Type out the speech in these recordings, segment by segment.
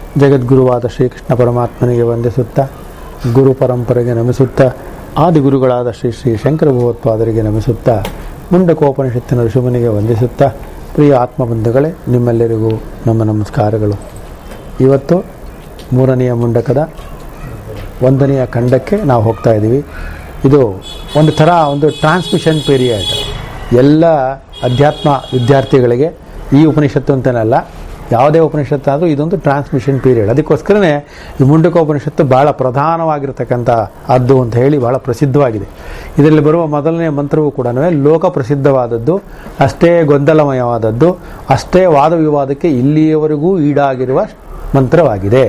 ಜಗದ್ಗುರುವಾದ ಶ್ರೀಕೃಷ್ಣ ಪರಮಾತ್ಮನಿಗೆ ವಂದಿಸುತ್ತಾ ಗುರು ಪರಂಪರೆಗೆ ನಮಿಸುತ್ತಾ ಆದಿಗುರುಗಳಾದ ಶ್ರೀ ಶ್ರೀ ಶಂಕರ ಭಗವತ್ಪಾದರಿಗೆ ನಮಿಸುತ್ತಾ ಮುಂಡಕೋಪನಿಷತ್ತಿನ ಋಷಿಮುನಿಗೆ ವಂದಿಸುತ್ತಾ ಪ್ರಿಯ ಆತ್ಮಬಂಧುಗಳೇ ನಿಮ್ಮೆಲ್ಲರಿಗೂ ನಮ್ಮ ನಮಸ್ಕಾರಗಳು ಇವತ್ತು ಮೂರನೆಯ ಮುಂಡಕದ ಒಂದನೆಯ ಖಂಡಕ್ಕೆ ನಾವು ಹೋಗ್ತಾ ಇದ್ದೀವಿ ಇದು ಒಂದು ಥರ ಒಂದು ಟ್ರಾನ್ಸ್ಮಿಷನ್ ಪೀರಿಯಡ್ ಎಲ್ಲ ಅಧ್ಯಾತ್ಮ ವಿದ್ಯಾರ್ಥಿಗಳಿಗೆ ಈ ಉಪನಿಷತ್ತು ಅಂತನಲ್ಲ ಯಾವುದೇ ಉಪನಿಷತ್ತಾದರೂ ಇದೊಂದು ಟ್ರಾನ್ಸ್ಮಿಷನ್ ಪೀರಿಯಡ್ ಅದಕ್ಕೋಸ್ಕರನೇ ಈ ಮುಂಡಕ ಉಪನಿಷತ್ತು ಭಾಳ ಪ್ರಧಾನವಾಗಿರ್ತಕ್ಕಂಥ ಅದ್ದು ಅಂತ ಹೇಳಿ ಭಾಳ ಪ್ರಸಿದ್ಧವಾಗಿದೆ ಇದರಲ್ಲಿ ಬರುವ ಮೊದಲನೇ ಮಂತ್ರವೂ ಕೂಡ ಲೋಕ ಪ್ರಸಿದ್ಧವಾದದ್ದು ಅಷ್ಟೇ ಗೊಂದಲಮಯವಾದದ್ದು ಅಷ್ಟೇ ವಾದ ವಿವಾದಕ್ಕೆ ಇಲ್ಲಿಯವರೆಗೂ ಈಡಾಗಿರುವ ಮಂತ್ರವಾಗಿದೆ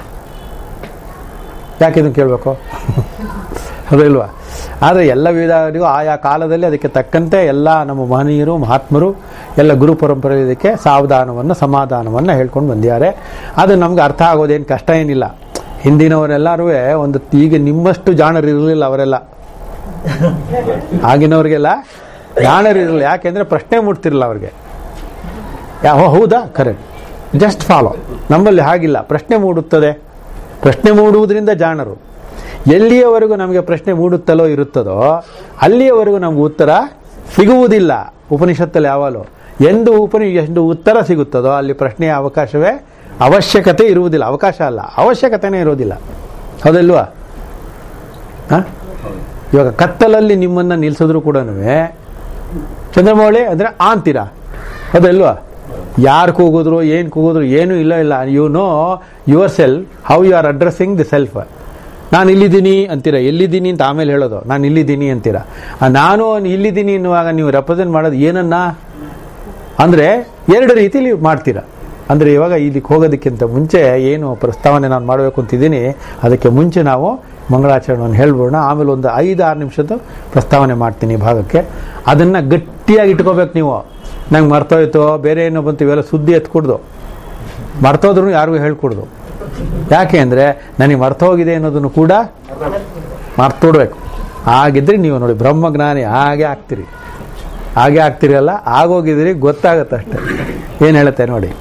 ಯಾಕೆ ಇದನ್ನು ಕೇಳಬೇಕು ಹೌದಿಲ್ವಾ ಆದರೆ ಎಲ್ಲ ವಿಧಾನಿಗೂ ಆಯಾ ಕಾಲದಲ್ಲಿ ಅದಕ್ಕೆ ತಕ್ಕಂತೆ ಎಲ್ಲ ನಮ್ಮ ಮಹನೀಯರು ಮಹಾತ್ಮರು ಎಲ್ಲ ಗುರು ಪರಂಪರೆ ಇದಕ್ಕೆ ಸಾವಧಾನವನ್ನು ಸಮಾಧಾನವನ್ನು ಹೇಳ್ಕೊಂಡು ಬಂದಿದ್ದಾರೆ ಅದು ನಮ್ಗೆ ಅರ್ಥ ಆಗೋದೇನು ಕಷ್ಟ ಏನಿಲ್ಲ ಹಿಂದಿನವರೆಲ್ಲರೂ ಒಂದು ಈಗ ನಿಮ್ಮಷ್ಟು ಜಾಣರು ಇರಲಿಲ್ಲ ಅವರೆಲ್ಲ ಆಗಿನವ್ರಿಗೆಲ್ಲ ಜಾಣರು ಇರಲಿಲ್ಲ ಯಾಕೆಂದ್ರೆ ಪ್ರಶ್ನೆ ಮೂಡ್ತಿರಲಿಲ್ಲ ಅವ್ರಿಗೆ ಯಾವ ಹೌದಾ ಕರೆಕ್ಟ್ ಜಸ್ಟ್ ಫಾಲೋ ನಮ್ಮಲ್ಲಿ ಹಾಗಿಲ್ಲ ಪ್ರಶ್ನೆ ಮೂಡುತ್ತದೆ ಪ್ರಶ್ನೆ ಮೂಡುವುದರಿಂದ ಜಾಣರು ಎಲ್ಲಿಯವರೆಗೂ ನಮಗೆ ಪ್ರಶ್ನೆ ಮೂಡುತ್ತಲೋ ಇರುತ್ತದೋ ಅಲ್ಲಿಯವರೆಗೂ ನಮ್ಗೆ ಉತ್ತರ ಸಿಗುವುದಿಲ್ಲ ಉಪನಿಷತ್ತಲ್ಲಿ ಯಾವಾಗಲೂ ಎಂದು ಉಪನಿ ಎಷ್ಟು ಉತ್ತರ ಸಿಗುತ್ತದೋ ಅಲ್ಲಿ ಪ್ರಶ್ನೆಯ ಅವಕಾಶವೇ ಅವಶ್ಯಕತೆ ಇರುವುದಿಲ್ಲ ಅವಕಾಶ ಅಲ್ಲ ಅವಶ್ಯಕತೆನೇ ಇರೋದಿಲ್ಲ ಹೌದಲ್ವಾ ಹ? ಇವಾಗ ಕತ್ತಲಲ್ಲಿ ನಿಮ್ಮನ್ನ ನಿಲ್ಸಿದ್ರು ಕೂಡ ಚಂದ್ರಮೌಳಿ ಅಂದ್ರೆ ಆ ಅಂತೀರಾ ಹೌದಲ್ವಾ ಯಾರು ಕೂಗಿದ್ರು ಏನು ಕೂಗಿದ್ರು ಏನೂ ಇಲ್ಲ ಇಲ್ಲ you know yourself how you are addressing the self ನಾನು ಇಲ್ಲಿದ್ದೀನಿ ಅಂತೀರಾ ಎಲ್ಲಿದ್ದೀನಿ ಅಂತ ಆಮೇಲೆ ಹೇಳೋದು ನಾನು ಇಲ್ಲಿದ್ದೀನಿ ಅಂತೀರಾ ಆ ನಾನು ಇಲ್ಲಿದ್ದೀನಿ ಎನ್ನುವಾಗ ನೀವು ರೆಪ್ರೆಸೆಂಟ್ ಮಾಡೋದು ಏನನ್ನ ಅಂದರೆ ಎರಡು ರೀತಿಲಿ ಮಾಡ್ತೀರಾ ಅಂದರೆ ಇವಾಗ ಇಲ್ಲಿಗೆ ಹೋಗೋದಕ್ಕಿಂತ ಮುಂಚೆ ಏನು ಪ್ರಸ್ತಾವನೆ ನಾನು ಮಾಡಬೇಕು ಅಂತಿದ್ದೀನಿ ಅದಕ್ಕೆ ಮುಂಚೆ ನಾವು ಮಂಗಳಾಚರಣೆಯನ್ನು ಹೇಳ್ಬೋಣ ಆಮೇಲೆ ಒಂದು ಐದು ಆರು ನಿಮಿಷದ ಪ್ರಸ್ತಾವನೆ ಮಾಡ್ತೀನಿ ಈ ಭಾಗಕ್ಕೆ ಅದನ್ನು ಗಟ್ಟಿಯಾಗಿ ಇಟ್ಕೋಬೇಕು ನೀವು ನಂಗೆ ಮರ್ತೋಯ್ತು ಬೇರೆ ಏನೋ ಬಂತು ಇವೆಲ್ಲ ಸುದ್ದಿ ಎತ್ಕೊಡ್ದು ಮರ್ತೋದ್ರೂ ಯಾರಿಗೂ ಹೇಳ್ಕೊಡ್ದು ಯಾಕೆ ಅಂದರೆ ನನಗೆ ಮರ್ತೋಗಿದೆ ಅನ್ನೋದನ್ನು ಕೂಡ ಮರ್ತೋಡ್ಬೇಕು ಹಾಗಿದ್ರೆ ನೀವು ನೋಡಿ ಬ್ರಹ್ಮಜ್ಞಾನಿ ಹಾಗೆ ಆಗ್ತೀರಿ ಹಾಗೆ ಆಗ್ತಿರಲ್ಲ ಆಗೋಗಿದ್ರಿ ಗೊತ್ತಾಗತ್ತೆ ಅಷ್ಟೇ ಏನು ಹೇಳುತ್ತೆ ನೋಡಿ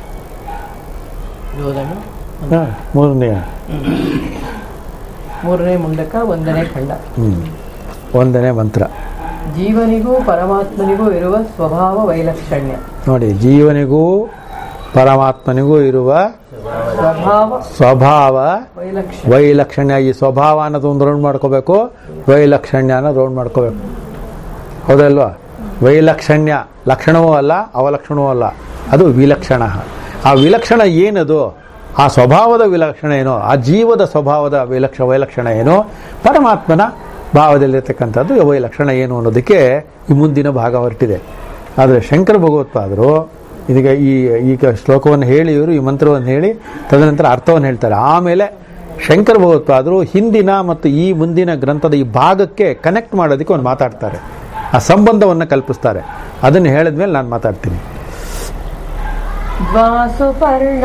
ಯೋಧನು ಹಾ, ಮೂರನೇ ಮೂರನೇ ಮುಂಡಕ ಒಂದನೇ ಖಂಡ ಹ್ಮ್. ಒಂದನೇ ಮಂತ್ರ ಜೀವನಿಗೂ ಪರಮಾತ್ಮನಿಗೂ ಇರುವ ಸ್ವಭಾವ ವೈಲಕ್ಷಣ್ಯ ನೋಡಿ ಜೀವನಿಗೂ ಪರಮಾತ್ಮನಿಗೂ ಇರುವ ಸ್ವಭಾವ ಸ್ವಭಾವ ವೈಲಕ್ಷಣ್ಯ ವೈಲಕ್ಷಣ್ಯ ಈ ಸ್ವಭಾವ ಅನ್ನೋದು ಒಂದು ರೌಂಡ್ ಮಾಡ್ಕೋಬೇಕು ವೈಲಕ್ಷಣ್ಯ ಅನ್ನೋದು ರೌಂಡ್ ಮಾಡ್ಕೋಬೇಕು ಹೌದಲ್ವಾ ವೈಲಕ್ಷಣ್ಯ ಲಕ್ಷಣವೂ ಅಲ್ಲ ಅವಲಕ್ಷಣವೂ ಅಲ್ಲ ಅದು ವಿಲಕ್ಷಣ ಆ ವಿಲಕ್ಷಣ ಏನದು ಆ ಸ್ವಭಾವದ ವಿಲಕ್ಷಣ ಏನು ಆ ಜೀವದ ಸ್ವಭಾವದ ವಿಲಕ್ಷ ವೈಲಕ್ಷಣ ಏನು ಪರಮಾತ್ಮನ ಭಾವದಲ್ಲಿರ್ತಕ್ಕಂಥದ್ದು ವೈಲಕ್ಷಣ ಏನು ಅನ್ನೋದಕ್ಕೆ ಈ ಮುಂದಿನ ಭಾಗ ಹೊರಟಿದೆ ಆದರೆ ಶಂಕರ ಭಗವತ್ಪಾದರು ಇದೀಗ ಈ ಈಗ ಶ್ಲೋಕವನ್ನು ಹೇಳಿ ಇವರು ಈ ಮಂತ್ರವನ್ನು ಹೇಳಿ ತದನಂತರ ಅರ್ಥವನ್ನು ಹೇಳ್ತಾರೆ ಆಮೇಲೆ ಶಂಕರ ಭಗವತ್ಪಾದರು ಹಿಂದಿನ ಮತ್ತು ಈ ಮುಂದಿನ ಗ್ರಂಥದ ಈ ಭಾಗಕ್ಕೆ ಕನೆಕ್ಟ್ ಮಾಡೋದಕ್ಕೆ ಒಂದು ಮಾತಾಡ್ತಾರೆ ಆ ಸಂಬಂಧವನ್ನು ಕಲ್ಪಿಸ್ತಾರೆ ಅದನ್ನು ಹೇಳಿದ್ಮೇಲೆ ನಾನು ಮಾತಾಡ್ತೀನಿ ದ್ವಾಸುಪರ್ಣ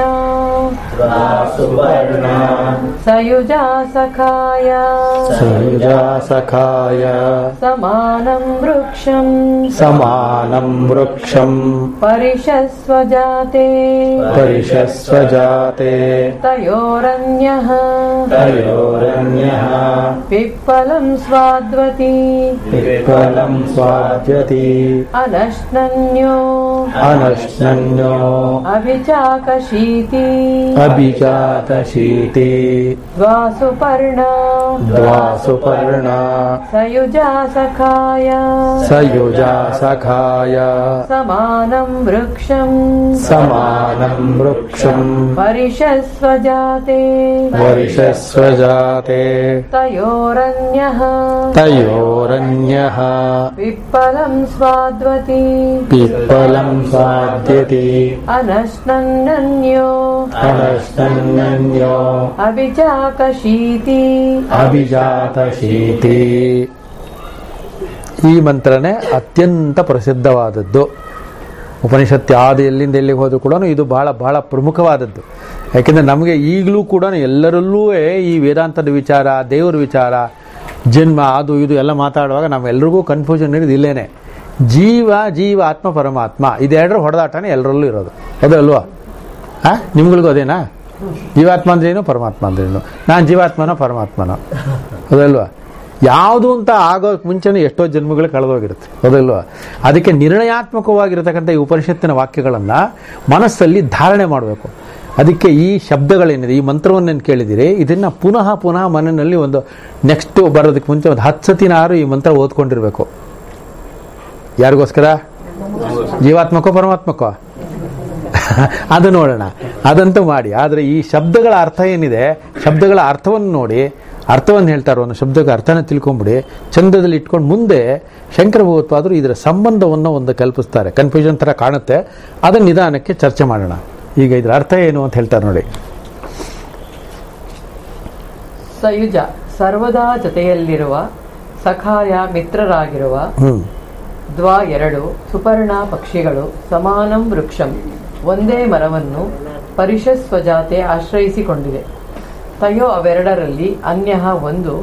ಸಯುಜಾ ಸಖಾಯ ಸಯುಜಾ ಸಖಾಯ ಸಮಾನಂ ವೃಕ್ಷಂ ಸಮಾನಂ ವೃಕ್ಷಂ ಪರಿಷಸ್ವಜಾತೆ ಪರಿಷಸ್ವಜಾತೆ ತಯೋರನ್ಯಃ ತಯೋರನ್ಯಃ ಪಿಪ್ಪಲಂ ಸ್ವಾದ್ವತಿ ವಿಫಲಂ ಸ್ವಾದ್ಯತಿ ಅನಶ್ನನ್ಯೋ ಅನಶ್ನನ್ಯೋ ಅಭಿಚಾಕಶೀತಿ ಅಭಿಜಾತಶೀತಿ ದ್ವಾಸುಪರ್ಣ ದ್ವಾಸುಪರ್ಣ ಸಯುಜಾ ಸಖಾಯ ಸಯುಜಾ ಸಖಾಯ ಸಮಾನಂ ವೃಕ್ಷಂ ಸಮಾನಂ ವೃಕ್ಷಂ ಪರಿಷಸ್ವಜಾತೆ ವರ್ಷಸ್ವಜಾತೆ ತಯೋರನ್ಯಃ ತಯೋರನ್ಯಃ ಪಿಪ್ಪಲಂ ಸ್ವಾದ್ವತಿ ಪಿಪ್ಪಲಂ ಸಾಧ್ಯತಿ ಅನಶ್ನನ್ನನ್ಯೋ ಅನಶ್ನನ್ಯೋ ಅಭಿಚಾಕಶೀತಿ ಅಭಿಜಾತಶೀತಿ ಈ ಮಂತ್ರನೇ ಅತ್ಯಂತ ಪ್ರಸಿದ್ಧವಾದದ್ದು ಉಪನಿಷತ್ತು ಯಾವುದು ಎಲ್ಲಿಂದ ಎಲ್ಲಿಗೆ ಹೋದರೂ ಕೂಡ ಇದು ಬಹಳ ಬಹಳ ಪ್ರಮುಖವಾದದ್ದು ಯಾಕೆಂದರೆ ನಮಗೆ ಈಗಲೂ ಕೂಡ ಎಲ್ಲರಲ್ಲೂ ಈ ವೇದಾಂತದ ವಿಚಾರ ದೇವರ ವಿಚಾರ ಜನ್ಮ ಅದು ಇದು ಎಲ್ಲ ಮಾತಾಡುವಾಗ ನಾವೆಲ್ಲರಿಗೂ ಕನ್ಫ್ಯೂಷನ್ ಇರೋದು ಇಲ್ಲೇನೆ ಜೀವ ಜೀವ ಆತ್ಮ ಪರಮಾತ್ಮ ಇದೆರಡರ ಹೊಡೆದಾಟನೇ ಎಲ್ಲರಲ್ಲೂ ಇರೋದು ಹೌದಲ್ವಾ ಹಾಂ ನಿಮ್ಗಳಿಗೂ ಅದೇನಾ ಜೀವಾತ್ಮ ಅಂದ್ರೇನು ಪರಮಾತ್ಮ ಅಂದ್ರೇನು ನಾನು ಜೀವಾತ್ಮನೋ ಪರಮಾತ್ಮನೋ ಹೌದಲ್ವಾ ಯಾವುದು ಅಂತ ಆಗೋಕ್ ಮುಂಚೆನೇ ಎಷ್ಟೋ ಜನ್ಮಗಳು ಕಳೆದೋಗಿರುತ್ತೆ ಹೌದಲ್ವಾ ಅದಕ್ಕೆ ನಿರ್ಣಯಾತ್ಮಕವಾಗಿರತಕ್ಕಂಥ ಈ ಉಪನಿಷತ್ತಿನ ವಾಕ್ಯಗಳನ್ನು ಮನಸ್ಸಲ್ಲಿ ಧಾರಣೆ ಮಾಡಬೇಕು ಅದಕ್ಕೆ ಈ ಶಬ್ದಗಳೇನಿದೆ ಈ ಮಂತ್ರವನ್ನು ಕೇಳಿದಿರಿ ಇದನ್ನ ಪುನಃ ಪುನಃ ಮನೆಯಲ್ಲಿ ಒಂದು ನೆಕ್ಸ್ಟ್ ಬರೋದಕ್ಕೆ ಮುಂಚೆ ಒಂದು ಹತ್ತು ಸತಿನಾರು ಈ ಮಂತ್ರ ಓದ್ಕೊಂಡಿರ್ಬೇಕು ಯಾರಿಗೋಸ್ಕರ ಜೀವಾತ್ಮಕೋ ಪರಮಾತ್ಮಕೋ ಅದು ನೋಡೋಣ ಅದಂತೂ ಮಾಡಿ ಆದರೆ ಈ ಶಬ್ದಗಳ ಅರ್ಥ ಏನಿದೆ ಶಬ್ದಗಳ ಅರ್ಥವನ್ನು ನೋಡಿ ಅರ್ಥವನ್ನು ಹೇಳ್ತಾರೋ ಒಂದು ಶಬ್ದಕ್ಕೆ ಅರ್ಥನ ತಿಳ್ಕೊಂಬಿಡಿ ಚಂದದಲ್ಲಿ ಇಟ್ಕೊಂಡು ಮುಂದೆ ಶಂಕರ ಭಗವತ್ಪಾದರು ಇದರ ಸಂಬಂಧವನ್ನು ಒಂದು ಕಲ್ಪಿಸ್ತಾರೆ ಕನ್ಫ್ಯೂಷನ್ ಥರ ಕಾಣುತ್ತೆ ಅದನ್ನ ನಿಧಾನಕ್ಕೆ ಚರ್ಚೆ ಮಾಡೋಣ ಈಗ ಇದರ ಅರ್ಥ ಏನು ಅಂತ ಹೇಳ್ತಾರೆ ನೋಡಿ ಸಯುಜ ಸರ್ವದಾ ಜೊತೆಯಲ್ಲಿರುವ ಸಖಾಯ ಮಿತ್ರರಾಗಿರುವ ಹ್ಮ್ ದ್ವ ಎರಡು ಸುಪರ್ಣ ಪಕ್ಷಿಗಳು ಸಮಾನಂ ವೃಕ್ಷಂ ಒಂದೇ ಮರವನ್ನು ಪರಿಷಸ್ವಜಾತೆ ಆಶ್ರಯಿಸಿಕೊಂಡಿದೆ ತಯೋ ಅವೆರಡರಲ್ಲಿ ಅನ್ಯ ಒಂದು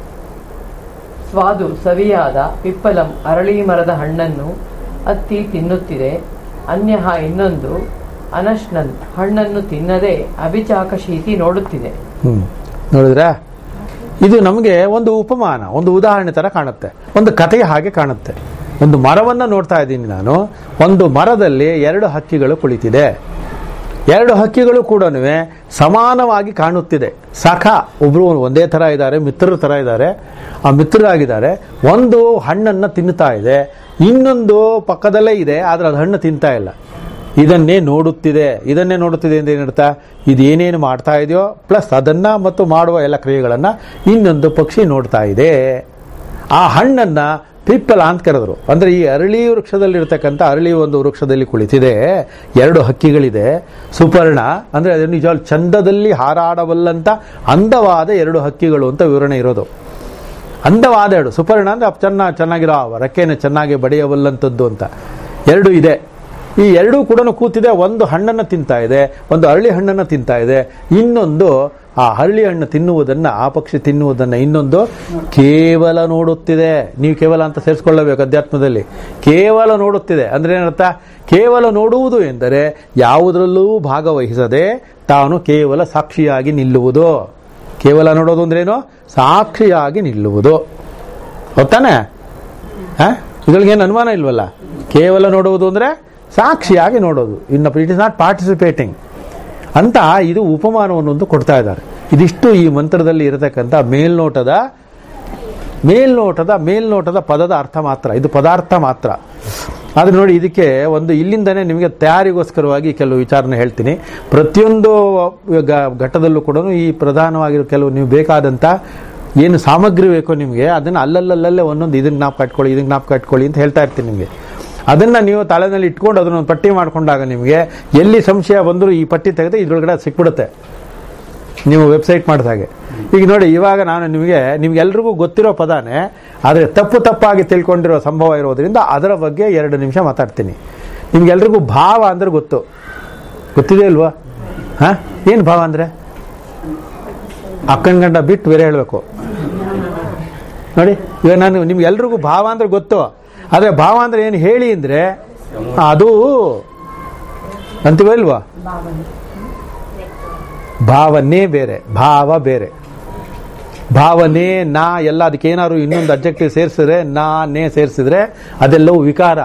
ಸ್ವಾದು ಸವಿಯಾದ ಪಿಪ್ಪಲಂ ಅರಳಿ ಮರದ ಹಣ್ಣನ್ನು ಅತ್ತಿ ತಿನ್ನುತ್ತಿದೆ ಅನ್ಯ ಇನ್ನೊಂದು ಅನಶ್ನನ್ ಹಣ್ಣನ್ನು ತಿನ್ನದೆ ಅಭಿಚಾಕಶೀತಿ ನೋಡುತ್ತಿದೆ ಹ್ಮ್ ನೋಡಿದ್ರಾ ಇದು ನಮಗೆ ಒಂದು ಉಪಮಾನ ಒಂದು ಉದಾಹರಣೆ ತರ ಕಾಣುತ್ತೆ ಒಂದು ಕಥೆಯ ಹಾಗೆ ಕಾಣುತ್ತೆ ಒಂದು ಮರವನ್ನ ನೋಡ್ತಾ ಇದ್ದೀನಿ ನಾನು ಒಂದು ಮರದಲ್ಲಿ ಎರಡು ಹಕ್ಕಿಗಳು ಕುಳಿತಿದೆ ಎರಡು ಹಕ್ಕಿಗಳು ಕೂಡ ಸಮಾನವಾಗಿ ಕಾಣುತ್ತಿದೆ ಸಖ ಒಬ್ರು ಒಂದೇ ತರ ಇದ್ದಾರೆ ಮಿತ್ರರ ತರ ಇದ್ದಾರೆ ಆ ಮಿತ್ರರಾಗಿದ್ದಾರೆ ಒಂದು ಹಣ್ಣನ್ನ ತಿನ್ನುತ್ತಾ ಇದೆ ಇನ್ನೊಂದು ಪಕ್ಕದಲ್ಲೇ ಇದೆ ಆದ್ರೆ ಅದು ಹಣ್ಣು ತಿಂತಾ ಇಲ್ಲ ಇದನ್ನೇ ನೋಡುತ್ತಿದೆ ಇದನ್ನೇ ನೋಡುತ್ತಿದೆ ಅಂತ ಏನರ್ಥ ಇದೇನೇನು ಮಾಡ್ತಾ ಇದೆಯೋ ಪ್ಲಸ್ ಅದನ್ನ ಮತ್ತು ಮಾಡುವ ಎಲ್ಲ ಕ್ರಿಯೆಗಳನ್ನ ಇನ್ನೊಂದು ಪಕ್ಷಿ ನೋಡ್ತಾ ಇದೆ ಆ ಹಣ್ಣನ್ನ ಪಿಪ್ಪಲ ಅಂತ ಕರೆದ್ರು ಅಂದ್ರೆ ಈ ಅರಳಿ ವೃಕ್ಷದಲ್ಲಿರ್ತಕ್ಕಂಥ ಅರಳಿ ಒಂದು ವೃಕ್ಷದಲ್ಲಿ ಕುಳಿತಿದೆ ಎರಡು ಹಕ್ಕಿಗಳಿದೆ ಸುಪರ್ಣ ಅಂದ್ರೆ ಅದು ನಿಜವಾಗ್ಲೂ ಚಂದದಲ್ಲಿ ಹಾರಾಡಬಲ್ಲಂತ ಅಂದವಾದ ಎರಡು ಹಕ್ಕಿಗಳು ಅಂತ ವಿವರಣೆ ಇರೋದು ಅಂದವಾದ ಎರಡು ಸುಪರ್ಣ ಅಂದ್ರೆ ಅಪ್ ಚೆನ್ನ ಚೆನ್ನಾಗಿರೋ ಆ ರೆಕ್ಕೆನ ಚೆನ್ನಾಗಿ ಬಡಿಯಬಲ್ಲಂಥದ್ದು ಅಂತ ಎರಡು ಇದೆ ಈ ಎರಡೂ ಕೂಡ ಕೂತಿದೆ ಒಂದು ಹಣ್ಣನ್ನು ತಿಂತಾ ಇದೆ ಒಂದು ಅರಳಿ ಹಣ್ಣನ್ನು ತಿಂತಾ ಇದೆ ಇನ್ನೊಂದು ಆ ಹರಳಿ ಹಣ್ಣು ತಿನ್ನುವುದನ್ನ ಆ ಪಕ್ಷಿ ತಿನ್ನುವುದನ್ನ ಇನ್ನೊಂದು ಕೇವಲ ನೋಡುತ್ತಿದೆ ನೀವು ಕೇವಲ ಅಂತ ಸೇರಿಸ್ಕೊಳ್ಳಬೇಕು ಅಧ್ಯಾತ್ಮದಲ್ಲಿ ಕೇವಲ ನೋಡುತ್ತಿದೆ ಅಂದ್ರೆ ಏನರ್ಥ ಕೇವಲ ನೋಡುವುದು ಎಂದರೆ ಯಾವುದರಲ್ಲೂ ಭಾಗವಹಿಸದೆ ತಾನು ಕೇವಲ ಸಾಕ್ಷಿಯಾಗಿ ನಿಲ್ಲುವುದು ಕೇವಲ ನೋಡೋದು ಅಂದ್ರೇನು ಸಾಕ್ಷಿಯಾಗಿ ನಿಲ್ಲುವುದು ಗೊತ್ತಾನೆ ಇದ್ರೊಳಗೇನು ಅನುಮಾನ ಇಲ್ವಲ್ಲ ಕೇವಲ ನೋಡುವುದು ಅಂದ್ರೆ ಸಾಕ್ಷಿಯಾಗಿ ನೋಡೋದು ಇನ್ನು ಇಟ್ ಇಸ್ ನಾಟ್ ಪಾರ್ಟಿಸಿಪೇಟಿಂಗ್ ಅಂತ ಇದು ಉಪಮಾನವನ್ನೊಂದು ಕೊಡ್ತಾ ಇದ್ದಾರೆ ಇದಿಷ್ಟು ಈ ಮಂತ್ರದಲ್ಲಿ ಇರತಕ್ಕಂಥ ಮೇಲ್ನೋಟದ ಮೇಲ್ನೋಟದ ಮೇಲ್ನೋಟದ ಪದದ ಅರ್ಥ ಮಾತ್ರ ಇದು ಪದಾರ್ಥ ಮಾತ್ರ ಆದ್ರೆ ನೋಡಿ ಇದಕ್ಕೆ ಒಂದು ಇಲ್ಲಿಂದನೇ ನಿಮಗೆ ತಯಾರಿಗೋಸ್ಕರವಾಗಿ ಕೆಲವು ವಿಚಾರನ ಹೇಳ್ತೀನಿ ಪ್ರತಿಯೊಂದು ಗ- ಘಟ್ಟದಲ್ಲೂ ಕೂಡ ಈ ಪ್ರಧಾನವಾಗಿರೋ ಕೆಲವು ನೀವು ಬೇಕಾದಂಥ ಏನು ಸಾಮಗ್ರಿ ಬೇಕೋ ನಿಮಗೆ ಅದನ್ನು ಅಲ್ಲಲ್ಲಲ್ಲೇ ಒಂದೊಂದು ಇದನ್ನ ಜ್ಞಾಪಕ ಕಟ್ಕೊಳ್ಳಿ ಇದನ್ನ ಜ್ಞಾಪಕ ಕಟ್ಕೊಳ್ಳಿ ಅಂತ ಹೇಳ್ತಾ ಇರ್ತೀನಿ ನಿಮಗೆ ಅದನ್ನ ನೀವು ತಲೆನಲ್ಲಿ ಇಟ್ಕೊಂಡು ಅದನ್ನ ಒಂದು ಪಟ್ಟಿ ಮಾಡ್ಕೊಂಡಾಗ ನಿಮಗೆ ಎಲ್ಲಿ ಸಂಶಯ ಬಂದರೂ ಈ ಪಟ್ಟಿ ತೆಗೆದು ಇದ್ರೊಳಗಡೆ ಸಿಕ್ಬಿಡುತ್ತೆ ನೀವು ವೆಬ್ಸೈಟ್ ಮಾಡಿದ ಹಾಗೆ ಈಗ ನೋಡಿ ಇವಾಗ ನಾನು ನಿಮಗೆ ನಿಮ್ಗೆಲ್ರಿಗೂ ಗೊತ್ತಿರೋ ಪದಾನೇ ಆದರೆ ತಪ್ಪು ತಪ್ಪಾಗಿ ತಿಳ್ಕೊಂಡಿರೋ ಸಂಭವ ಇರೋದ್ರಿಂದ ಅದರ ಬಗ್ಗೆ ಎರಡು ನಿಮಿಷ ಮಾತಾಡ್ತೀನಿ ನಿಮ್ಗೆಲ್ರಿಗೂ ಭಾವ ಅಂದ್ರೆ ಗೊತ್ತು ಗೊತ್ತಿದೆ ಇಲ್ವಾ ಹಾ ಏನು ಭಾವ ಅಂದ್ರೆ ಅಕ್ಕನ ಗಂಡ ಬಿಟ್ಟು ಬೇರೆ ಹೇಳಬೇಕು ನೋಡಿ ಇವಾಗ ನಾನು ನಿಮ್ಗೆಲ್ರಿಗೂ ಭಾವ ಅಂದ್ರೆ ಗೊತ್ತು ಆದರೆ ಭಾವ ಅಂದ್ರೆ ಏನು ಹೇಳಿ ಅಂದ್ರೆ ಅದು ಅಂತೀವ ಇಲ್ವಾ ಭಾವನೆ ಬೇರೆ ಭಾವ ಬೇರೆ ಭಾವನೆ ನಾ ಎಲ್ಲ ಅದಕ್ಕೆ ಏನಾದ್ರು ಇನ್ನೊಂದು ಅಬ್ಜೆಕ್ಟಿವ್ ಸೇರಿಸಿದ್ರೆ ನಾ ನೇ ಸೇರಿಸಿದ್ರೆ ಅದೆಲ್ಲವೂ ವಿಕಾರ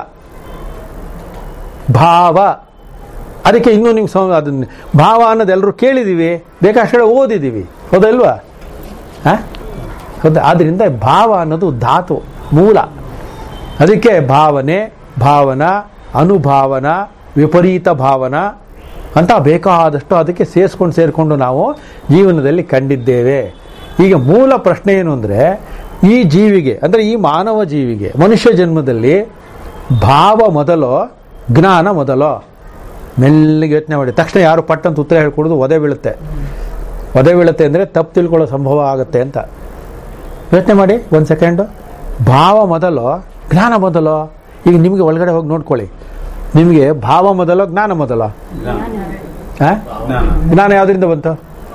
ಭಾವ ಅದಕ್ಕೆ ಇನ್ನೂ ನೀವು ಸಂ- ಅದನ್ನ ಭಾವ ಅನ್ನೋದು ಎಲ್ಲರೂ ಕೇಳಿದೀವಿ ಬೇಕಾಷ್ಟು ಓದಿದೀವಿ ಹೌದಲ್ವಾ ಹ? ಹೌದಾ ಆದ್ರಿಂದ ಭಾವ ಅನ್ನೋದು ಧಾತು ಮೂಲ ಅದಕ್ಕೆ ಭಾವನೆ ಭಾವನಾ ಅನುಭಾವನ ವಿಪರೀತ ಭಾವನ ಅಂತ ಬೇಕಾದಷ್ಟು ಅದಕ್ಕೆ ಸೇರಿಸ್ಕೊಂಡು ಸೇರಿಕೊಂಡು ನಾವು ಜೀವನದಲ್ಲಿ ಕಂಡಿದ್ದೇವೆ ಈಗ ಮೂಲ ಪ್ರಶ್ನೆ ಏನು ಅಂದರೆ ಈ ಜೀವಿಗೆ ಅಂದರೆ ಈ ಮಾನವ ಜೀವಿಗೆ ಮನುಷ್ಯ ಜನ್ಮದಲ್ಲಿ ಭಾವ ಮೊದಲೋ ಜ್ಞಾನ ಮೊದಲೋ ಮೆಲ್ಲಿಗೆ ಯೋಚನೆ ಮಾಡಿ ತಕ್ಷಣ ಯಾರು ಪಟ್ಟಂತ ಉತ್ತರ ಹೇಳ್ಕೊಡೋದು ಒದೆ ಬೀಳುತ್ತೆ ಒದೆ ಬೀಳುತ್ತೆ ಅಂದರೆ ತಪ್ಪು ತಿಳ್ಕೊಳ್ಳೋ ಸಂಭವ ಆಗುತ್ತೆ ಅಂತ ಯೋಚನೆ ಮಾಡಿ ಒಂದು ಸೆಕೆಂಡು ಭಾವ ಮೊದಲು ಜ್ಞಾನ ಮೊದಲು ಈಗ ನಿಮಗೆ ಒಳಗಡೆ ಹೋಗಿ ನೋಡ್ಕೊಳ್ಳಿ ನಿಮಗೆ ಭಾವ ಮೊದಲು ಜ್ಞಾನ ಮೊದಲು ಆ? ಜ್ಞಾನ ಯಾವ್ದ್ರಿಂದ ಬಂತು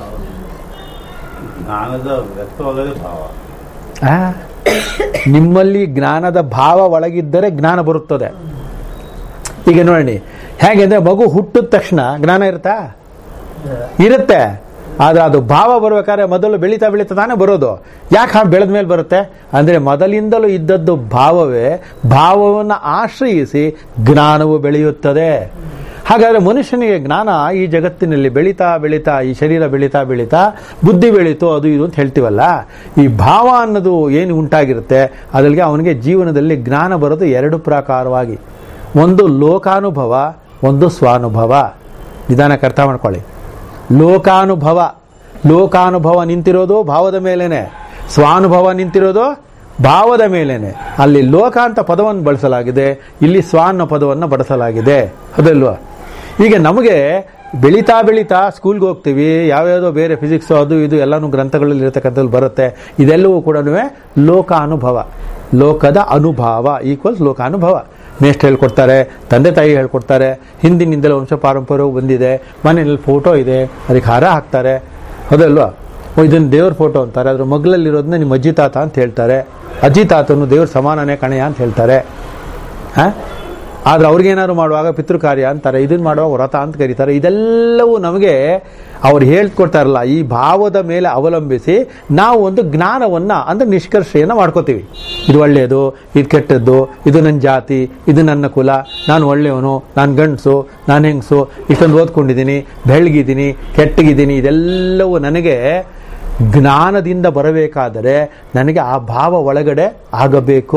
ಜ್ಞಾನದ ವ್ಯಕ್ತವಾಗದೆ ಭಾವ ಆ? ನಿಮ್ಮಲ್ಲಿ ಜ್ಞಾನದ ಭಾವ ಒಳಗಿದ್ದರೆ ಜ್ಞಾನ ಬರುತ್ತದೆ ಈಗ ನೋಡಿ ಹೇಗೆಂದ್ರೆ ಮಗು ಹುಟ್ಟಿದ ತಕ್ಷಣ ಜ್ಞಾನ ಇರುತ್ತಾ ಇರುತ್ತೆ ಆದ್ರೆ ಅದು ಭಾವ ಬರ್ಬೇಕಾದ್ರೆ ಮೊದಲು ಬೆಳೀತಾ ಬೆಳೀತಾ ತಾನೇ ಬರೋದು ಯಾಕೆ ಹಾಗೆ ಬೆಳೆದ ಮೇಲೆ ಬರುತ್ತೆ ಅಂದ್ರೆ ಮೊದಲಿಂದಲೂ ಇದ್ದದ್ದು ಭಾವವೇ ಭಾವವನ್ನು ಆಶ್ರಯಿಸಿ ಜ್ಞಾನವು ಬೆಳೆಯುತ್ತದೆ ಹಾಗಾದ್ರೆ ಮನುಷ್ಯನಿಗೆ ಜ್ಞಾನ ಈ ಜಗತ್ತಿನಲ್ಲಿ ಬೆಳೀತಾ ಬೆಳೀತಾ ಈ ಶರೀರ ಬೆಳೀತಾ ಬೆಳೀತಾ ಬುದ್ಧಿ ಬೆಳೀತು ಅದು ಇದು ಅಂತ ಹೇಳ್ತೀವಲ್ಲ ಈ ಭಾವ ಅನ್ನೋದು ಏನು ಉಂಟಾಗಿರುತ್ತೆ ಅದಕ್ಕೆ ಅವನಿಗೆ ಜೀವನದಲ್ಲಿ ಜ್ಞಾನ ಬರೋದು ಎರಡು ಪ್ರಕಾರವಾಗಿ ಒಂದು ಲೋಕಾನುಭವ ಒಂದು ಸ್ವಾನುಭವ ನಿಧಾನಕ್ಕೆ ಅರ್ಥ ಮಾಡ್ಕೊಳ್ಳಿ ಲೋಕಾನುಭವ ಲೋಕಾನುಭವ ನಿಂತಿರೋದು ಭಾವದ ಮೇಲೇನೆ ಸ್ವಾನುಭವ ನಿಂತಿರೋದು ಭಾವದ ಮೇಲೇನೆ ಅಲ್ಲಿ ಲೋಕ ಅಂತ ಪದವನ್ನು ಬಳಸಲಾಗಿದೆ ಇಲ್ಲಿ ಸ್ವ ಅನ್ನೋ ಪದವನ್ನು ಬಳಸಲಾಗಿದೆ ಅದಲ್ವಾ ಈಗ ನಮಗೆ ಬೆಳೀತಾ ಬೆಳೀತಾ ಸ್ಕೂಲ್ಗೆ ಹೋಗ್ತೀವಿ ಯಾವ್ಯಾವುದೋ ಬೇರೆ ಫಿಸಿಕ್ಸ್ ಅದು ಇದು ಎಲ್ಲಾನು ಗ್ರಂಥಗಳಲ್ಲಿ ಇರತಕ್ಕಂಥದ್ದು ಬರುತ್ತೆ ಇದೆಲ್ಲವೂ ಕೂಡ ಲೋಕಾನುಭವ ಲೋಕದ ಅನುಭವ ಈಕ್ವಲ್ಸ್ ಲೋಕಾನುಭವ ಮೇಷ್ಟ್ ಹೇಳ್ಕೊಡ್ತಾರೆ ತಂದೆ ತಾಯಿ ಹೇಳ್ಕೊಡ್ತಾರೆ ಹಿಂದಿನಿಂದಲೇ ವಂಶ ಪಾರಂಪರ್ಯವು ಬಂದಿದೆ ಮನೆಯಲ್ಲಿ ಫೋಟೋ ಇದೆ ಅದಕ್ಕೆ ಹಾರ ಹಾಕ್ತಾರೆ ಹೌದಲ್ವಾ ಓ ಇದನ್ನು ದೇವ್ರ ಫೋಟೋ ಅಂತಾರೆ ಅದ್ರ ಮಗ್ಲಲ್ಲಿರೋದನ್ನ ನಿಮ್ಮ ಅಜ್ಜಿ ತಾತ ಅಂತ ಹೇಳ್ತಾರೆ ಅಜ್ಜಿ ತಾತನು ದೇವ್ರ ಸಮಾನನೇ ಕಣೆಯ ಅಂತ ಹೇಳ್ತಾರೆ ಹಾ ಆದ್ರೆ ಅವ್ರಿಗೇನಾದ್ರು ಮಾಡುವಾಗ ಪಿತೃ ಕಾರ್ಯ ಅಂತಾರೆ ಇದನ್ನ ಮಾಡುವಾಗ ವ್ರತ ಅಂತ ಕರೀತಾರೆ ಇದೆಲ್ಲವೂ ನಮಗೆ ಅವ್ರು ಹೇಳ್ಕೊಡ್ತಾರಲ್ಲ ಈ ಭಾವದ ಮೇಲೆ ಅವಲಂಬಿಸಿ ನಾವು ಒಂದು ಜ್ಞಾನವನ್ನ ಅಂದ್ರೆ ನಿಷ್ಕರ್ಷೆಯನ್ನ ಮಾಡ್ಕೋತೀವಿ ಇದು ಒಳ್ಳೆಯದು ಇದು ಕೆಟ್ಟದ್ದು ಇದು ನನ್ನ ಜಾತಿ ಇದು ನನ್ನ ಕುಲ ನಾನು ಒಳ್ಳೆಯವನು ನಾನು ಗಂಡಸು ನಾನು ಹೆಂಗಸು ಇಷ್ಟೊಂದು ಓದ್ಕೊಂಡಿದ್ದೀನಿ ಬೆಳಗಿದ್ದೀನಿ ಕೆಟ್ಟಗಿದ್ದೀನಿ ಇದೆಲ್ಲವೂ ನನಗೆ ಜ್ಞಾನದಿಂದ ಬರಬೇಕಾದರೆ ನನಗೆ ಆ ಭಾವ ಒಳಗಡೆ ಆಗಬೇಕು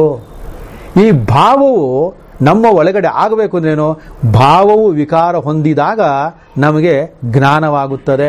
ಈ ಭಾವವು ನಮ್ಮ ಒಳಗಡೆ ಆಗಬೇಕು ಅಂದ್ರೇನು ಭಾವವು ವಿಕಾರ ಹೊಂದಿದಾಗ ನಮಗೆ ಜ್ಞಾನವಾಗುತ್ತದೆ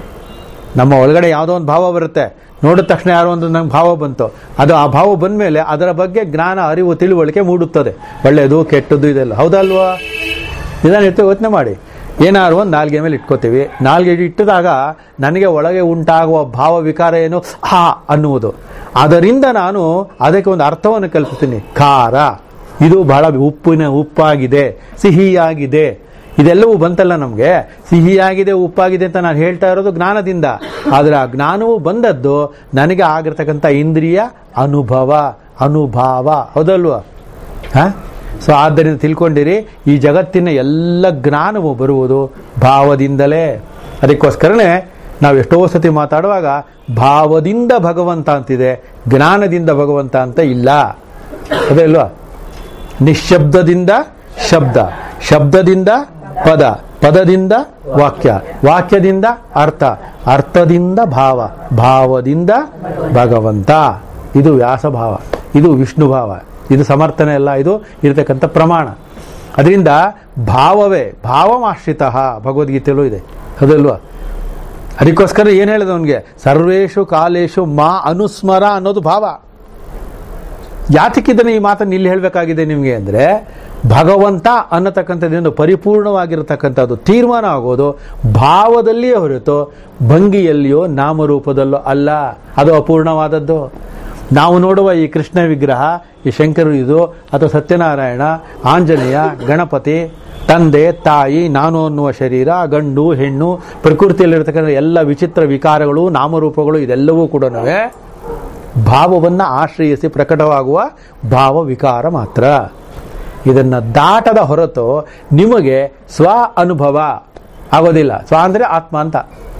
ನಮ್ಮ ಒಳಗಡೆ ಯಾವುದೋ ಒಂದು ಭಾವ ಬರುತ್ತೆ ನೋಡಿದ ತಕ್ಷಣ ಯಾರೋ ಒಂದು ನಂಗೆ ಭಾವ ಬಂತು ಅದು ಆ ಭಾವ ಬಂದ ಮೇಲೆ ಅದರ ಬಗ್ಗೆ ಜ್ಞಾನ ಅರಿವು ತಿಳುವಳಿಕೆ ಮೂಡುತ್ತದೆ ಒಳ್ಳೆಯದು ಕೆಟ್ಟದ್ದು ಇದೆಲ್ಲ ಹೌದಲ್ವಾ ನಿಧಾನ ಇಟ್ಟು ಯೋಚನೆ ಮಾಡಿ ಏನಾದ್ರು ಒಂದು ನಾಲ್ಗೆ ಮೇಲೆ ಇಟ್ಕೋತೀವಿ ನಾಲ್ಗೆ ಇಟ್ಟಿದಾಗ ನನಗೆ ಒಳಗೆ ಉಂಟಾಗುವ ಭಾವ ವಿಕಾರ ಏನು ಹಾ ಅನ್ನುವುದು ಅದರಿಂದ ನಾನು ಅದಕ್ಕೆ ಒಂದು ಅರ್ಥವನ್ನು ಕಲ್ಪಿಸ್ತೀನಿ ಖಾರ ಇದು ಬಹಳ ಉಪ್ಪಿನ ಉಪ್ಪಾಗಿದೆ ಸಿಹಿಯಾಗಿದೆ ಇದೆಲ್ಲವೂ ಬಂತಲ್ಲ ನಮಗೆ ಸಿಹಿಯಾಗಿದೆ ಉಪ್ಪಾಗಿದೆ ಅಂತ ನಾನು ಹೇಳ್ತಾ ಇರೋದು ಜ್ಞಾನದಿಂದ ಆದರೆ ಆ ಜ್ಞಾನವು ಬಂದದ್ದು ನನಗೆ ಆಗಿರ್ತಕ್ಕಂಥ ಇಂದ್ರಿಯ ಅನುಭವ ಅನುಭಾವ ಹೌದಲ್ವಾ ಹಾ ಸೊ ಆದ್ದರಿಂದ ತಿಳ್ಕೊಂಡಿರಿ ಈ ಜಗತ್ತಿನ ಎಲ್ಲ ಜ್ಞಾನವು ಬರುವುದು ಭಾವದಿಂದಲೇ ಅದಕ್ಕೋಸ್ಕರನೇ ನಾವು ಎಷ್ಟೋ ಸತಿ ಮಾತಾಡುವಾಗ ಭಾವದಿಂದ ಭಗವಂತ ಅಂತಿದೆ ಜ್ಞಾನದಿಂದ ಭಗವಂತ ಅಂತ ಇಲ್ಲ ಅದೇ ಅಲ್ವಾ ನಿಶ್ಶಬ್ದದಿಂದ ಶಬ್ದ ಶಬ್ದದಿಂದ ಪದ ಪದದಿಂದ ವಾಕ್ಯ ವಾಕ್ಯದಿಂದ ಅರ್ಥ ಅರ್ಥದಿಂದ ಭಾವ ಭಾವದಿಂದ ಭಗವಂತ ಇದು ವ್ಯಾಸಭಾವ ಇದು ವಿಷ್ಣು ಭಾವ ಇದು ಸಮರ್ಥನೆ ಅಲ್ಲ ಇದು ಇರತಕ್ಕಂಥ ಪ್ರಮಾಣ ಅದರಿಂದ ಭಾವವೇ ಭಾವಮಾಶ್ರಿತ ಭಗವದ್ಗೀತೆಯಲ್ಲೂ ಇದೆ ಅದಲ್ವಾ ಅದಕ್ಕೋಸ್ಕರ ಏನು ಹೇಳಿದ ಅವನಿಗೆ ಸರ್ವೇಶು ಕಾಲೇಶು ಮಾ ಅನುಸ್ಮರ ಅನ್ನೋದು ಭಾವ ಯಾತಕ್ಕಿದ್ದನ್ನು ಈ ಮಾತನ್ನು ಇಲ್ಲಿ ಹೇಳಬೇಕಾಗಿದೆ ನಿಮಗೆ ಅಂದರೆ ಭಗವಂತ ಅನ್ನತಕ್ಕಂಥದ್ದೇನು ಪರಿಪೂರ್ಣವಾಗಿರತಕ್ಕಂಥದ್ದು ತೀರ್ಮಾನ ಆಗೋದು ಭಾವದಲ್ಲಿಯೇ ಹೊರತು ಭಂಗಿಯಲ್ಲಿಯೋ ನಾಮರೂಪದಲ್ಲೋ ಅಲ್ಲ ಅದು ಅಪೂರ್ಣವಾದದ್ದು ನಾವು ನೋಡುವ ಈ ಕೃಷ್ಣ ವಿಗ್ರಹ ಈ ಶಂಕರು ಇದು ಅಥವಾ ಸತ್ಯನಾರಾಯಣ ಆಂಜನೇಯ ಗಣಪತಿ ತಂದೆ ತಾಯಿ ನಾನು ಅನ್ನುವ ಶರೀರ ಗಂಡು ಹೆಣ್ಣು ಪ್ರಕೃತಿಯಲ್ಲಿರತಕ್ಕಂಥ ಎಲ್ಲ ವಿಚಿತ್ರ ವಿಕಾರಗಳು ನಾಮರೂಪಗಳು ಇದೆಲ್ಲವೂ ಕೂಡ ಭಾವವನ್ನು ಆಶ್ರಯಿಸಿ ಪ್ರಕಟವಾಗುವ ಭಾವ ವಿಕಾರ ಮಾತ್ರ ಇದನ್ನ ದಾಟದ ಹೊರತು ನಿಮಗೆ ಸ್ವ ಅನುಭವ ಆಗೋದಿಲ್ಲ ಸ್ವ ಅಂದ್ರೆ ಆತ್ಮ ಅಂತ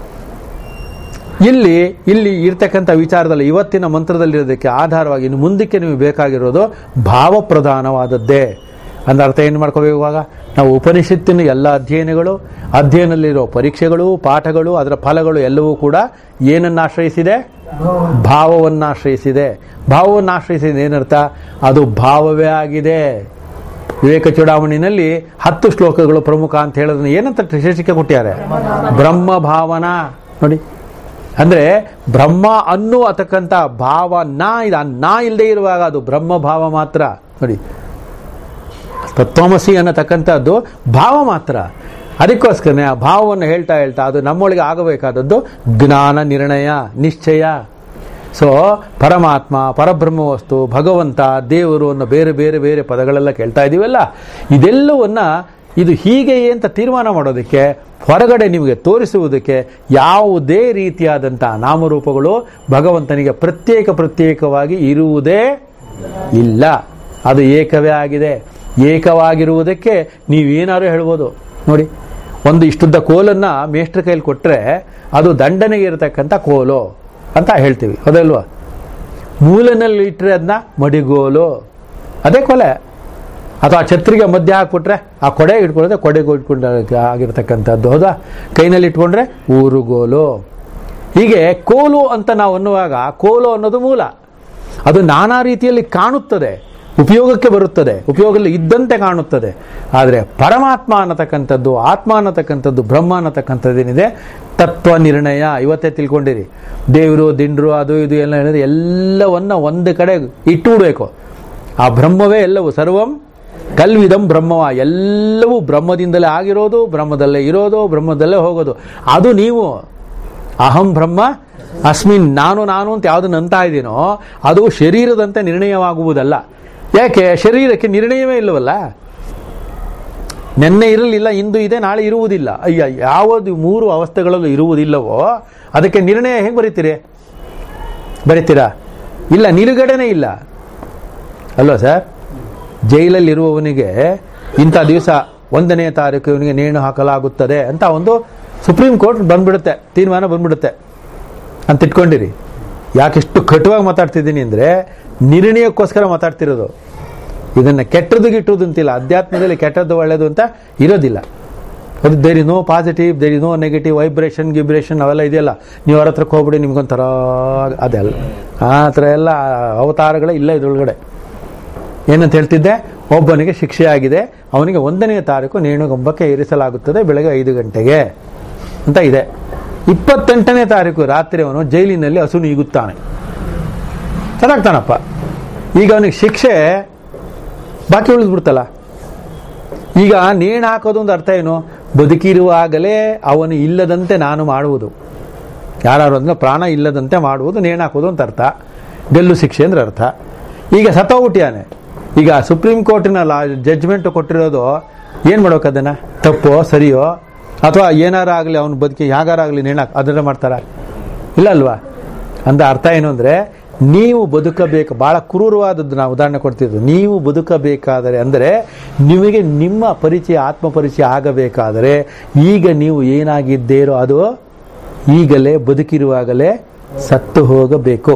ಇಲ್ಲಿ ಇಲ್ಲಿ ಇರ್ತಕ್ಕಂಥ ವಿಚಾರದಲ್ಲಿ ಇವತ್ತಿನ ಮಂತ್ರದಲ್ಲಿರೋದಕ್ಕೆ ಆಧಾರವಾಗಿ ಇನ್ನು ಮುಂದಕ್ಕೆ ನಿಮಗೆ ಬೇಕಾಗಿರೋದು ಭಾವಪ್ರಧಾನವಾದದ್ದೇ ಅಂದ್ರೆ ಅರ್ಥ ಏನು ಮಾಡ್ಕೋಬೇಕು ಇವಾಗ ನಾವು ಉಪನಿಷತ್ತಿನ ಎಲ್ಲ ಅಧ್ಯಯನಗಳು ಅಧ್ಯಯನದಲ್ಲಿರೋ ಪರೀಕ್ಷೆಗಳು ಪಾಠಗಳು ಅದರ ಫಲಗಳು ಎಲ್ಲವೂ ಕೂಡ ಏನನ್ನ ಆಶ್ರಯಿಸಿದೆ ಭಾವವನ್ನು ಆಶ್ರಯಿಸಿದೆ ಭಾವವನ್ನು ಆಶ್ರಯಿಸಿದೆ ಏನರ್ಥ ಅದು ಭಾವವೇ ಆಗಿದೆ ವಿವೇಕ ಚೂಡಾವಣಿನಲ್ಲಿ ಹತ್ತು ಶ್ಲೋಕಗಳು ಪ್ರಮುಖ ಅಂತ ಹೇಳೋದನ್ನ ಏನಂತ ಶೀರ್ಷಿಕೆ ಕೊಟ್ಟಿದ್ದಾರೆ ಬ್ರಹ್ಮ ಭಾವನಾ ನೋಡಿ ಅಂದ್ರೆ ಬ್ರಹ್ಮ ಅನ್ನುವತಕ್ಕಂಥ ಭಾವ ನಾ ಇದು ಆ ನಾ ಇಲ್ಲದೆ ಇರುವಾಗ ಅದು ಬ್ರಹ್ಮ ಭಾವ ಮಾತ್ರ ನೋಡಿ ತತ್ವಮಸಿ ಅನ್ನತಕ್ಕಂಥದ್ದು ಭಾವ ಮಾತ್ರ ಅದಕ್ಕೋಸ್ಕರನೇ ಆ ಭಾವವನ್ನು ಹೇಳ್ತಾ ಹೇಳ್ತಾ ಅದು ನಮ್ಮೊಳಗೆ ಆಗಬೇಕಾದದ್ದು ಜ್ಞಾನ ನಿರ್ಣಯ ನಿಶ್ಚಯ ಸೊ ಪರಮಾತ್ಮ ಪರಬ್ರಹ್ಮ ವಸ್ತು ಭಗವಂತ ದೇವರು ಅನ್ನೋ ಬೇರೆ ಬೇರೆ ಬೇರೆ ಪದಗಳೆಲ್ಲ ಕೇಳ್ತಾ ಇದೀವಲ್ಲ ಇದೆಲ್ಲವನ್ನ ಇದು ಹೀಗೆಯೇ ಅಂತ ತೀರ್ಮಾನ ಮಾಡೋದಕ್ಕೆ ಹೊರಗಡೆ ನಿಮಗೆ ತೋರಿಸುವುದಕ್ಕೆ ಯಾವುದೇ ರೀತಿಯಾದಂತಹ ನಾಮರೂಪಗಳು ಭಗವಂತನಿಗೆ ಪ್ರತ್ಯೇಕ ಪ್ರತ್ಯೇಕವಾಗಿ ಇರುವುದೇ ಇಲ್ಲ ಅದು ಏಕವೇ ಆಗಿದೆ ಏಕವಾಗಿರುವುದಕ್ಕೆ ನೀವೇನಾದ್ರು ಹೇಳ್ಬೋದು ನೋಡಿ ಒಂದು ಇಷ್ಟುದ್ದ ಕೋಲನ್ನ ಮೇಷ್ಟ್ರ ಕೈಲಿ ಕೊಟ್ಟರೆ ಅದು ದಂಡನೆಗೆ ಇರತಕ್ಕಂಥ ಕೋಲು ಅಂತ ಹೇಳ್ತೀವಿ ಹೌದಲ್ವಾ ಮೂಲೆನಲ್ಲಿ ಇಟ್ಟರೆ ಅದನ್ನ ಮಡಿಗೋಲು ಅದೇ ಕೊಲೆ ಅಥವಾ ಛತ್ರಿಗೆ ಮಧ್ಯ ಹಾಕ್ಬಿಟ್ರೆ ಆ ಕೊಡೆ ಇಟ್ಕೊಂಡ್ರೆ ಕೊಡೆಗೆ ಇಟ್ಕೊಂಡ ಆಗಿರ್ತಕ್ಕಂಥದ್ದು ಹೌದಾ ಕೈನಲ್ಲಿ ಇಟ್ಕೊಂಡ್ರೆ ಊರುಗೋಲು ಹೀಗೆ ಕೋಲು ಅಂತ ನಾವು ಅನ್ನುವಾಗ ಕೋಲು ಅನ್ನೋದು ಮೂಲ ಅದು ನಾನಾ ರೀತಿಯಲ್ಲಿ ಕಾಣುತ್ತದೆ ಉಪಯೋಗಕ್ಕೆ ಬರುತ್ತದೆ ಉಪಯೋಗದಲ್ಲಿ ಇದ್ದಂತೆ ಕಾಣುತ್ತದೆ ಆದರೆ ಪರಮಾತ್ಮ ಅನ್ನತಕ್ಕಂಥದ್ದು ಆತ್ಮ ಅನ್ನತಕ್ಕಂಥದ್ದು ಬ್ರಹ್ಮ ಅನ್ನತಕ್ಕಂಥದ್ದೇನಿದೆ ತತ್ವ ನಿರ್ಣಯ ಇವತ್ತೇ ತಿಳ್ಕೊಂಡಿರಿ ದೇವರು ದಿಂಡ್ರು ಅದು ಇದು ಎಲ್ಲ ಹೇಳಿದ್ರೆ ಎಲ್ಲವನ್ನ ಒಂದು ಕಡೆ ಇಟ್ಟು ಬಿಡಬೇಕು ಆ ಬ್ರಹ್ಮವೇ ಎಲ್ಲವೂ ಸರ್ವಂ ಕಲ್ವಿದಂ ಬ್ರಹ್ಮವ ಎಲ್ಲವೂ ಬ್ರಹ್ಮದಿಂದಲೇ ಆಗಿರೋದು ಬ್ರಹ್ಮದಲ್ಲೇ ಇರೋದು ಬ್ರಹ್ಮದಲ್ಲೇ ಹೋಗೋದು ಅದು ನೀವು ಅಹಂ ಬ್ರಹ್ಮ ಅಸ್ಮಿನ್ ನಾನು ನಾನು ಅಂತ ಯಾವುದನ್ನ ಅಂತ ಇದ್ದೀನೋ ಅದು ಶರೀರದಂತೆ ನಿರ್ಣಯವಾಗುವುದಲ್ಲ ಯಾಕೆ ಶರೀರಕ್ಕೆ ನಿರ್ಣಯವೇ ಇಲ್ಲವಲ್ಲ ನಿನ್ನೆ ಇರಲಿಲ್ಲ ಇಂದು ಇದೆ ನಾಳೆ ಇರುವುದಿಲ್ಲ ಅಯ್ಯ ಯಾವುದು ಮೂರು ಅವಸ್ಥೆಗಳಲ್ಲೂ ಇರುವುದಿಲ್ಲವೋ ಅದಕ್ಕೆ ನಿರ್ಣಯ ಹೇಗೆ ಬರೀತೀರಿ ಬರೀತೀರಾ ಇಲ್ಲ ನಿಲುಗಡೆನೇ ಇಲ್ಲ ಅಲ್ವಾ ಸರ್ ಜೈಲಲ್ಲಿರುವವನಿಗೆ ಇಂಥ ದಿವಸ ಒಂದನೇ ತಾರೀಕು ಇವನಿಗೆ ನೇಣು ಹಾಕಲಾಗುತ್ತದೆ ಅಂತ ಒಂದು ಸುಪ್ರೀಂ ಕೋರ್ಟ್ ಬಂದ್ಬಿಡುತ್ತೆ ತೀರ್ಮಾನ ಬಂದ್ಬಿಡುತ್ತೆ ಅಂತ ಇಟ್ಕೊಂಡಿರಿ ಯಾಕೆಷ್ಟು ಕಟುವಾಗಿ ಮಾತಾಡ್ತಿದ್ದೀನಿ ಅಂದರೆ ನಿರ್ಣಯಕ್ಕೋಸ್ಕರ ಮಾತಾಡ್ತಿರೋದು ಇದನ್ನು ಕೆಟ್ಟದ್ದು ಗಿಟ್ಟುವುದು ಅಂತಿಲ್ಲ ಅಧ್ಯಾತ್ಮದಲ್ಲಿ ಕೆಟ್ಟದ್ದು ಒಳ್ಳೆಯದು ಅಂತ ಇರೋದಿಲ್ಲ ಅದು there is no positive there is no negative vibration ಗಿಬ್ರೇಷನ್ ಅವೆಲ್ಲ ಇದೆಯಲ್ಲ ನೀವು ಅವ್ರ ಹತ್ರಕ್ಕೆ ಹೋಗ್ಬಿಡಿ ನಿಮ್ಗೊಂಥರ ಅದೆಲ್ಲ ಆ ಥರ ಎಲ್ಲ ಅವತಾರಗಳೇ ಇಲ್ಲ ಇದ್ರೊಳಗಡೆ ಏನಂತ ಹೇಳ್ತಿದ್ದೆ ಒಬ್ಬನಿಗೆ ಶಿಕ್ಷೆ ಆಗಿದೆ ಅವನಿಗೆ ಒಂದನೇ ತಾರೀಕು ನೇಣುಗಂಬಕ್ಕೆ ಇರಿಸಲಾಗುತ್ತದೆ ಬೆಳಗ್ಗೆ ಐದು ಗಂಟೆಗೆ ಅಂತ ಇದೆ ಇಪ್ಪತ್ತೆಂಟನೇ ತಾರೀಕು ರಾತ್ರಿ ಅವನು ಜೈಲಿನಲ್ಲಿ ಹಸು ನೀಗುತ್ತಾನೆ ಚೆನ್ನಾಗ್ತಾನಪ್ಪ ಈಗ ಅವನಿಗೆ ಶಿಕ್ಷೆ ಬಾಕಿ ಉಳಿದ್ಬಿಡ್ತಲ್ಲ ಈಗ ನೇಣು ಹಾಕೋದು ಒಂದು ಅರ್ಥ ಏನು ಬದುಕಿರುವಾಗಲೇ ಅವನು ಇಲ್ಲದಂತೆ ನಾನು ಮಾಡುವುದು ಯಾರು ಅಂದ್ರೆ ಪ್ರಾಣ ಇಲ್ಲದಂತೆ ಮಾಡುವುದು ನೇಣು ಹಾಕೋದು ಅಂತ ಅರ್ಥ ಗೆಲ್ಲು ಶಿಕ್ಷೆ ಅಂದ್ರೆ ಅರ್ಥ ಈಗ ಸತ್ತೋಗ್ಬಿಟ್ಟಿಯಾನೆ ಈಗ ಸುಪ್ರೀಂ ಕೋರ್ಟಿನ ಲಾ ಜಡ್ಜ್ಮೆಂಟ್ ಕೊಟ್ಟಿರೋದು ಏನು ಮಾಡ್ಬೇಕು ಅದನ್ನ ತಪ್ಪೋ ಸರಿಯೋ ಅಥವಾ ಏನಾರ ಆಗಲಿ ಅವನು ಬದುಕಿ ಯಾಗಾರಾಗಲಿ ನೇಣು ಹಾಕ್ ಅದನ್ನ ಮಾಡ್ತಾರ ಇಲ್ಲ ಅಲ್ವಾ ಅಂದ ಅರ್ಥ ಏನು ಅಂದರೆ ನೀವು ಬದುಕಬೇಕು ಬಹಳ ಕ್ರೂರವಾದದ್ದು ನಾವು ಉದಾಹರಣೆ ಕೊಡ್ತಿದ್ದು ನೀವು ಬದುಕಬೇಕಾದರೆ ಅಂದರೆ ನಿಮಗೆ ನಿಮ್ಮ ಪರಿಚಯ ಆತ್ಮ ಪರಿಚಯ ಆಗಬೇಕಾದರೆ ಈಗ ನೀವು ಏನಾಗಿದ್ದೀರೋ ಅದು ಈಗಲೇ ಬದುಕಿರುವಾಗಲೇ ಸತ್ತು ಹೋಗಬೇಕು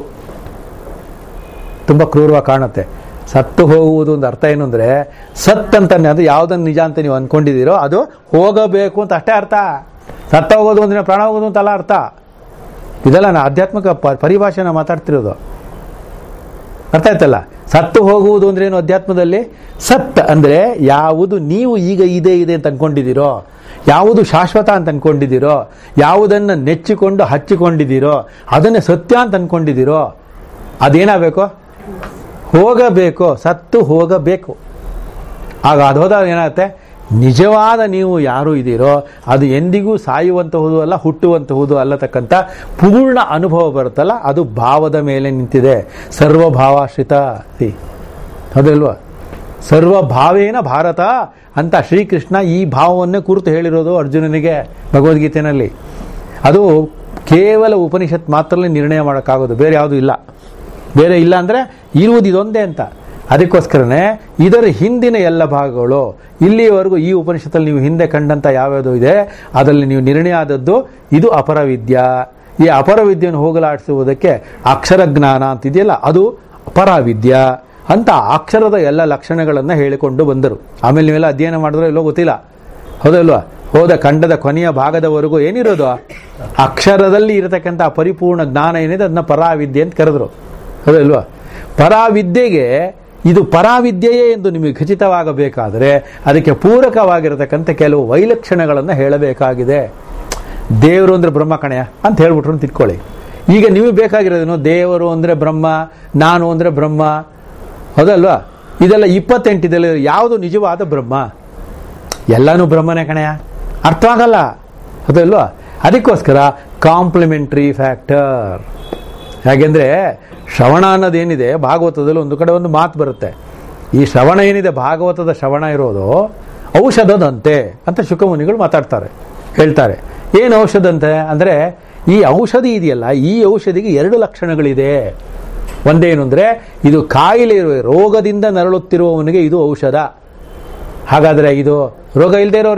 ತುಂಬ ಕ್ರೂರವಾಗಿ ಕಾಣುತ್ತೆ ಸತ್ತು ಹೋಗುವುದು ಒಂದು ಅರ್ಥ ಏನು ಅಂದರೆ ಸತ್ ಅಂತಾನೆ ಅದು ಯಾವುದನ್ನು ನಿಜ ಅಂತ ನೀವು ಅನ್ಕೊಂಡಿದ್ದೀರೋ ಅದು ಹೋಗಬೇಕು ಅಂತ ಅಷ್ಟೇ ಅರ್ಥ ಸತ್ತ ಹೋಗೋದು ಅಂದ್ರೆ ಪ್ರಾಣ ಹೋಗೋದು ಅಂತಲ್ಲ ಅರ್ಥ ಇದೆಲ್ಲ ನಾನು ಆಧ್ಯಾತ್ಮಿಕ ಪ- ಪರಿಭಾಷೆನ ಮಾತಾಡ್ತಿರೋದು ಅರ್ಥ ಆಯ್ತಲ್ಲ ಸತ್ತು ಹೋಗುವುದು ಅಂದ್ರೆ ಏನು ಅಧ್ಯಾತ್ಮದಲ್ಲಿ ಸತ್ ಅಂದ್ರೆ ಯಾವುದು ನೀವು ಈಗ ಇದೆ ಇದೆ ಅಂತ ಅನ್ಕೊಂಡಿದ್ದೀರೋ ಯಾವುದು ಶಾಶ್ವತ ಅಂತ ಅನ್ಕೊಂಡಿದ್ದೀರೋ ಯಾವುದನ್ನ ನೆಚ್ಚಿಕೊಂಡು ಹಚ್ಚಿಕೊಂಡಿದ್ದೀರೋ ಅದನ್ನೇ ಸತ್ಯ ಅಂತ ಅನ್ಕೊಂಡಿದ್ದೀರೋ ಅದೇನಾಗಬೇಕು ಹೋಗಬೇಕು ಸತ್ತು ಹೋಗಬೇಕು ಆಗ ಅದು ಹೋದಾಗ ಏನಾಗುತ್ತೆ ನಿಜವಾದ ನೀವು ಯಾರು ಇದ್ದೀರೋ ಅದು ಎಂದಿಗೂ ಸಾಯುವಂತಹುದು ಅಲ್ಲ ಹುಟ್ಟುವಂತಹುದು ಅಲ್ಲತಕ್ಕಂಥ ಪೂರ್ಣ ಅನುಭವ ಬರುತ್ತಲ್ಲ ಅದು ಭಾವದ ಮೇಲೆ ನಿಂತಿದೆ ಸರ್ವಭಾವಾಶ್ರಿತ ಸಿ ಹೌದಲ್ವಾ ಸರ್ವಭಾವೇನ ಭಾರತ ಅಂತ ಶ್ರೀಕೃಷ್ಣ ಈ ಭಾವವನ್ನೇ ಕುರಿತು ಹೇಳಿರೋದು ಅರ್ಜುನನಿಗೆ ಭಗವದ್ಗೀತೆಯಲ್ಲಿ ಅದು ಕೇವಲ ಉಪನಿಷತ್ ಮಾತ್ರಲೇ ನಿರ್ಣಯ ಮಾಡೋಕ್ಕಾಗೋದು ಬೇರೆ ಯಾವುದೂ ಇಲ್ಲ ಬೇರೆ ಇಲ್ಲ ಅಂದರೆ ಇರುವುದು ಇದೊಂದೇ ಅಂತ ಅದಕ್ಕೋಸ್ಕರನೇ ಇದರ ಹಿಂದಿನ ಎಲ್ಲ ಭಾಗಗಳು ಇಲ್ಲಿಯವರೆಗೂ ಈ ಉಪನಿಷತ್ತಲ್ಲಿ ನೀವು ಹಿಂದೆ ಕಂಡಂತ ಯಾವ್ಯಾವುದು ಇದೆ ಅದರಲ್ಲಿ ನೀವು ನಿರ್ಣಯ ಆದದ್ದು ಇದು ಅಪರವಿದ್ಯಾ ಈ ಅಪರವಿದ್ಯೆಯನ್ನು ಹೋಗಲಾಡಿಸುವುದಕ್ಕೆ ಅಕ್ಷರ ಜ್ಞಾನ ಅಂತಿದೆಯಲ್ಲ ಅದು ಅಪರವಿದ್ಯಾ ಅಂತ ಅಕ್ಷರದ ಎಲ್ಲ ಲಕ್ಷಣಗಳನ್ನು ಹೇಳಿಕೊಂಡು ಬಂದರು ಆಮೇಲೆ ನೀವೆಲ್ಲ ಅಧ್ಯಯನ ಮಾಡಿದ್ರೆ ಎಲ್ಲೋ ಗೊತ್ತಿಲ್ಲ ಹೌದಲ್ವಾ ಹೋದ ಖಂಡದ ಕೊನೆಯ ಭಾಗದವರೆಗೂ ಏನಿರೋದು ಅಕ್ಷರದಲ್ಲಿ ಇರತಕ್ಕಂಥ ಪರಿಪೂರ್ಣ ಜ್ಞಾನ ಏನಿದೆ ಅದನ್ನ ಪರಾವಿದ್ಯೆ ಅಂತ ಕರೆದ್ರು ಹೌದಲ್ವಾ ಪರಾವಿದ್ಯೆಗೆ ಇದು ಪರಾವಿದ್ಯೆಯೇ ಎಂದು ನಿಮಗೆ ಖಚಿತವಾಗಬೇಕಾದರೆ ಅದಕ್ಕೆ ಪೂರಕವಾಗಿರತಕ್ಕಂಥ ಕೆಲವು ವೈಲಕ್ಷಣಗಳನ್ನು ಹೇಳಬೇಕಾಗಿದೆ ದೇವರು ಅಂದ್ರೆ ಬ್ರಹ್ಮ ಕಣಯ ಅಂತ ಹೇಳ್ಬಿಟ್ರು ಅಂತ ತಿಳ್ಕೊಳ್ಳಿ ಈಗ ನಿಮಗೆ ಬೇಕಾಗಿರೋದೇನು ದೇವರು ಅಂದ್ರೆ ಬ್ರಹ್ಮ ನಾನು ಅಂದ್ರೆ ಬ್ರಹ್ಮ ಹೌದಲ್ವಾ ಇದೆಲ್ಲ ಇಪ್ಪತ್ತೆಂಟಿದಲ್ಲಿ ಯಾವುದು ನಿಜವಾದ ಬ್ರಹ್ಮ ಎಲ್ಲಾನು ಬ್ರಹ್ಮನೇ ಕಣಯ ಅರ್ಥವಾಗಲ್ಲ ಹೌದಲ್ವಾ ಅದಕ್ಕೋಸ್ಕರ ಕಾಂಪ್ಲಿಮೆಂಟ್ರಿ ಫ್ಯಾಕ್ಟರ್ ಯಾಕೆಂದ್ರೆ ಶ್ರವಣ ಅನ್ನೋದೇನಿದೆ ಭಾಗವತದಲ್ಲಿ ಒಂದು ಕಡೆ ಒಂದು ಮಾತು ಬರುತ್ತೆ ಈ ಶ್ರವಣ ಏನಿದೆ ಭಾಗವತದ ಶ್ರವಣ ಇರೋದು ಔಷಧದಂತೆ ಅಂತ ಶುಕಮುನಿಗಳು ಮಾತಾಡ್ತಾರೆ ಹೇಳ್ತಾರೆ ಏನು ಔಷಧಂತೆ ಅಂದರೆ ಈ ಔಷಧಿ ಇದೆಯಲ್ಲ ಈ ಔಷಧಿಗೆ ಎರಡು ಲಕ್ಷಣಗಳಿದೆ ಒಂದೇನು ಅಂದರೆ ಇದು ಕಾಯಿಲೆ ಇರುವ ರೋಗದಿಂದ ನರಳುತ್ತಿರುವವನಿಗೆ ಇದು ಔಷಧ ಹಾಗಾದರೆ ಇದು ರೋಗ ಇಲ್ಲದೆ ಇರೋರಿಗೆ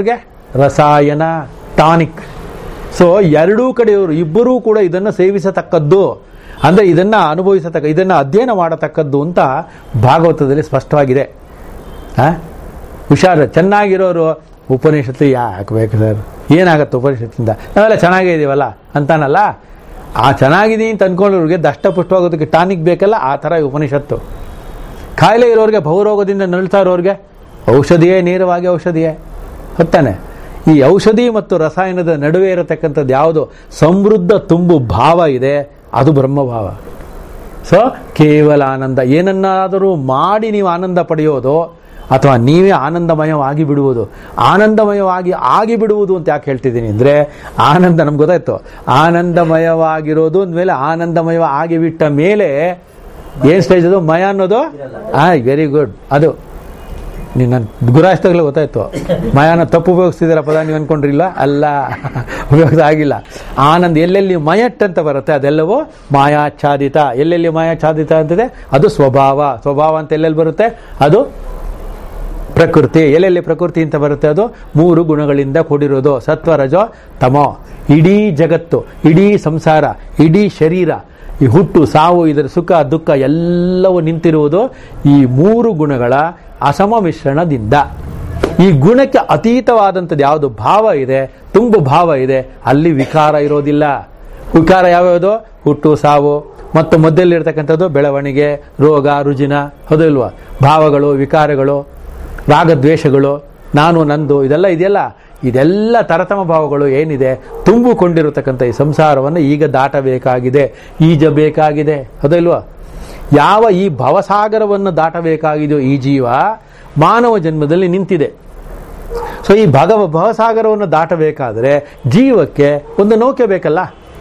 ರಸಾಯನ ಟಾನಿಕ್ ಸೊ ಎರಡೂ ಕಡೆಯವರು ಇಬ್ಬರೂ ಕೂಡ ಇದನ್ನು ಸೇವಿಸತಕ್ಕದ್ದು ಅಂದ್ರೆ ಇದನ್ನ ಅನುಭವಿಸತಕ್ಕ ಇದನ್ನ ಅಧ್ಯಯನ ಮಾಡತಕ್ಕದ್ದು ಅಂತ ಭಾಗವತದಲ್ಲಿ ಸ್ಪಷ್ಟವಾಗಿದೆ ಆ? ಹುಷಾರು ಚೆನ್ನಾಗಿರೋರು ಉಪನಿಷತ್ತು ಯಾಕೆ ಬೇಕು ಸರ್ ಏನಾಗತ್ತೆ ಉಪನಿಷತ್ತಿಂದ ನಾವೆಲ್ಲ ಚೆನ್ನಾಗೇ ಇದೀವಲ್ಲ ಅಂತಾನಲ್ಲ ಆ ಚೆನ್ನಾಗಿದ್ದೀನಿ ಅಂತ ಅನ್ಕೊಳ್ಳೋರಿಗೆ ದಷ್ಟಪುಷ್ಟವಾಗೋದಕ್ಕೆ ಟಾನಿಕ್ ಬೇಕಲ್ಲ ಆ ಥರ ಈ ಉಪನಿಷತ್ತು ಕಾಯಿಲೆ ಇರೋರಿಗೆ ಭವರೋಗದಿಂದ ನರಳ್ತಾ ಇರೋರಿಗೆ ಔಷಧಿಯೇ ನೇರವಾಗಿ ಔಷಧಿಯೇ ಹೊತ್ತಾನೆ ಈ ಔಷಧಿ ಮತ್ತು ರಸಾಯನದ ನಡುವೆ ಇರತಕ್ಕಂಥದ್ದು ಯಾವುದು ಸಮೃದ್ಧ ತುಂಬು ಭಾವ ಇದೆ ಅದು ಬ್ರಹ್ಮಭಾವ ಸೊ ಕೇವಲ ಆನಂದ ಏನನ್ನಾದರೂ ಮಾಡಿ ನೀವು ಆನಂದ ಪಡೆಯೋದು ಅಥವಾ ನೀವೇ ಆನಂದಮಯವಾಗಿ ಬಿಡುವುದು ಆನಂದಮಯವಾಗಿ ಆಗಿ ಬಿಡುವುದು ಅಂತ ಯಾಕೆ ಹೇಳ್ತಿದ್ದೀನಿ ಅಂದ್ರೆ ಆನಂದ ನಮ್ಗೆ ಗೊತ್ತಾಯ್ತು ಆನಂದಮಯವಾಗಿರೋದು ಅಂದಮೇಲೆ ಆನಂದಮಯ ಆಗಿ ಬಿಟ್ಟ ಮೇಲೆ ಏನ್ ಸ್ಟೇಜ್ ಅದು ಮಯ ಅನ್ನೋದು ಆ ವೆರಿ ಗುಡ್ ಅದು ನೀನು ನನ್ನ ಗುರಾಯಿಸ್ದಾಗಲೇ ಗೊತ್ತಾಯ್ತು ಮಯಾನ ತಪ್ಪು ಉಪಯೋಗಿಸ್ತಿದ್ದೀರ ಪದ ನೀವು ಅನ್ಕೊಂಡ್ರಿಲ್ಲ ಅಲ್ಲ ಉಪಯೋಗ ಆಗಿಲ್ಲ ಆನಂದ ಎಲ್ಲೆಲ್ಲಿ ಮಯಟ್ ಅಂತ ಬರುತ್ತೆ ಅದೆಲ್ಲವೂ ಮಾಯಾಚ್ಛಾದಿತ ಎಲ್ಲೆಲ್ಲಿ ಮಾಯಾಚ್ಛಾದಿತ ಅಂತಿದೆ ಅದು ಸ್ವಭಾವ ಸ್ವಭಾವ ಅಂತ ಎಲ್ಲೆಲ್ಲಿ ಬರುತ್ತೆ ಅದು ಪ್ರಕೃತಿ ಎಲ್ಲೆಲ್ಲಿ ಪ್ರಕೃತಿ ಅಂತ ಬರುತ್ತೆ ಅದು ಮೂರು ಗುಣಗಳಿಂದ ಕೂಡಿರೋದು ಸತ್ವ ರಜೋ ತಮೋ ಇಡೀ ಜಗತ್ತು ಇಡೀ ಸಂಸಾರ ಇಡೀ ಶರೀರ ಈ ಹುಟ್ಟು ಸಾವು ಇದರ ಸುಖ ದುಃಖ ಎಲ್ಲವೂ ನಿಂತಿರುವುದು ಈ ಮೂರು ಗುಣಗಳ ಅಸಮ ಮಿಶ್ರಣದಿಂದ ಈ ಗುಣಕ್ಕೆ ಅತೀತವಾದಂಥದ್ದು ಯಾವುದು ಭಾವ ಇದೆ ತುಂಬು ಭಾವ ಇದೆ ಅಲ್ಲಿ ವಿಕಾರ ಇರೋದಿಲ್ಲ ವಿಕಾರ ಯಾವ್ಯಾವುದು ಹುಟ್ಟು ಸಾವು ಮತ್ತು ಮಧ್ಯದಲ್ಲಿರ್ತಕ್ಕಂಥದ್ದು ಬೆಳವಣಿಗೆ ರೋಗ ರುಜಿನ ಹೌದು ಇಲ್ವಾ ಭಾವಗಳು ವಿಕಾರಗಳು ರಾಗದ್ವೇಷಗಳು ನಾನು ನಂದು ಇದೆಲ್ಲ ಇದೆಯಲ್ಲ ಇದೆಲ್ಲ ತರತಮ ಭಾವಗಳು ಏನಿದೆ ತುಂಬಿಕೊಂಡಿರತಕ್ಕಂಥ ಈ ಸಂಸಾರವನ್ನು ಈಗ ದಾಟಬೇಕಾಗಿದೆ ಈಜಬೇಕಾಗಿದೆ ಹೌದಲ್ವಾ ಯಾವ ಈ ಭವಸಾಗರವನ್ನು ದಾಟಬೇಕಾಗಿದೆಯೋ ಈ ಜೀವ ಮಾನವ ಜನ್ಮದಲ್ಲಿ ನಿಂತಿದೆ ಸೊ ಈ ಭಗವ ಭವಸಾಗರವನ್ನು ದಾಟಬೇಕಾದ್ರೆ ಜೀವಕ್ಕೆ ಒಂದು ನೌಕೆ ಬೇಕಲ್ಲ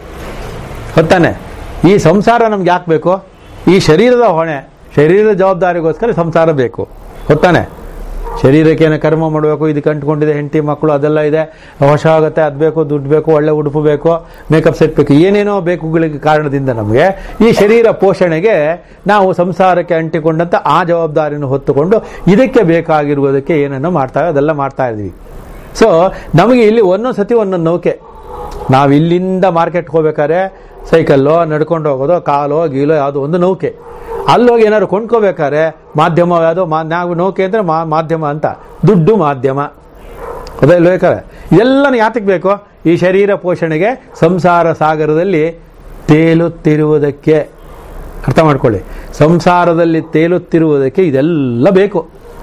ಹೊತ್ತಾನೆ ಈ ಸಂಸಾರ ನಮ್ಗೆ ಯಾಕೆ ಬೇಕು ಈ ಶರೀರದ ಹೊಣೆ ಶರೀರದ ಜವಾಬ್ದಾರಿಗೋಸ್ಕರ ಸಂಸಾರ ಬೇಕು ಹೊತ್ತಾನೆ ಶರೀರಕ್ಕೆ ಏನೋ ಕರ್ಮ ಮಾಡಬೇಕು ಇದಕ್ಕೆ ಅಂಟ್ಕೊಂಡಿದೆ ಹೆಂಡತಿ ಮಕ್ಕಳು ಅದೆಲ್ಲ ಇದೆ ಹೊಸ ಆಗುತ್ತೆ ಅದು ಬೇಕು ದುಡ್ಡು ಬೇಕು ಒಳ್ಳೆ ಉಡುಪು ಬೇಕು ಮೇಕಪ್ ಸೆಟ್ ಬೇಕು ಏನೇನೋ ಬೇಕುಗಳಿಗೆ ಕಾರಣದಿಂದ ನಮಗೆ ಈ ಶರೀರ ಪೋಷಣೆಗೆ ನಾವು ಸಂಸಾರಕ್ಕೆ ಅಂಟಿಕೊಂಡಂತ ಆ ಜವಾಬ್ದಾರಿಯನ್ನು ಹೊತ್ತುಕೊಂಡು ಇದಕ್ಕೆ ಬೇಕಾಗಿರುವುದಕ್ಕೆ ಏನನ್ನು ಮಾಡ್ತಾ ಅದೆಲ್ಲ ಮಾಡ್ತಾ ಇದ್ವಿ ಸೊ ನಮಗೆ ಇಲ್ಲಿ ಒಂದೊಂದು ಸತಿ ಒಂದೊಂದು ನೌಕೆ ನಾವು ಇಲ್ಲಿಂದ ಮಾರ್ಕೆಟ್ಗೆ ಹೋಗ್ಬೇಕಾದ್ರೆ ಸೈಕಲ್ಲೋ ನಡ್ಕೊಂಡು ಹೋಗೋದು ಕಾಲೋ ಗೀಲೋ ಯಾವುದೋ ಒಂದು ನೌಕೆ ಅಲ್ಲೋಗಿ ಏನಾದ್ರು ಕೊಂಡ್ಕೋಬೇಕಾದ್ರೆ ಮಾಧ್ಯಮ ಯಾವುದೋ ಮಾ ನಾವು ನೌಕೆ ಅಂದರೆ ಮಾ ಮಾಧ್ಯಮ ಅಂತ ದುಡ್ಡು ಮಾಧ್ಯಮ ಅದೇ ಬೇಕಾರೆ ಇದೆಲ್ಲನೂ ಯಾತಕ್ಕೆ ಬೇಕು ಈ ಶರೀರ ಪೋಷಣೆಗೆ ಸಂಸಾರ ಸಾಗರದಲ್ಲಿ ತೇಲುತ್ತಿರುವುದಕ್ಕೆ ಅರ್ಥ ಮಾಡ್ಕೊಳ್ಳಿ ಸಂಸಾರದಲ್ಲಿ ತೇಲುತ್ತಿರುವುದಕ್ಕೆ ಇದೆಲ್ಲ ಬೇಕು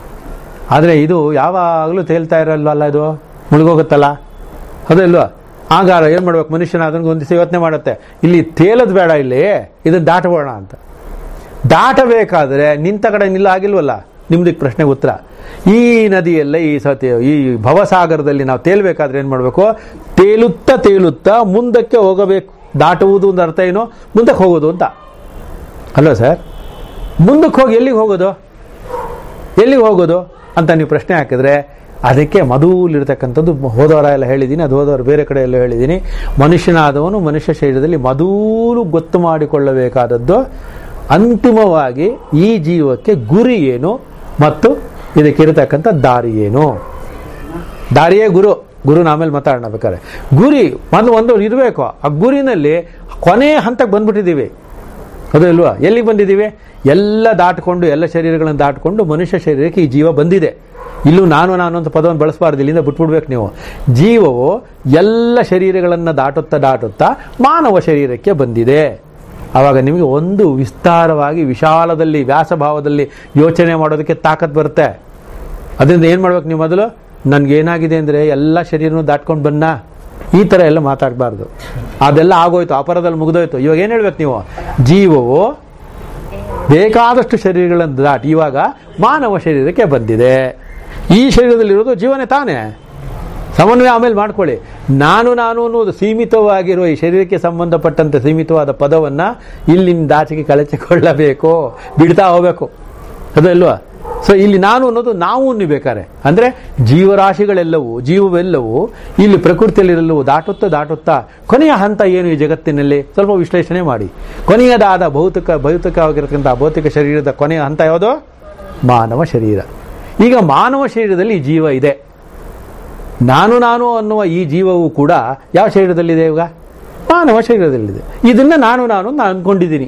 ಆದರೆ ಇದು ಯಾವಾಗಲೂ ತೇಲ್ತಾ ಇರಲ್ವಲ್ಲ ಇದು ಮುಳುಗೋಗುತ್ತಲ್ಲ ಅದಲ್ವಾ ಆಗಾರ ಏನು ಮಾಡ್ಬೇಕು ಮನುಷ್ಯನ ಅದನ್ನು ಒಂದು ಯೋಚನೆ ಮಾಡುತ್ತೆ ಇಲ್ಲಿ ತೇಲದ್ ಬೇಡ ಇಲ್ಲಿ ಇದನ್ನು ದಾಟಬೋಣ ಅಂತ ದಾಟಬೇಕಾದ್ರೆ ನಿಂತ ಕಡೆ ನಿಲ್ಲ ಆಗಿಲ್ವಲ್ಲ ನಿಮ್ದಕ್ಕೆ ಪ್ರಶ್ನೆ ಉತ್ತರ ಈ ನದಿಯಲ್ಲ ಈ ಸತಿ ಈ ಭವಸಾಗರದಲ್ಲಿ ನಾವು ತೇಲ್ಬೇಕಾದ್ರೆ ಏನು ಮಾಡಬೇಕು ತೇಲುತ್ತಾ ತೇಲುತ್ತಾ ಮುಂದಕ್ಕೆ ಹೋಗಬೇಕು ದಾಟುವುದು ಒಂದು ಅರ್ಥ ಏನು ಮುಂದಕ್ಕೆ ಹೋಗೋದು ಅಂತ ಅಲ್ವಾ ಸರ್ ಮುಂದಕ್ಕೆ ಹೋಗಿ ಎಲ್ಲಿಗೆ ಹೋಗೋದು ಎಲ್ಲಿಗೆ ಹೋಗೋದು ಅಂತ ನೀವು ಪ್ರಶ್ನೆ ಹಾಕಿದ್ರೆ ಅದಕ್ಕೆ ಮಧುಲಿರ್ತಕ್ಕಂಥದ್ದು ಹೋದವರ ಎಲ್ಲ ಹೇಳಿದ್ದೀನಿ ಅದು ಹೋದವರು ಬೇರೆ ಕಡೆ ಎಲ್ಲ ಹೇಳಿದ್ದೀನಿ ಮನುಷ್ಯನಾದವನು ಮನುಷ್ಯ ಶರೀರದಲ್ಲಿ ಮಧೂಲು ಗೊತ್ತು ಮಾಡಿಕೊಳ್ಳಬೇಕಾದದ್ದು ಅಂತಿಮವಾಗಿ ಈ ಜೀವಕ್ಕೆ ಗುರಿ ಏನು ಮತ್ತು ಇದಕ್ಕಿರತಕ್ಕಂಥ ದಾರಿ ಏನು ದಾರಿಯೇ ಗುರು ಗುರುನ ಆಮೇಲೆ ಮಾತಾಡೋಣ ಬೇಕಾದ್ರೆ ಗುರಿ ಒಂದು ಒಂದು ಇರಬೇಕು ಆ ಗುರಿನಲ್ಲಿ ಕೊನೆಯ ಹಂತಕ್ಕೆ ಬಂದ್ಬಿಟ್ಟಿದ್ದೀವಿ ಅದು ಇಲ್ವಾ ಎಲ್ಲಿಗೆ ಬಂದಿದ್ದೀವಿ ಎಲ್ಲ ದಾಟಿಕೊಂಡು ಎಲ್ಲ ಶರೀರಗಳನ್ನು ದಾಟಿಕೊಂಡು ಮನುಷ್ಯ ಶರೀರಕ್ಕೆ ಈ ಜೀವ ಬಂದಿದೆ ಇಲ್ಲೂ ನಾನು ನಾನು ಅಂತ ಪದವನ್ನು ಬಳಸಬಾರ್ದು ಇಲ್ಲಿಂದ ಬಿಟ್ಬಿಡ್ಬೇಕು ನೀವು ಜೀವವು ಎಲ್ಲ ಶರೀರಗಳನ್ನು ದಾಟುತ್ತಾ ದಾಟುತ್ತಾ ಮಾನವ ಶರೀರಕ್ಕೆ ಬಂದಿದೆ ಆವಾಗ ನಿಮಗೆ ಒಂದು ವಿಸ್ತಾರವಾಗಿ ವಿಶಾಲದಲ್ಲಿ ವ್ಯಾಸಭಾವದಲ್ಲಿ ಯೋಚನೆ ಮಾಡೋದಕ್ಕೆ ತಾಕತ್ ಬರುತ್ತೆ ಅದರಿಂದ ಏನು ಮಾಡ್ಬೇಕು ನೀವು ಮೊದಲು ಏನಾಗಿದೆ ಅಂದರೆ ಎಲ್ಲ ಶರೀರನೂ ದಾಟ್ಕೊಂಡು ಬನ್ನ ಈ ಥರ ಎಲ್ಲ ಮಾತಾಡಬಾರ್ದು ಅದೆಲ್ಲ ಆಗೋಯ್ತು ಅಪರದಲ್ಲಿ ಮುಗಿದೋಯ್ತು ಇವಾಗ ಏನು ಹೇಳ್ಬೇಕು ನೀವು ಜೀವವು ಬೇಕಾದಷ್ಟು ಶರೀರಗಳನ್ನು ದಾಟಿ ಇವಾಗ ಮಾನವ ಶರೀರಕ್ಕೆ ಬಂದಿದೆ ಈ ಶರೀರದಲ್ಲಿರೋದು ಜೀವನೇ ತಾನೇ ಸಮನ್ವಯ ಆಮೇಲೆ ಮಾಡ್ಕೊಳ್ಳಿ ನಾನು ನಾನು ಅನ್ನೋದು ಸೀಮಿತವಾಗಿರುವ ಈ ಶರೀರಕ್ಕೆ ಸಂಬಂಧಪಟ್ಟಂತೆ ಸೀಮಿತವಾದ ಪದವನ್ನು ಇಲ್ಲಿಂದ ಆಚೆಗೆ ಕಳಚಿಕೊಳ್ಳಬೇಕು ಬಿಡ್ತಾ ಹೋಗಬೇಕು ಅದಲ್ವಾ ಸೊ ಇಲ್ಲಿ ನಾನು ಅನ್ನೋದು ನಾವು ಬೇಕಾರೆ ಅಂದ್ರೆ ಜೀವರಾಶಿಗಳೆಲ್ಲವೂ ಜೀವವೆಲ್ಲವೂ ಇಲ್ಲಿ ಪ್ರಕೃತಿಯಲ್ಲಿರಲು ದಾಟುತ್ತಾ ದಾಟುತ್ತಾ ಕೊನೆಯ ಹಂತ ಏನು ಈ ಜಗತ್ತಿನಲ್ಲಿ ಸ್ವಲ್ಪ ವಿಶ್ಲೇಷಣೆ ಮಾಡಿ ಕೊನೆಯದಾದ ಭೌತಿಕ ಭೌತಿಕವಾಗಿರತಕ್ಕಂಥ ಭೌತಿಕ ಶರೀರದ ಕೊನೆಯ ಹಂತ ಯಾವುದು ಮಾನವ ಶರೀರ ಈಗ ಮಾನವ ಶರೀರದಲ್ಲಿ ಈ ಜೀವ ಇದೆ ನಾನು ನಾನು ಅನ್ನುವ ಈ ಜೀವವು ಕೂಡ ಯಾವ ಶರೀರದಲ್ಲಿದೆ ಇವಾಗ ಮಾನವ ಶರೀರದಲ್ಲಿದೆ ಇದನ್ನ ನಾನು ನಾನು ಅಂತ ಅನ್ಕೊಂಡಿದ್ದೀನಿ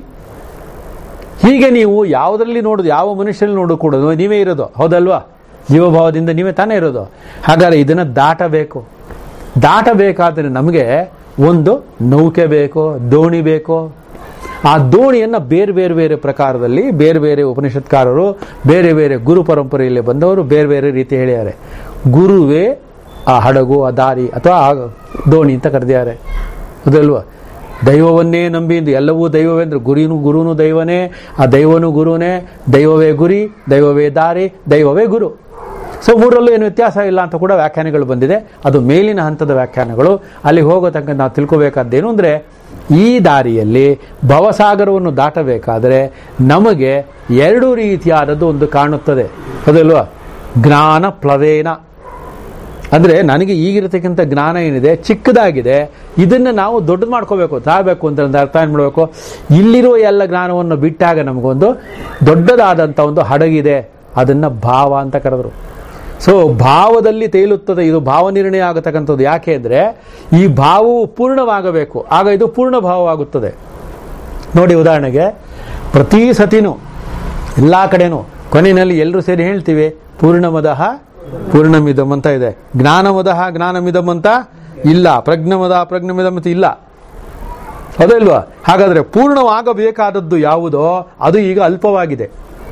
ಹೀಗೆ ನೀವು ಯಾವುದರಲ್ಲಿ ನೋಡೋದು ಯಾವ ಮನುಷ್ಯರಲ್ಲಿ ನೋಡೋದು ಕೂಡ ನೀವೇ ಇರೋದು ಹೌದಲ್ವಾ ಜೀವಭಾವದಿಂದ ನೀವೇ ತಾನೇ ಇರೋದು ಹಾಗಾದ್ರೆ ಇದನ್ನ ದಾಟಬೇಕು ದಾಟಬೇಕಾದ್ರೆ ನಮಗೆ ಒಂದು ನೌಕೆ ಬೇಕು ದೋಣಿ ಬೇಕು ಆ ದೋಣಿಯನ್ನ ಬೇರೆ ಬೇರೆ ಬೇರೆ ಪ್ರಕಾರದಲ್ಲಿ ಬೇರೆ ಬೇರೆ ಉಪನಿಷತ್ಕಾರರು ಬೇರೆ ಬೇರೆ ಗುರು ಪರಂಪರೆಯಲ್ಲಿ ಬಂದವರು ಬೇರೆ ಬೇರೆ ರೀತಿ ಹೇಳಿದ್ದಾರೆ ಗುರುವೇ ಆ ಹಡಗು ಆ ದಾರಿ ಅಥವಾ ಆ ದೋಣಿ ಅಂತ ಕರೆದಿದ್ದಾರೆ ಹೌದಲ್ವಾ ದೈವವನ್ನೇ ನಂಬಿ ಎಂದು ಎಲ್ಲವೂ ದೈವವೇ ಅಂದ್ರೆ ಗುರಿನು ಗುರುನು ದೈವನೇ ಆ ದೈವನು ಗುರುನೇ ದೈವವೇ ಗುರಿ ದೈವವೇ ದಾರಿ ದೈವವೇ ಗುರು ಸೊ ಮೂರಲ್ಲೂ ಏನು ವ್ಯತ್ಯಾಸ ಇಲ್ಲ ಅಂತ ಕೂಡ ವ್ಯಾಖ್ಯಾನಗಳು ಬಂದಿದೆ ಅದು ಮೇಲಿನ ಹಂತದ ವ್ಯಾಖ್ಯಾನಗಳು ಅಲ್ಲಿ ಹೋಗೋ ತನಕ ನಾವು ತಿಳ್ಕೋಬೇಕಾದ್ದೇನು ಅಂದರೆ ಈ ದಾರಿಯಲ್ಲಿ ಭವಸಾಗರವನ್ನು ದಾಟಬೇಕಾದರೆ ನಮಗೆ ಎರಡು ರೀತಿಯಾದದ್ದು ಒಂದು ಕಾಣುತ್ತದೆ ಹೌದಲ್ವಾ ಜ್ಞಾನ ಪ್ಲವೇನ ಅಂದ್ರೆ ನನಗೆ ಈಗಿರತಕ್ಕಂಥ ಜ್ಞಾನ ಏನಿದೆ ಚಿಕ್ಕದಾಗಿದೆ ಇದನ್ನ ನಾವು ದೊಡ್ಡದು ಮಾಡ್ಕೋಬೇಕು ತಾಬೇಕು ಅಂತ ಒಂದು ಅರ್ಥ ಏನ್ ಮಾಡಬೇಕು ಇಲ್ಲಿರುವ ಎಲ್ಲ ಜ್ಞಾನವನ್ನು ಬಿಟ್ಟಾಗ ನಮಗೊಂದು ದೊಡ್ಡದಾದಂಥ ಒಂದು ಹಡಗಿದೆ ಅದನ್ನ ಭಾವ ಅಂತ ಕರೆದ್ರು ಸೊ ಭಾವದಲ್ಲಿ ತೇಲುತ್ತದೆ ಇದು ಭಾವ ನಿರ್ಣಯ ಆಗತಕ್ಕಂಥದ್ದು ಯಾಕೆ ಅಂದ್ರೆ ಈ ಭಾವವು ಪೂರ್ಣವಾಗಬೇಕು ಆಗ ಇದು ಪೂರ್ಣ ಭಾವವಾಗುತ್ತದೆ ನೋಡಿ ಉದಾಹರಣೆಗೆ ಪ್ರತಿ ಸತಿನೂ ಎಲ್ಲಾ ಕಡೆನೂ ಕೊನೆಯಲ್ಲಿ ಎಲ್ಲರೂ ಸೇರಿ ಹೇಳ್ತೀವಿ ಪೂರ್ಣಮದಃ ಪೂರ್ಣಮಿದಂ ಅಂತ ಇದೆ ಜ್ಞಾನಮದಃ ಜ್ಞಾನಮಿದಂ ಅಂತ ಇಲ್ಲ ಪ್ರಜ್ಞಮದ ಪ್ರಜ್ಞಮಿದಂ ಅಂತ ಇಲ್ಲ ಅದೇ ಇಲ್ವಾ ಹಾಗಾದ್ರೆ ಪೂರ್ಣವಾಗಬೇಕಾದದ್ದು ಯಾವುದೋ ಅದು ಈಗ ಅಲ್ಪವಾಗಿದೆ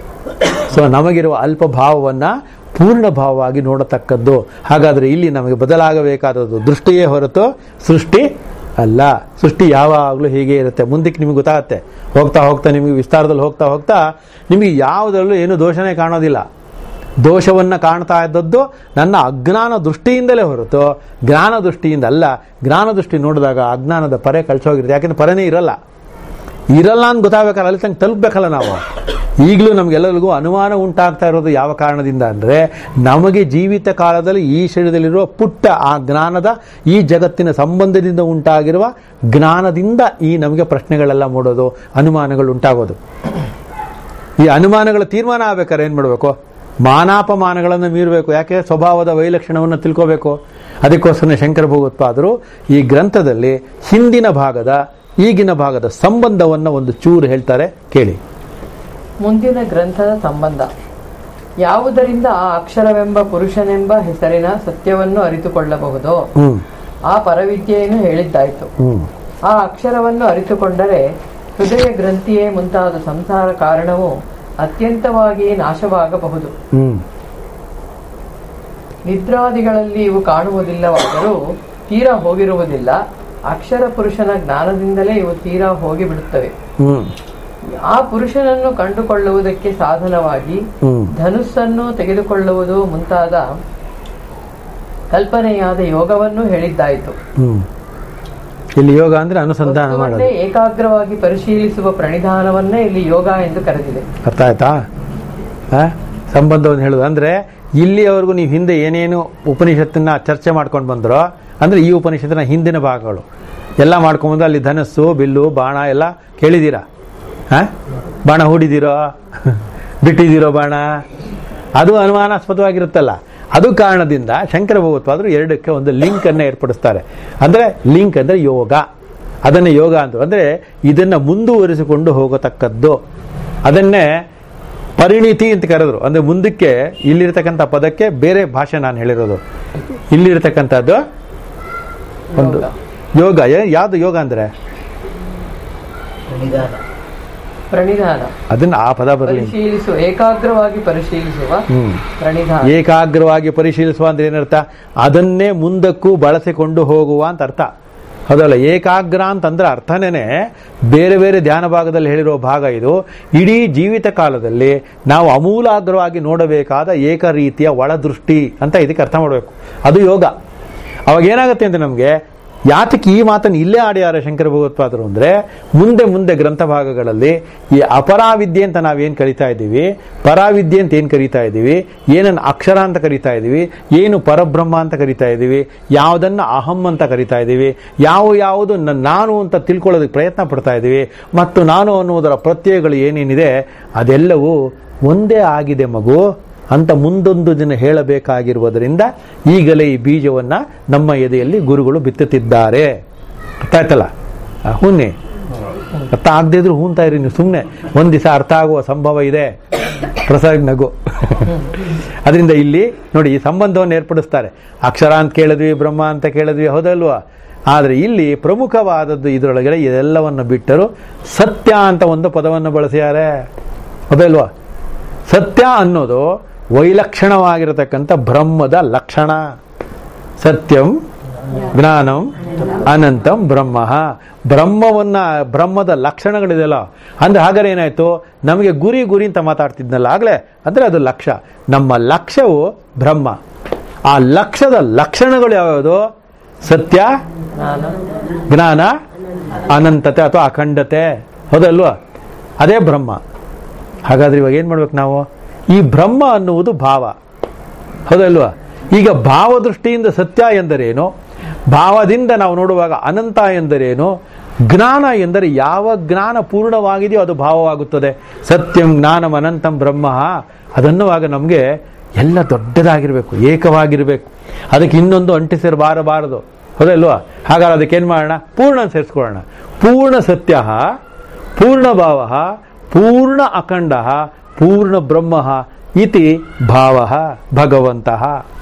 ಸೊ ನಮಗಿರುವ ಅಲ್ಪ ಭಾವವನ್ನ ಪೂರ್ಣ ಭಾವವಾಗಿ ನೋಡತಕ್ಕದ್ದು ಹಾಗಾದ್ರೆ ಇಲ್ಲಿ ನಮಗೆ ಬದಲಾಗಬೇಕಾದದ್ದು ದೃಷ್ಟಿಯೇ ಹೊರತು ಸೃಷ್ಟಿ ಅಲ್ಲ ಸೃಷ್ಟಿ ಯಾವಾಗಲೂ ಹೀಗೆ ಇರುತ್ತೆ ಮುಂದಕ್ಕೆ ನಿಮಗೆ ಗೊತ್ತಾಗುತ್ತೆ ಹೋಗ್ತಾ ಹೋಗ್ತಾ ನಿಮಗೆ ವಿಸ್ತಾರದಲ್ಲಿ ಹೋಗ್ತಾ ಹೋಗ್ತಾ ನಿಮಗೆ ಯಾವುದರಲ್ಲೂ ಏನು ದೋಷನೇ ಕಾಣೋದಿಲ್ಲ ದೋಷವನ್ನ ಕಾಣ್ತಾ ಇದ್ದದ್ದು ನನ್ನ ಅಜ್ಞಾನ ದೃಷ್ಟಿಯಿಂದಲೇ ಹೊರತು ಜ್ಞಾನ ದೃಷ್ಟಿಯಿಂದ ಅಲ್ಲ ಜ್ಞಾನ ದೃಷ್ಟಿ ನೋಡಿದಾಗ ಅಜ್ಞಾನದ ಪರೆ ಕಳ್ಸೋಗಿರುತ್ತೆ ಯಾಕೆಂದ್ರೆ ಪರನೇ ಇರಲ್ಲ ಇರಲ್ಲ ಅಂತ ಗೊತ್ತಾಗಬೇಕಲ್ಲ ಅಲ್ಲಿ ತನಕ ತಲುಪಬೇಕಲ್ಲ ನಾವು ಈಗಲೂ ನಮಗೆಲ್ಲರಿಗೂ ಅನುಮಾನ ಉಂಟಾಗ್ತಾ ಇರೋದು ಯಾವ ಕಾರಣದಿಂದ ಅಂದ್ರೆ ನಮಗೆ ಜೀವಿತ ಕಾಲದಲ್ಲಿ ಈ ಶರೀರದಲ್ಲಿರುವ ಪುಟ್ಟ ಆ ಜ್ಞಾನದ ಈ ಜಗತ್ತಿನ ಸಂಬಂಧದಿಂದ ಉಂಟಾಗಿರುವ ಜ್ಞಾನದಿಂದ ಈ ನಮಗೆ ಪ್ರಶ್ನೆಗಳೆಲ್ಲ ಮೂಡೋದು ಅನುಮಾನಗಳು ಉಂಟಾಗೋದು ಈ ಅನುಮಾನಗಳ ತೀರ್ಮಾನ ಆಗ್ಬೇಕಾದ್ರೆ ಏನ್ ಮಾಡಬೇಕು ಮಾನಾಪಮಾನಗಳನ್ನು ಮೀರಬೇಕು ಯಾಕೆ ಸ್ವಭಾವದ ವೈಲಕ್ಷಣವನ್ನು ತಿಳ್ಕೋಬೇಕು ಅದಕ್ಕೋಸ್ಕರ ಶಂಕರ ಭಗವತ್ಪಾದರು ಈ ಗ್ರಂಥದಲ್ಲಿ ಹಿಂದಿನ ಭಾಗದ ಈಗಿನ ಭಾಗದ ಸಂಬಂಧವನ್ನು ಒಂದು ಚೂರು ಹೇಳ್ತಾರೆ ಕೇಳಿ ಮುಂದಿನ ಗ್ರಂಥದ ಸಂಬಂಧ ಯಾವುದರಿಂದ ಆ ಅಕ್ಷರವೆಂಬ ಪುರುಷನೆಂಬ ಹೆಸರಿನ ಸತ್ಯವನ್ನು ಅರಿತುಕೊಳ್ಳಬಹುದೋ ಹ್ಮ್ ಆ ಪರವಿದ್ಯೆಯನ್ನು ಹೇಳಿದ್ದಾಯ್ತು ಹ್ಮ್ ಆ ಅಕ್ಷರವನ್ನು ಅರಿತುಕೊಂಡರೆ ಹೃದಯ ಗ್ರಂಥಿಯೇ ಮುಂತಾದ ಸಂಸಾರ ಕಾರಣವು ಅತ್ಯಂತವಾಗಿ ನಾಶವಾಗಬಹುದು ಹ್ಮ್ ನಿದ್ರಾದಿಗಳಲ್ಲಿ ಇವು ಕಾಣುವುದಿಲ್ಲವಾದರೂ ತೀರಾ ಹೋಗಿರುವುದಿಲ್ಲ ಅಕ್ಷರ ಪುರುಷನ ಜ್ಞಾನದಿಂದಲೇ ಇವು ತೀರಾ ಹೋಗಿಬಿಡುತ್ತವೆ ಹ್ಮ್ ಆ ಪುರುಷನನ್ನು ಕಂಡುಕೊಳ್ಳುವುದಕ್ಕೆ ಸಾಧನವಾಗಿ ಹ್ಮ್ ಧನುಸ್ಸನ್ನು ತೆಗೆದುಕೊಳ್ಳುವುದು ಮುಂತಾದ ಕಲ್ಪನೆಯಾದ ಯೋಗವನ್ನು ಹೇಳಿದ್ದಾಯಿತು ಹ್ಮ್ ಇಲ್ಲಿ ಯೋಗ ಅಂದ್ರೆ ಅನುಸಂಧಾನ ವಸ್ತುವನ್ನೇ ಮಾಡೋದು ಏಕಾಗ್ರವಾಗಿ ಪರಿಶೀಲಿಸುವ ಪ್ರಣಿಧಾನವನ್ನೇ ಇಲ್ಲಿ ಯೋಗ ಎಂದು ಕರೆದಿದೆ ಅರ್ಥ ಆಯ್ತಾ ಆ? ಸಂಬಂಧವನ್ನು ಹೇಳುದು ಅಂದ್ರೆ ಇಲ್ಲಿಯವರೆಗೂ ನೀವು ಹಿಂದೆ ಏನೇನು ಉಪನಿಷತ್ತನ್ನ ಚರ್ಚೆ ಮಾಡ್ಕೊಂಡು ಬಂದ್ರೋ ಅಂದ್ರೆ ಈ ಉಪನಿಷತ್ತಿನ ಹಿಂದಿನ ಭಾಗಗಳು ಎಲ್ಲ ಮಾಡ್ಕೊಂಡ್ಬಂದು ಅಲ್ಲಿ ಧನಸ್ಸು ಬಿಲ್ಲು ಬಾಣ ಎಲ್ಲ ಕೇಳಿದ್ದೀರಾ ಆ? ಬಾಣ ಹೂಡಿದಿರೋ ಬಿಟ್ಟಿದ್ದೀರೋ ಬಾಣ ಅದು ಅನುಮಾನಾಸ್ಪದವಾಗಿರುತ್ತಲ್ಲ ಅದು ಕಾರಣದಿಂದ ಶಂಕರ ಭಗವತ್ಪಾದರು ಎರಡಕ್ಕೆ ಒಂದು ಲಿಂಕ್ ಅನ್ನ ಏರ್ಪಡಿಸ್ತಾರೆ ಅಂದ್ರೆ ಲಿಂಕ್ ಅಂದ್ರೆ ಯೋಗ ಅದನ್ನ ಯೋಗ ಅಂತ ಅಂದ್ರೆ ಇದನ್ನ ಮುಂದುವರಿಸಿಕೊಂಡು ಹೋಗತಕ್ಕದ್ದು ಅದನ್ನೇ ಪರಿಣಿತಿ ಅಂತ ಕರೆದ್ರು ಅಂದ್ರೆ ಮುಂದಕ್ಕೆ ಇಲ್ಲಿರ್ತಕ್ಕಂಥ ಪದಕ್ಕೆ ಬೇರೆ ಭಾಷೆ ನಾನು ಹೇಳಿರೋದು ಇಲ್ಲಿರ್ತಕ್ಕಂಥದ್ದು ಒಂದು ಯೋಗ. ಯೋಗ ಯಾ- ಯಾವ್ದು ಯೋಗ ಅಂದ್ರೆ ಪ್ರಣಿಧಾನ ಅದನ್ನ ಆ ಪದ ಬರಲಿ ಪರಿಶೀಲಿಸುವ ಏಕಾಗ್ರವಾಗಿ ಪರಿಶೀಲಿಸುವ ಹ್ಮ್ ಪ್ರಣಿಧಾನ ಏಕಾಗ್ರವಾಗಿ ಪರಿಶೀಲಿಸುವ ಅಂದ್ರೆ ಏನರ್ಥ ಅದನ್ನೇ ಮುಂದಕ್ಕೂ ಬಳಸಿಕೊಂಡು ಹೋಗುವ ಅಂತ ಅರ್ಥ ಹೌದಲ್ಲ ಏಕಾಗ್ರ ಅಂತಂದ್ರೆ ಅರ್ಥನೇನೆ ಬೇರೆ ಬೇರೆ ಧ್ಯಾನ ಭಾಗದಲ್ಲಿ ಹೇಳಿರೋ ಭಾಗ ಇದು ಇಡೀ ಜೀವಿತ ಕಾಲದಲ್ಲಿ ನಾವು ಅಮೂಲಾಗ್ರವಾಗಿ ನೋಡಬೇಕಾದ ಏಕ ರೀತಿಯ ಒಳದೃಷ್ಟಿ ಅಂತ ಇದಕ್ಕೆ ಅರ್ಥ ಮಾಡಬೇಕು ಅದು ಯೋಗ ಅವಾಗ ಏನಾಗುತ್ತೆ ಅಂದ್ರೆ ನಮಗೆ ಯಾತಕ್ಕೆ ಈ ಮಾತನ್ನು ಇಲ್ಲೇ ಆಡ್ಯಾರ ಶಂಕರ ಭಗವತ್ಪಾದರು ಅಂದ್ರೆ ಮುಂದೆ ಮುಂದೆ ಗ್ರಂಥ ಭಾಗಗಳಲ್ಲಿ ಈ ಅಪರಾವಿದ್ಯೆ ಅಂತ ನಾವೇನ್ ಕರಿತಾ ಇದ್ದೀವಿ ಪರಾವಿದ್ಯೆ ಅಂತ ಏನ್ ಕರಿತಾ ಇದ್ದೀವಿ ಏನನ್ನ ಅಕ್ಷರ ಅಂತ ಕರಿತಾ ಇದ್ದೀವಿ ಏನು ಪರಬ್ರಹ್ಮ ಅಂತ ಕರಿತಾ ಇದ್ದೀವಿ ಯಾವುದನ್ನ ಅಹಂ ಅಂತ ಕರಿತಾ ಇದ್ದೀವಿ ಯಾವ ಯಾವುದು ನ- ನಾನು ಅಂತ ತಿಳ್ಕೊಳ್ಳೋದಕ್ಕೆ ಪ್ರಯತ್ನ ಪಡ್ತಾ ಇದ್ದೀವಿ ಮತ್ತು ನಾನು ಅನ್ನುವುದರ ಪ್ರತ್ಯಯಗಳು ಏನೇನಿದೆ ಅದೆಲ್ಲವೂ ಒಂದೇ ಆಗಿದೆ ಮಗು ಅಂತ ಮುಂದೊಂದು ದಿನ ಹೇಳಬೇಕಾಗಿರುವುದರಿಂದ ಈಗಲೇ ಈ ಬೀಜವನ್ನ ನಮ್ಮ ಎದೆಯಲ್ಲಿ ಗುರುಗಳು ಬಿತ್ತುತ್ತಿದ್ದಾರೆ ಗೊತ್ತಾಯ್ತಲ್ಲ ಆ, ಹುನ್ನಿ ಅರ್ಥ ಆಗದೆ ಇದ್ರು ಹೂಂತಾ ಇರಿ ನೀವು ಸುಮ್ಮನೆ ಒಂದ್ ದಿವಸ ಅರ್ಥ ಆಗುವ ಸಂಭವ ಇದೆ ಪ್ರಸಾದ್ ನಗು ಅದರಿಂದ ಇಲ್ಲಿ ನೋಡಿ ಈ ಸಂಬಂಧವನ್ನು ಏರ್ಪಡಿಸ್ತಾರೆ ಅಕ್ಷರ ಅಂತ ಕೇಳಿದ್ವಿ ಬ್ರಹ್ಮ ಅಂತ ಕೇಳಿದ್ವಿ ಹೌದಲ್ವಾ ಆದರೆ ಇಲ್ಲಿ ಪ್ರಮುಖವಾದದ್ದು ಇದರೊಳಗಡೆ ಇದೆಲ್ಲವನ್ನು ಬಿಟ್ಟರು ಸತ್ಯ ಅಂತ ಒಂದು ಪದವನ್ನು ಬಳಸಿದ್ದಾರೆ ಹೌದಲ್ವಾ ಸತ್ಯ ಅನ್ನೋದು ವೈಲಕ್ಷಣವಾಗಿರತಕ್ಕಂಥ ಬ್ರಹ್ಮದ ಲಕ್ಷಣ ಸತ್ಯಂ ಜ್ಞಾನಂ ಅನಂತಂ ಬ್ರಹ್ಮ ಬ್ರಹ್ಮವನ್ನ ಬ್ರಹ್ಮದ ಲಕ್ಷಣಗಳಿದೆಯಲ್ಲ ಅಂದ್ರೆ ಹಾಗಾದ್ರೆ ಏನಾಯ್ತು ನಮಗೆ ಗುರಿ ಗುರಿ ಅಂತ ಮಾತಾಡ್ತಿದ್ನಲ್ಲ ಆಗ್ಲೇ ಅಂದ್ರೆ ಅದು ಲಕ್ಷ್ಯ ನಮ್ಮ ಲಕ್ಷ್ಯವು ಬ್ರಹ್ಮ ಆ ಲಕ್ಷ್ಯದ ಲಕ್ಷಣಗಳು ಯಾವ್ಯಾವುದು ಸತ್ಯ ಜ್ಞಾನ ಜ್ಞಾನ ಅನಂತತೆ ಅಥವಾ ಅಖಂಡತೆ ಹೌದಲ್ವಾ ಅದೇ ಬ್ರಹ್ಮ ಹಾಗಾದ್ರೆ ಇವಾಗ ಏನ್ ಮಾಡ್ಬೇಕು ನಾವು ಈ ಬ್ರಹ್ಮ ಅನ್ನುವುದು ಭಾವ ಹೌದಲ್ವಾ ಈಗ ಭಾವದೃಷ್ಟಿಯಿಂದ ಸತ್ಯ ಎಂದರೇನು ಭಾವದಿಂದ ನಾವು ನೋಡುವಾಗ ಅನಂತ ಎಂದರೇನು ಜ್ಞಾನ ಎಂದರೆ ಯಾವ ಜ್ಞಾನ ಪೂರ್ಣವಾಗಿದೆಯೋ ಅದು ಭಾವವಾಗುತ್ತದೆ ಸತ್ಯಂ ಜ್ಞಾನಂ ಅನಂತಂ ಬ್ರಹ್ಮ ಅದನ್ನುವಾಗ ನಮಗೆ ಎಲ್ಲ ದೊಡ್ಡದಾಗಿರ್ಬೇಕು ಏಕವಾಗಿರ್ಬೇಕು ಅದಕ್ಕೆ ಇನ್ನೊಂದು ಅಂಟಿಸಿರಬಾರಬಾರದು ಹೌದಲ್ವಾ ಹಾಗಾದ್ರೆ ಅದಕ್ಕೆ ಏನ್ ಮಾಡೋಣ ಪೂರ್ಣ ಸೇರಿಸ್ಕೊಳ್ಳೋಣ ಪೂರ್ಣ ಸತ್ಯ ಪೂರ್ಣ ಭಾವ ಪೂರ್ಣ ಅಖಂಡ ಪೂರ್ಣ ಬ್ರಹ್ಮ ಇತಿ ಭಾವ ಭಗವಂತಹ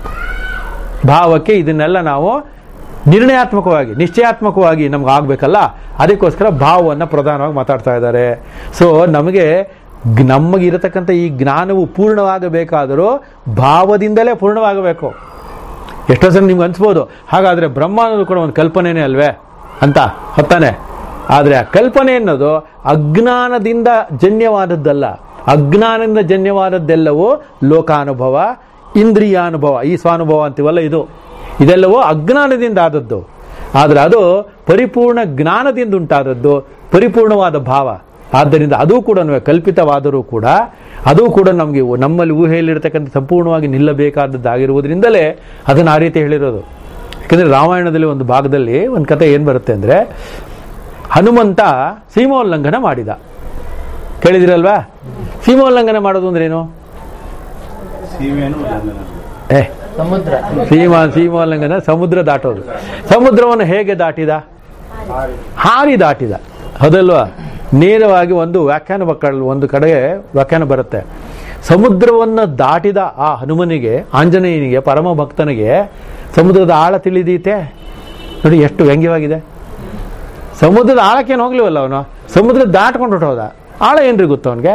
ಭಾವಕ್ಕೆ ಇದನ್ನೆಲ್ಲ ನಾವು ನಿರ್ಣಯಾತ್ಮಕವಾಗಿ ನಿಶ್ಚಯಾತ್ಮಕವಾಗಿ ನಮ್ಗೆ ಆಗ್ಬೇಕಲ್ಲ ಅದಕ್ಕೋಸ್ಕರ ಭಾವವನ್ನು ಪ್ರಧಾನವಾಗಿ ಮಾತಾಡ್ತಾ ಇದ್ದಾರೆ ಸೊ ನಮಗೆ ಗ್- ನಮಗಿರತಕ್ಕಂಥ ಈ ಜ್ಞಾನವು ಪೂರ್ಣವಾಗಬೇಕಾದರೂ ಭಾವದಿಂದಲೇ ಪೂರ್ಣವಾಗಬೇಕು ಎಷ್ಟೋ ಸಲ ನಿಮ್ಗೆ ಅನ್ಸ್ಬೋದು ಹಾಗಾದ್ರೆ ಬ್ರಹ್ಮ ಅನ್ನೋದು ಕೂಡ ಒಂದು ಕಲ್ಪನೆನೇ ಅಲ್ವೇ ಅಂತ ಹೊತ್ತಾನೆ ಆದರೆ ಆ ಕಲ್ಪನೆ ಅನ್ನೋದು ಅಜ್ಞಾನದಿಂದ ಜನ್ಯವಾದದ್ದಲ್ಲ ಅಜ್ಞಾನದಿಂದ ಜನ್ಯವಾದದ್ದೆಲ್ಲವೂ ಲೋಕಾನುಭವ ಇಂದ್ರಿಯಾನುಭವ ಈ ಸ್ವಾನುಭವ ಅಂತೀವಲ್ಲ ಇದು ಇದೆಲ್ಲವೂ ಅಜ್ಞಾನದಿಂದ ಆದದ್ದು ಆದರೆ ಅದು ಪರಿಪೂರ್ಣ ಜ್ಞಾನದಿಂದ ಉಂಟಾದದ್ದು ಪರಿಪೂರ್ಣವಾದ ಭಾವ ಆದ್ದರಿಂದ ಅದು ಕೂಡ ಕಲ್ಪಿತವಾದರೂ ಕೂಡ ಅದು ಕೂಡ ನಮಗೆ ನಮ್ಮಲ್ಲಿ ಊಹೆಯಲ್ಲಿರ್ತಕ್ಕಂಥ ಸಂಪೂರ್ಣವಾಗಿ ನಿಲ್ಲಬೇಕಾದದ್ದಾಗಿರುವುದರಿಂದಲೇ ಅದನ್ನು ಆ ರೀತಿ ಹೇಳಿರೋದು ಯಾಕಂದರೆ ರಾಮಾಯಣದಲ್ಲಿ ಒಂದು ಭಾಗದಲ್ಲಿ ಒಂದು ಕತೆ ಏನು ಬರುತ್ತೆ ಅಂದರೆ ಹನುಮಂತ ಸೀಮೋಲ್ಲಂಘನ ಮಾಡಿದ ಕೇಳಿದಿರಲ್ವಾ ಸೀಮೋಲ್ಲಂಘನ ಮಾಡೋದು ಅಂದ್ರೇನು ಸೀಮೆಯನ್ನು ಉಲ್ಲಂಘನೆ ಏ ಸಮುದ್ರ ಸೀಮಾ ಸೀಮೋಲ್ಲಂಘನ ಸಮುದ್ರ ದಾಟೋದು ಸಮುದ್ರವನ್ನು ಹೇಗೆ ದಾಟಿದ ಹಾರಿ ದಾಟಿದ ಹೌದಲ್ವಾ ನೇರವಾಗಿ ಒಂದು ವ್ಯಾಖ್ಯಾನ ಮಕ್ಕಳು ಒಂದು ಕಡೆಗೆ ವ್ಯಾಖ್ಯಾನ ಬರುತ್ತೆ ಸಮುದ್ರವನ್ನು ದಾಟಿದ ಆ ಹನುಮನಿಗೆ ಆಂಜನೇಯನಿಗೆ ಪರಮ ಭಕ್ತನಿಗೆ ಸಮುದ್ರದ ಆಳ ತಿಳಿದೀತೆ ನೋಡಿ ಎಷ್ಟು ವ್ಯಂಗ್ಯವಾಗಿದೆ ಸಮುದ್ರದ ಆಳಕ್ಕೇನು ಹೋಗ್ಲಿವಲ್ಲ ಅವನು ಸಮುದ್ರ ದಾಟ್ಕೊಂಡು ಹೊಟ್ಟೋದ ಆಳ ಏನ್ರಿ ಗೊತ್ತು ಅವನಿಗೆ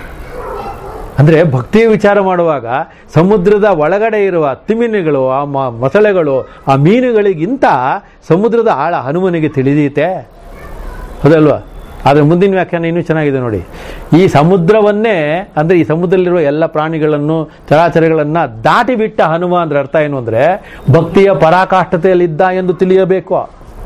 ಅಂದ್ರೆ ಭಕ್ತಿಯ ವಿಚಾರ ಮಾಡುವಾಗ ಸಮುದ್ರದ ಒಳಗಡೆ ಇರುವ ತಿಮಿನಿಗಳು ಆ ಮ- ಮೊಸಳೆಗಳು ಆ ಮೀನುಗಳಿಗಿಂತ ಸಮುದ್ರದ ಆಳ ಹನುಮನಿಗೆ ತಿಳಿದೀತೆ ಹೌದಲ್ವಾ ಆದರೆ ಮುಂದಿನ ವ್ಯಾಖ್ಯಾನ ಇನ್ನೂ ಚೆನ್ನಾಗಿದೆ ನೋಡಿ ಈ ಸಮುದ್ರವನ್ನೇ ಅಂದ್ರೆ ಈ ಸಮುದ್ರದಲ್ಲಿರುವ ಎಲ್ಲ ಪ್ರಾಣಿಗಳನ್ನು ಚರಾಚರಗಳನ್ನ ದಾಟಿ ಬಿಟ್ಟ ಹನುಮ ಅಂದ್ರೆ ಅರ್ಥ ಏನು ಅಂದ್ರೆ ಭಕ್ತಿಯ ಪರಾಕಾಷ್ಠತೆಯಲ್ಲಿದ್ದ ಎಂದು ತಿಳಿಯಬೇಕು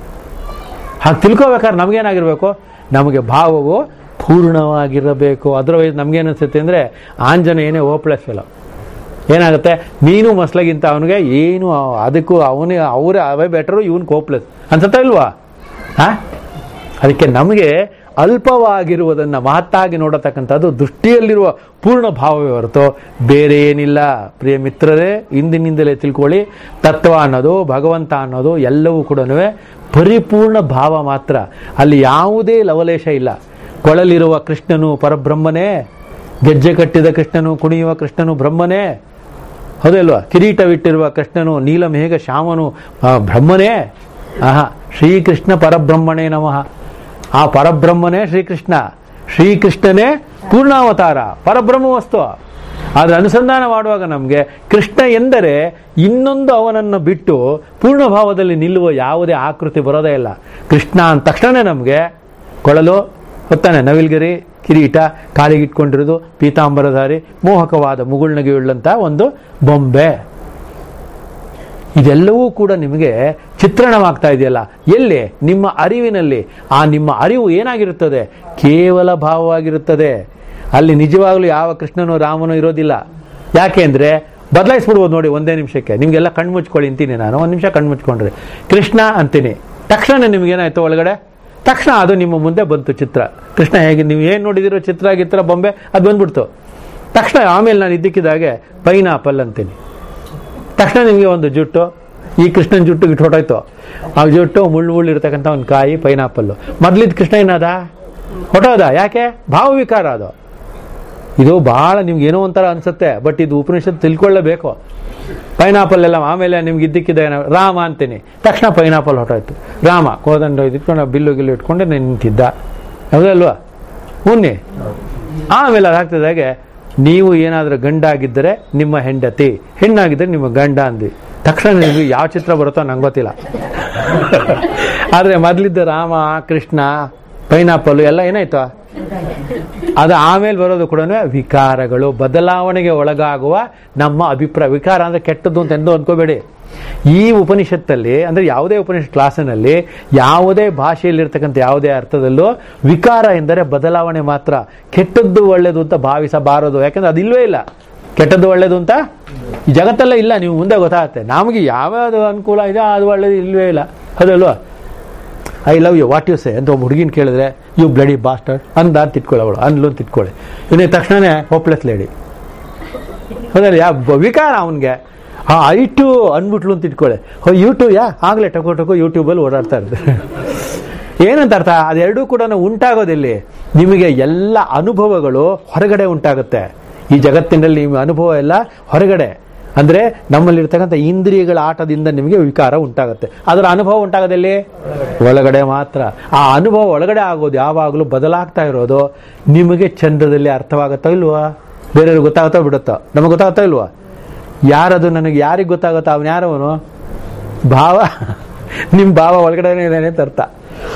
ಹಾಗೆ ತಿಳ್ಕೊಬೇಕಾದ್ರೆ ನಮಗೇನಾಗಿರ್ಬೇಕು ನಮಗೆ ಭಾವವು ಪೂರ್ಣವಾಗಿರಬೇಕು ಅದರ್ವೈಸ್ ನಮ್ಗೇನು ಅನ್ಸುತ್ತೆ ಅಂದರೆ ಆಂಜನೇಯನೇ ಓಪ್ಲೆಸ್ ಫೆಲೋ ಏನಾಗುತ್ತೆ ಮೀನು ಮಸ್ಲಗಿಂತ ಅವನಿಗೆ ಏನು ಅವ- ಅದಕ್ಕೂ ಅವನೇ ಅವರೇ ಅವೇ ಬೆಟರು ಇವನ್ ಕೋಪ್ಲೆಸ್ ಅನ್ಸುತ್ತಾ ಇಲ್ವಾ ಹಾ ಅದಕ್ಕೆ ನಮಗೆ ಅಲ್ಪವಾಗಿರುವುದನ್ನು ಮಹತ್ತಾಗಿ ನೋಡತಕ್ಕಂಥದ್ದು ದೃಷ್ಟಿಯಲ್ಲಿರುವ ಪೂರ್ಣ ಭಾವವೇ ಹೊರತು ಬೇರೆ ಏನಿಲ್ಲ ಪ್ರಿಯ ಮಿತ್ರರೇ ಇಂದಿನಿಂದಲೇ ತಿಳ್ಕೊಳ್ಳಿ ತತ್ವ ಅನ್ನೋದು ಭಗವಂತ ಅನ್ನೋದು ಎಲ್ಲವೂ ಕೂಡ ಪರಿಪೂರ್ಣ ಭಾವ ಮಾತ್ರ ಅಲ್ಲಿ ಯಾವುದೇ ಲವಲೇಶ ಇಲ್ಲ ಕೊಳಲಿರುವ ಕೃಷ್ಣನು ಪರಬ್ರಹ್ಮನೇ ಗೆಜ್ಜೆ ಕಟ್ಟಿದ ಕೃಷ್ಣನು ಕುಣಿಯುವ ಕೃಷ್ಣನು ಬ್ರಹ್ಮನೇ ಹೌದಲ್ವಾ ಕಿರೀಟವಿಟ್ಟಿರುವ ಕೃಷ್ಣನು ನೀಲಮೇಘ ಶ್ಯಾಮನು ಆ, ಬ್ರಹ್ಮನೇ ಆಹಾ ಶ್ರೀಕೃಷ್ಣ ಪರಬ್ರಹ್ಮಣೇ ನಮಃ ಆ ಪರಬ್ರಹ್ಮನೇ ಶ್ರೀಕೃಷ್ಣ ಶ್ರೀಕೃಷ್ಣನೇ ಪೂರ್ಣಾವತಾರ ಪರಬ್ರಹ್ಮ ವಸ್ತು ಆದ್ರೆ ಅನುಸಂಧಾನ ಮಾಡುವಾಗ ನಮಗೆ ಕೃಷ್ಣ ಎಂದರೆ ಇನ್ನೊಂದು ಅವನನ್ನು ಬಿಟ್ಟು ಪೂರ್ಣ ಭಾವದಲ್ಲಿ ನಿಲ್ಲುವ ಯಾವುದೇ ಆಕೃತಿ ಬರೋದೇ ಇಲ್ಲ ಕೃಷ್ಣ ಅಂದ ತಕ್ಷಣ ನಮಗೆ ಕೊಳಲು ಹೊತ್ತಾನೆ ನವಿಲ್ಗಿರಿ ಕಿರೀಟ ಕಾಲಿಗಿಟ್ಕೊಂಡಿರೋದು ಪೀತಾಂಬರಧಾರಿ ಮೋಹಕವಾದ ಮುಗುಳ್ನಗೆಯುಳ್ಳಂತ ಒಂದು ಬೊಂಬೆ ಇದೆಲ್ಲವೂ ಕೂಡ ನಿಮಗೆ ಚಿತ್ರಣವಾಗ್ತಾ ಇದೆಯಲ್ಲ ಎಲ್ಲಿ ನಿಮ್ಮ ಅರಿವಿನಲ್ಲಿ ಆ ನಿಮ್ಮ ಅರಿವು ಏನಾಗಿರುತ್ತದೆ ಕೇವಲ ಭಾವವಾಗಿರುತ್ತದೆ ಅಲ್ಲಿ ನಿಜವಾಗ್ಲೂ ಯಾವ ಕೃಷ್ಣನೋ ರಾಮನೋ ಇರೋದಿಲ್ಲ ಯಾಕೆ ಅಂದ್ರೆ ಬದಲಾಯಿಸ್ಬಿಡ್ಬೋದು ನೋಡಿ ಒಂದೇ ನಿಮಿಷಕ್ಕೆ ನಿಮಗೆಲ್ಲ ಕಣ್ಣು ಮುಚ್ಕೊಳ್ಳಿ ಅಂತೀನಿ ನಾನು ಒಂದು ನಿಮಿಷ ಕಣ್ಣು ಮುಚ್ಕೊಂಡ್ರೆ ಕೃಷ್ಣ ಅಂತೀನಿ ತಕ್ಷಣ ನಿಮ್ಗೇನಾಯ್ತು ಒಳಗಡೆ ತಕ್ಷಣ ಅದು ನಿಮ್ಮ ಮುಂದೆ ಬಂತು ಚಿತ್ರ ಕೃಷ್ಣ ಹೇಗೆ ನೀವು ಏನು ನೋಡಿದಿರೋ ಚಿತ್ರ ಗಿತ್ರ ಬೊಂಬೆ ಅದು ಬಂದ್ಬಿಡ್ತು ತಕ್ಷಣ ಆಮೇಲೆ ನಾನು ಇದ್ದಕ್ಕಿದ್ದಾಗೆ ಪೈನಾಪಲ್ ಅಂತೀನಿ ತಕ್ಷಣ ನಿಮಗೆ ಒಂದು ಜುಟ್ಟು ಈ ಕೃಷ್ಣನ ಜುಟ್ಟು ಇಟ್ಟು ಹೊಟ್ಟೋಯ್ತು ಆ ಜುಟ್ಟು ಮುಳ್ಳು ಮುಳ್ಳು ಇರ್ತಕ್ಕಂಥ ಒಂದು ಕಾಯಿ ಪೈನಾಪಲ್ಲು ಮೊದ್ಲಿದ್ ಕೃಷ್ಣ ಏನದ ಹೊಟ್ಟೋದ ಯಾಕೆ ಭಾವವಿಕಾರ ಅದು ಇದು ಬಹಳ ನಿಮ್ಗೆ ಏನೋ ಒಂಥರ ಅನ್ಸುತ್ತೆ ಬಟ್ ಇದು ಉಪನಿಷತ್ ತಿಳ್ಕೊಳ್ಳೇಬೇಕು ಪೈನಾಪಲ್ ಎಲ್ಲ ಆಮೇಲೆ ನಿಮ್ಗೆ ಇದ್ದಕ್ಕಿದ್ದ ಏನೋ ರಾಮ ಅಂತೀನಿ ತಕ್ಷಣ ಪೈನಾಪಲ್ ಹೊಟ್ಟೋಯ್ತು ರಾಮ ಕೋದಂಡ ಇಟ್ಕೊಂಡು ಬಿಲ್ಲು ಗಿಲ್ಲು ಇಟ್ಕೊಂಡೆ ನಿಂತಿದ್ದ ಹೌದಲ್ವಾ ಮುನ್ನಿ ಆಮೇಲೆ ಅದಾಗ್ತದಾಗೆ ನೀವು ಏನಾದರೂ ಗಂಡಾಗಿದ್ದರೆ ನಿಮ್ಮ ಹೆಂಡತಿ ಹೆಣ್ಣಾಗಿದ್ದರೆ ನಿಮ್ಮ ಗಂಡ ಅಂದ್ವಿ ತಕ್ಷಣ ನಿಮಗೆ ಯಾವ ಚಿತ್ರ ಬರುತ್ತೋ ನಂಗೆ ಗೊತ್ತಿಲ್ಲ ಆದರೆ ಮೊದಲಿದ್ದ ರಾಮ ಕೃಷ್ಣ ಪೈನಾಪಲ್ ಎಲ್ಲ ಏನಾಯ್ತು ಅದು ಆಮೇಲೆ ಬರೋದು ಕೂಡ ವಿಕಾರಗಳು ಬದಲಾವಣೆಗೆ ಒಳಗಾಗುವ ನಮ್ಮ ಅಭಿಪ್ರಾಯ ವಿಕಾರ ಅಂದ್ರೆ ಕೆಟ್ಟದ್ದು ಅಂತ ಎಂದೂ ಅಂದ್ಕೋಬೇಡಿ ಈ ಉಪನಿಷತ್ತಲ್ಲಿ ಅಂದ್ರೆ ಯಾವುದೇ ಉಪನಿಷತ್ ಕ್ಲಾಸಿನಲ್ಲಿ ಯಾವುದೇ ಭಾಷೆಯಲ್ಲಿರ್ತಕ್ಕಂಥ ಯಾವುದೇ ಅರ್ಥದಲ್ಲೂ ವಿಕಾರ ಎಂದರೆ ಬದಲಾವಣೆ ಮಾತ್ರ ಕೆಟ್ಟದ್ದು ಒಳ್ಳೆಯದು ಅಂತ ಭಾವಿಸಬಾರದು ಯಾಕಂದ್ರೆ ಅದಿಲ್ವೇ ಇಲ್ಲ ಕೆಟ್ಟದ್ದು ಒಳ್ಳೇದು ಅಂತ ಈ ಜಗತ್ತಲ್ಲೇ ಇಲ್ಲ ನೀವು ಮುಂದೆ ಗೊತ್ತಾಗುತ್ತೆ ನಮಗೆ ಯಾವ್ಯಾವುದು ಅನುಕೂಲ ಇದೆ ಅದು ಒಳ್ಳೇದು ಇಲ್ವೇ ಇಲ್ಲ ಅದಲ್ವಾ I love you what you say ಅಂತ ಒಬ್ಬ ಹುಡುಗಿನ ಕೇಳಿದ್ರೆ ಯು ಬ್ಲಡಿ ಬಾಸ್ಟರ್ ಅಂದ ತಿಟ್ಕೊಳ್ಳೋಳು ಅನ್ಲು ಅಂತ ತಿಟ್ಕೊಳ್ಳಿ ಇವನಿಗೆ ತಕ್ಷಣನೇ ಹೋಪ್ಲೆಸ್ ಲೇಡಿ ಹೌದಲ್ಲ ಯಾ ಬ- ವಿಕಾರ ಅವನಿಗೆ ಹಾ ಐ ಟು ಅಂದ್ಬಿಟ್ಲು ಅಂತ ಇಟ್ಕೊಳ್ಳಿ ಹೋ ಯೂಟ್ಯೂಬ್ ಯಾ ಆಗಲೇ ಟಕೋ ಟಕೋ ಯೂಟ್ಯೂಬಲ್ಲಿ ಓಡಾಡ್ತಾ ಇರ್ತಾರೆ ಏನಂತ ಅರ್ಥ ಅದೆರಡೂ ಕೂಡ ಉಂಟಾಗೋದಿಲ್ಲಿ ನಿಮಗೆ ಎಲ್ಲ ಅನುಭವಗಳು ಹೊರಗಡೆ ಉಂಟಾಗುತ್ತೆ ಈ ಜಗತ್ತಿನಲ್ಲಿ ನಿಮ್ಮ ಅನುಭವ ಎಲ್ಲ ಹೊರಗಡೆ ಅಂದ್ರೆ ನಮ್ಮಲ್ಲಿರ್ತಕ್ಕಂಥ ಇಂದ್ರಿಯಗಳ ಆಟದಿಂದ ನಿಮಗೆ ವಿಕಾರ ಉಂಟಾಗುತ್ತೆ ಅದರ ಅನುಭವ ಉಂಟಾಗೋದಲ್ಲಿ ಒಳಗಡೆ ಮಾತ್ರ ಆ ಅನುಭವ ಒಳಗಡೆ ಆಗೋದು ಯಾವಾಗಲೂ ಬದಲಾಗ್ತಾ ಇರೋದು ನಿಮಗೆ ಚಂದ್ರದಲ್ಲಿ ಅರ್ಥವಾಗುತ್ತೋ ಇಲ್ವಾ ಬೇರೆಯವ್ರಿಗೆ ಗೊತ್ತಾಗುತ್ತೋ ಬಿಡುತ್ತೋ ನಮಗೆ ಗೊತ್ತಾಗುತ್ತೋ ಇಲ್ವಾ ಯಾರದು ನನಗೆ ಯಾರಿಗೆ ಗೊತ್ತಾಗುತ್ತೋ ಅವನು ಯಾರವನು ಭಾವ ನಿಮ್ಮ ಭಾವ ಒಳಗಡೆ ಇದ್ದಾನೆ ಅಂತ ಅರ್ಥ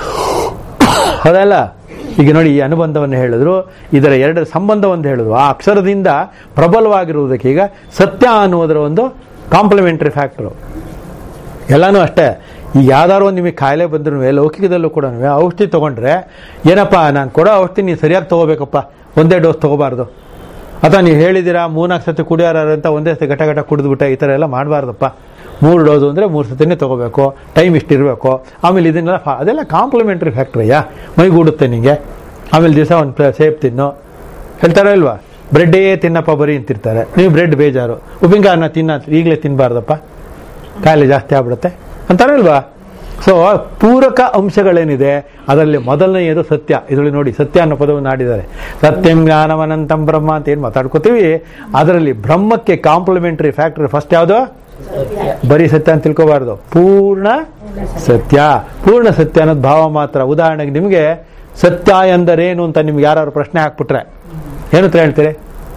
ಹೌದಲ್ಲ ಈಗ ನೋಡಿ ಈ ಅನುಬಂಧವನ್ನು ಹೇಳಿದ್ರು ಇದರ ಎರಡರ ಸಂಬಂಧವನ್ನು ಹೇಳಿದ್ರು ಆ ಅಕ್ಷರದಿಂದ ಪ್ರಬಲವಾಗಿರುವುದಕ್ಕೆ ಈಗ ಸತ್ಯ ಅನ್ನುವುದರ ಒಂದು ಕಾಂಪ್ಲಿಮೆಂಟರಿ ಫ್ಯಾಕ್ಟರು ಎಲ್ಲಾನು ಅಷ್ಟೇ ಈಗ ಯಾವ್ದಾದ್ರು ಒಂದು ನಿಮಗೆ ಕಾಯಿಲೆ ಬಂದ್ರು ಲೌಕಿಕದಲ್ಲೂ ಕೂಡ ಔಷಧಿ ತಗೊಂಡ್ರೆ ಏನಪ್ಪ ನಾನು ಕೊಡೋ ಔಷಧಿ ನೀವು ಸರಿಯಾಗಿ ತಗೋಬೇಕಪ್ಪ ಒಂದೇ ಡೋಸ್ ತಗೋಬಾರ್ದು ಅಥವಾ ನೀವು ಹೇಳಿದ್ದೀರಾ ಮೂರ್ನಾಲ್ಕು ಸತಿ ಕುಡಿಯಾರ ಅಂತ ಒಂದೇ ಸತಿ ಘಟ ಘಟ ಕುಡಿದ್ಬಿಟ್ಟೆ ಈ ಥರ ಎಲ್ಲ ಮಾಡಬಾರ್ದಪ್ಪ ಮೂರು ಡೋಸು ಅಂದರೆ ಮೂರು ಸತಿನೇ ತಗೋಬೇಕು ಟೈಮ್ ಇಷ್ಟು ಇರಬೇಕು ಆಮೇಲೆ ಇದನ್ನೆಲ್ಲ ಫಾ- ಅದೆಲ್ಲ ಕಾಂಪ್ಲಿಮೆಂಟ್ರಿ ಫ್ಯಾಕ್ಟ್ರಿಯಾ ಮೈಗೂಡುತ್ತೆ ನಿಮಗೆ ಆಮೇಲೆ ದಿವಸ ಒಂದು ಸೇಬ್ ತಿನ್ನು ಹೇಳ್ತಾರೋ ಇಲ್ವಾ ಬ್ರೆಡ್ಡೇ ತಿನ್ನಪ್ಪ ಬರೀ ಅಂತಿರ್ತಾರೆ ನೀವು ಬ್ರೆಡ್ ಬೇಜಾರು ಉಪ್ಪಿನಕಾಯನ್ನ ತಿನ್ನ ಈಗಲೇ ತಿನ್ನಬಾರ್ದಪ್ಪ ಕಾಯಿಲೆ ಜಾಸ್ತಿ ಆಗ್ಬಿಡುತ್ತೆ ಅಂತಾರೋ ಇಲ್ವಾ ಸೊ ಪೂರಕ ಅಂಶಗಳೇನಿದೆ ಅದರಲ್ಲಿ ಮೊದಲನೆಯದು ಸತ್ಯ ಇದರಲ್ಲಿ ನೋಡಿ ಸತ್ಯ ಅನ್ನೋ ಪದವನ್ನು ಆಡಿದ್ದಾರೆ ಸತ್ಯಂ ಜ್ಞಾನವನಂತಂ ಬ್ರಹ್ಮ ಅಂತ ಏನು ಮಾತಾಡ್ಕೋತೀವಿ ಅದರಲ್ಲಿ ಬ್ರಹ್ಮಕ್ಕೆ ಕಾಂಪ್ಲಿಮೆಂಟರಿ ಫ್ಯಾಕ್ಟರಿ ಫಸ್ಟ್ ಯಾವುದು ಬರೀ ಸತ್ಯ ಅಂತ ತಿಳ್ಕೋಬಾರ್ದು ಪೂರ್ಣ ಸತ್ಯ ಪೂರ್ಣ ಸತ್ಯ ಅನ್ನೋದು ಭಾವ ಮಾತ್ರ ಉದಾಹರಣೆಗೆ ನಿಮಗೆ ಸತ್ಯ ಎಂದರೇನು ಅಂತ ನಿಮ್ಗೆ ಯಾರು ಪ್ರಶ್ನೆ ಹಾಕ್ಬಿಟ್ರೆ ಏನಂತ ಹೇಳ್ತೀರಿ